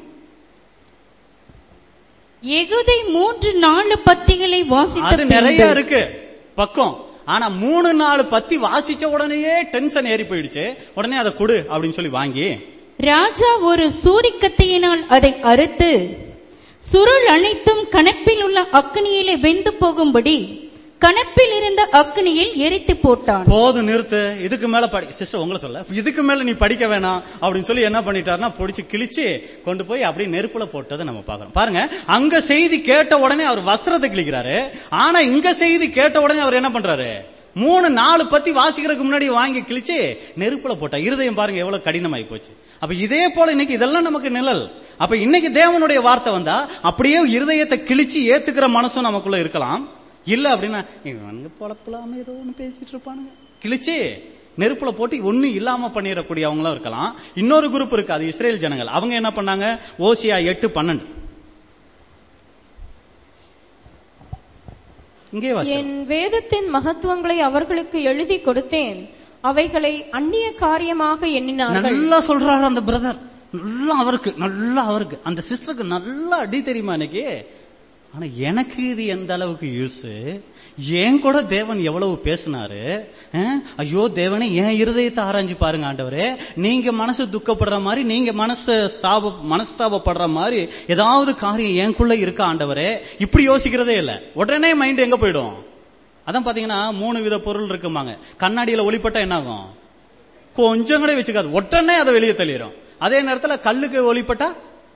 எகுதை மூன்று நாலு பத்திகளை வாசித்த
அது நிறைய
பின்பு
இருக்கு பக்கம் ஆனா மூணு நாலு பத்தி வாசிச்ச உடனேயே டென்ஷன் ஏறி போயிடுச்சு உடனே அதை கொடு அப்படின்னு சொல்லி வாங்கி
ராஜா ஒரு சூரிக்கத்தையினால் அதை அறுத்து சுருள் அனைத்தும் கணப்பில் உள்ள அக்னியிலே வெந்து போகும்படி கணப்பில் இருந்த அக்னியில் எரித்து போட்டான்
போதும் நிறுத்து இதுக்கு மேல படி சிஸ்டர் உங்களை சொல்ல இதுக்கு மேல நீ படிக்க வேணாம் அப்படின்னு சொல்லி என்ன பண்ணிட்டாருன்னா பொடிச்சு கிழிச்சு கொண்டு போய் அப்படியே நெருப்புல போட்டதை நம்ம பாக்குறோம் பாருங்க அங்க செய்தி கேட்ட உடனே அவர் வஸ்திரத்தை கிழிக்கிறாரு ஆனா இங்க செய்தி கேட்ட உடனே அவர் என்ன பண்றாரு மூணு நாலு பத்தி வாசிக்கிறதுக்கு முன்னாடி வாங்கி கிழிச்சு நெருப்புல போட்டா இருதயம் பாருங்க எவ்வளவு கடினமாயி போச்சு அப்ப இதே போல இன்னைக்கு இதெல்லாம் நமக்கு நிழல் அப்ப இன்னைக்கு தேவனுடைய வார்த்தை வந்தா அப்படியே இருதயத்தை கிழிச்சு ஏத்துக்கிற மனசும் நமக்குள்ள இருக்கலாம் இல்ல அப்படின்னா இவனுங்க பொழப்பலாம ஏதோ ஒண்ணு பேசிட்டு இருப்பானுங்க கிழிச்சு நெருப்புல போட்டு ஒண்ணு இல்லாம பண்ணிடக்கூடியவங்களும் இருக்கலாம் இன்னொரு குரூப் இருக்கு அது இஸ்ரேல் ஜனங்கள் அவங்க என்ன பண்ணாங்க ஓசியா எட்டு பன்னெண்டு இங்கே வாசி
என் வேதத்தின் மகத்துவங்களை அவர்களுக்கு எழுதி கொடுத்தேன் அவைகளை அந்நிய காரியமாக எண்ணினார்கள்
நல்லா சொல்றாரு அந்த பிரதர் நல்லா அவருக்கு நல்லா அவருக்கு அந்த சிஸ்டருக்கு நல்லா அடி தெரியுமா எனக்கு ஆனா எனக்கு இது எந்த அளவுக்கு யூஸ் ஏன் கூட தேவன் எவ்வளவு பேசினாரு அஹ்? ஐயோ தேவனே என் இருதயத்தை ஆராய்ஞ்சு பாருங்க ஆண்டவரே நீங்க மனசு துக்கப்படுற மாதிரி நீங்க மனசு ஸ்தாப மனஸ்தாபப்படுற மாதிரி ஏதாவது காரியம் எனக்குள்ள இருக்கா ஆண்டவரே இப்படி யோசிக்கிறதே இல்ல உடனே மைண்ட் எங்க போயிடும் அதான் பாத்தீங்கன்னா மூணு வித பொருள் இருக்குமாங்க கண்ணாடியில ஒளிப்பட்டா என்ன ஆகும் கொஞ்சம் கூட வச்சுக்காது உடனே அதை வெளியே தள்ளிடும் அதே நேரத்துல கல்லுக்கு ஒளிப்பட்டா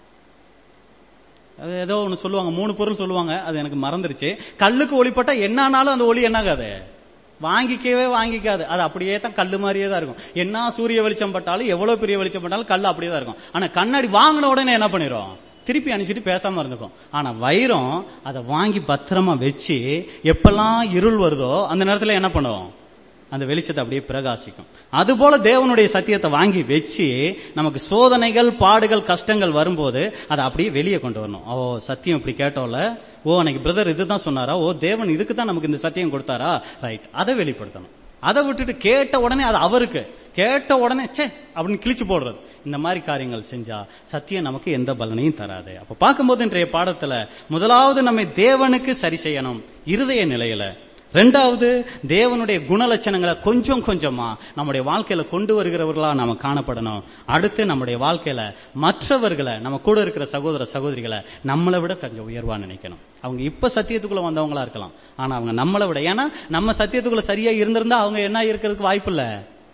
அது ஏதோ ஒண்ணு சொல்லுவாங்க மூணு பொருள் சொல்லுவாங்க அது எனக்கு மறந்துருச்சு கல்லுக்கு ஒளிப்பட்டா என்னானாலும் அந்த ஒளி என்னாகாது வாங்கிக்கவே வாங்கிக்காது அது அப்படியே தான் கல்லு மாதிரியே தான் இருக்கும் என்ன சூரிய வெளிச்சம் பட்டாலும் எவ்வளவு பெரிய வெளிச்சம் பட்டாலும் கல் அப்படியே தான் இருக்கும் ஆனா கண்ணாடி வாங்கின உடனே என்ன பண்ணிரும் திருப்பி அனுப்பிச்சிட்டு பேசாம இருந்துக்கும் ஆனா வைரம் அதை வாங்கி பத்திரமா வச்சு எப்பெல்லாம் இருள் வருதோ அந்த நேரத்துல என்ன பண்ணுவோம் அந்த வெளிச்சத்தை அப்படியே பிரகாசிக்கும் அதுபோல தேவனுடைய சத்தியத்தை வாங்கி வச்சு நமக்கு சோதனைகள் பாடுகள் கஷ்டங்கள் வரும்போது அதை அப்படியே வெளியே கொண்டு வரணும் ஓ சத்தியம் இப்படி கேட்டோம்ல ஓ அன்னைக்கு பிரதர் இதுதான் சொன்னாரா ஓ தேவன் இதுக்கு தான் நமக்கு இந்த சத்தியம் கொடுத்தாரா ரைட் அதை வெளிப்படுத்தணும் அதை விட்டுட்டு கேட்ட உடனே அது அவருக்கு கேட்ட உடனே சே அப்படின்னு கிழிச்சு போடுறது இந்த மாதிரி காரியங்கள் செஞ்சா சத்தியம் நமக்கு எந்த பலனையும் தராது அப்ப பார்க்கும்போது இன்றைய பாடத்துல முதலாவது நம்மை தேவனுக்கு சரி செய்யணும் இருதய நிலையில ரெண்டாவது தேவனுடைய குணலட்சணங்களை கொஞ்சம் கொஞ்சமா நம்முடைய வாழ்க்கையில கொண்டு வருகிறவர்களா நாம காணப்படணும் அடுத்து நம்முடைய வாழ்க்கையில மற்றவர்களை நம்ம கூட இருக்கிற சகோதர சகோதரிகளை நம்மளை விட கொஞ்சம் உயர்வா நினைக்கணும் அவங்க இப்ப சத்தியத்துக்குள்ள வந்தவங்களா இருக்கலாம் ஆனா அவங்க நம்மளை விட ஏன்னா நம்ம சத்தியத்துக்குள்ள சரியா இருந்திருந்தா அவங்க என்ன இருக்கிறதுக்கு வாய்ப்பு இல்ல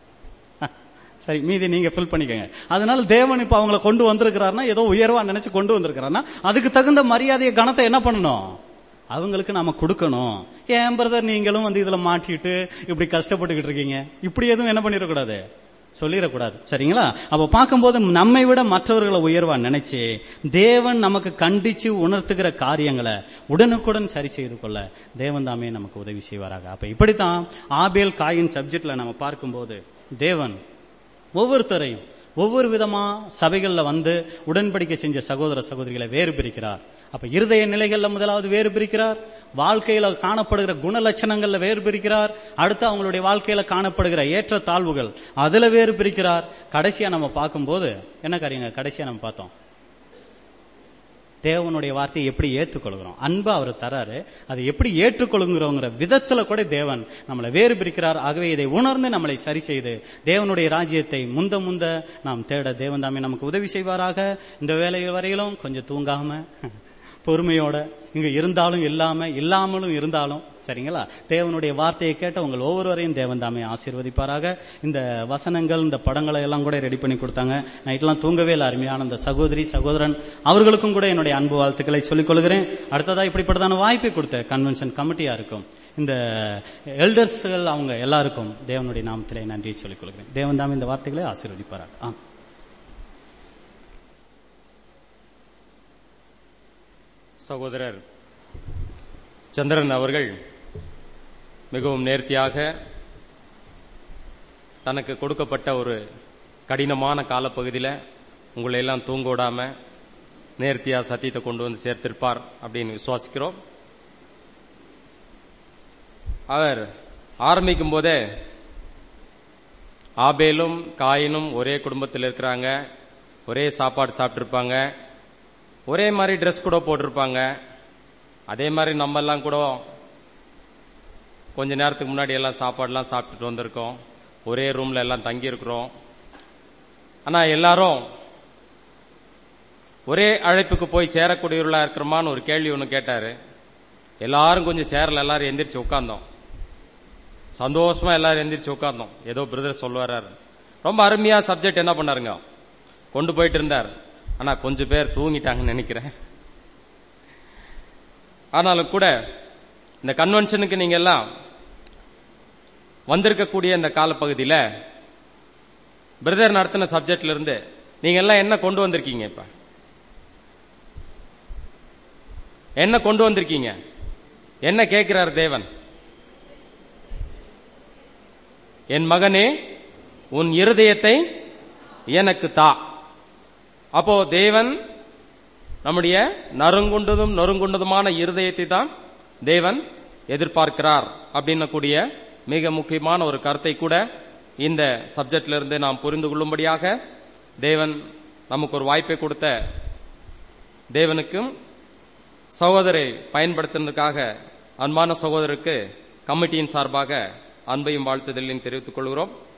சரி மீதி நீங்க ஃபில் பண்ணிக்கங்க அதனால தேவன் இப்ப அவங்கள கொண்டு வந்திருக்கிறாருன்னா ஏதோ உயர்வா நினைச்சு கொண்டு வந்திருக்கிறாருன்னா அதுக்கு தகுந்த மரியாதையை கணத்தை என்ன பண்ணணும் அவங்களுக்கு நாம கொடுக்கணும் ஏன் பிரதர் நீங்களும் வந்து இதுல மாட்டிட்டு இப்படி கஷ்டப்பட்டுக்கிட்டு இருக்கீங்க இப்படி எதுவும் என்ன பண்ணிடக்கூடாது சொல்லிடக்கூடாது சரிங்களா அப்ப பார்க்கும்போது நம்மை விட மற்றவர்களை உயர்வா நினைச்சு தேவன் நமக்கு கண்டிச்சு உணர்த்துகிற காரியங்களை உடனுக்குடன் சரி செய்து கொள்ள தேவன் தாமே நமக்கு உதவி செய்வாராக அப்ப இப்படித்தான் ஆபேல் காயின் சப்ஜெக்ட்ல நம்ம பார்க்கும்போது தேவன் ஒவ்வொருத்தரையும் ஒவ்வொரு விதமா சபைகள்ல வந்து உடன்படிக்கை செஞ்ச சகோதர சகோதரிகளை வேறு பிரிக்கிறார் அப்ப இருதய நிலைகள்ல முதலாவது வேறு பிரிக்கிறார் வாழ்க்கையில காணப்படுகிற குணலட்சணங்கள்ல வேறு பிரிக்கிறார் அடுத்து அவங்களுடைய வாழ்க்கையில காணப்படுகிற ஏற்ற தாழ்வுகள் அதுல வேறு பிரிக்கிறார் கடைசியா நம்ம பார்க்கும்போது என்ன காரியங்க கடைசியா நம்ம பார்த்தோம் தேவனுடைய வார்த்தையை எப்படி ஏற்றுக்கொள்கிறோம் அன்பு அவர் தராரு அதை எப்படி ஏற்றுக்கொள்கிறோங்கிற விதத்துல கூட தேவன் நம்மளை வேறு பிரிக்கிறார் ஆகவே இதை உணர்ந்து நம்மளை சரி செய்து தேவனுடைய ராஜ்யத்தை முந்த முந்த நாம் தேட தேவன் தாமே நமக்கு உதவி செய்வாராக இந்த வேலை வரையிலும் கொஞ்சம் தூங்காம பொறுமையோட இங்க இருந்தாலும் இல்லாம இல்லாமலும் இருந்தாலும் சரிங்களா தேவனுடைய வார்த்தையை கேட்ட உங்கள் ஒவ்வொருவரையும் தேவன் தாமே ஆசீர்வதிப்பாராக இந்த வசனங்கள் இந்த படங்களை எல்லாம் கூட ரெடி பண்ணி கொடுத்தாங்க நைட்லாம் தூங்கவே இல்லை அருமையான அந்த சகோதரி சகோதரன் அவர்களுக்கும் கூட என்னுடைய அன்பு வாழ்த்துக்களை சொல்லிக் கொள்கிறேன் அடுத்ததா இப்படிப்பட்டதான வாய்ப்பை கொடுத்த கன்வென்ஷன் கமிட்டியா இருக்கும் இந்த எல்டர்ஸ்கள் அவங்க எல்லாருக்கும் தேவனுடைய நாமத்திலே நன்றியை சொல்லிக் கொள்கிறேன் தேவன் தாமே இந்த வார்த்தைகளை ஆசீர்வதிப்பாராக ஆ
சகோதரர் சந்திரன் அவர்கள் மிகவும் நேர்த்தியாக தனக்கு கொடுக்கப்பட்ட ஒரு கடினமான காலப்பகுதியில் உங்களை எல்லாம் தூங்க விடாம நேர்த்தியா சத்தியத்தை கொண்டு வந்து சேர்த்திருப்பார் அப்படின்னு விசுவாசிக்கிறோம் அவர் ஆரம்பிக்கும் போதே ஆபேலும் காயினும் ஒரே குடும்பத்தில் இருக்கிறாங்க ஒரே சாப்பாடு சாப்பிட்டிருப்பாங்க ஒரே மாதிரி ட்ரெஸ் கூட போட்டிருப்பாங்க அதே மாதிரி நம்ம எல்லாம் கூட கொஞ்ச நேரத்துக்கு முன்னாடி எல்லாம் சாப்பாடுலாம் சாப்பிட்டுட்டு வந்திருக்கோம் ஒரே ரூம்ல எல்லாம் தங்கி இருக்கிறோம் ஆனா எல்லாரும் ஒரே அழைப்புக்கு போய் சேரக்கூடியவர்களா இருக்கிறோமான்னு ஒரு கேள்வி ஒன்று கேட்டாரு எல்லாரும் கொஞ்சம் சேர்ல எல்லாரும் எந்திரிச்சு உட்கார்ந்தோம் சந்தோஷமா எல்லாரும் எந்திரிச்சு உட்கார்ந்தோம் ஏதோ பிரதர் சொல்லுவாரு ரொம்ப அருமையா சப்ஜெக்ட் என்ன பண்ணாருங்க கொண்டு போயிட்டு இருந்தார் ஆனா கொஞ்சம் பேர் தூங்கிட்டாங்கன்னு நினைக்கிறேன் ஆனாலும் கூட இந்த கன்வென்ஷனுக்கு நீங்க எல்லாம் வந்திருக்கக்கூடிய இந்த காலப்பகுதியில் பிரதர் நடத்தின சப்ஜெக்ட்ல இருந்து நீங்க எல்லாம் என்ன கொண்டு வந்திருக்கீங்க இப்ப என்ன கொண்டு வந்திருக்கீங்க என்ன கேட்கிறார் தேவன் என் மகனே உன் இருதயத்தை எனக்கு தா அப்போ தேவன் நம்முடைய நறுங்குண்டதும் நொறுங்குண்டதுமான இருதயத்தை தான் தேவன் எதிர்பார்க்கிறார் அப்படின்னு கூடிய மிக முக்கியமான ஒரு கருத்தை கூட இந்த சப்ஜெக்ட்ல இருந்து நாம் புரிந்து கொள்ளும்படியாக தேவன் நமக்கு ஒரு வாய்ப்பை கொடுத்த தேவனுக்கும் சகோதரை பயன்படுத்துவதற்காக அன்பான சகோதரருக்கு கமிட்டியின் சார்பாக அன்பையும் வாழ்த்துதலையும் தெரிவித்துக் கொள்கிறோம்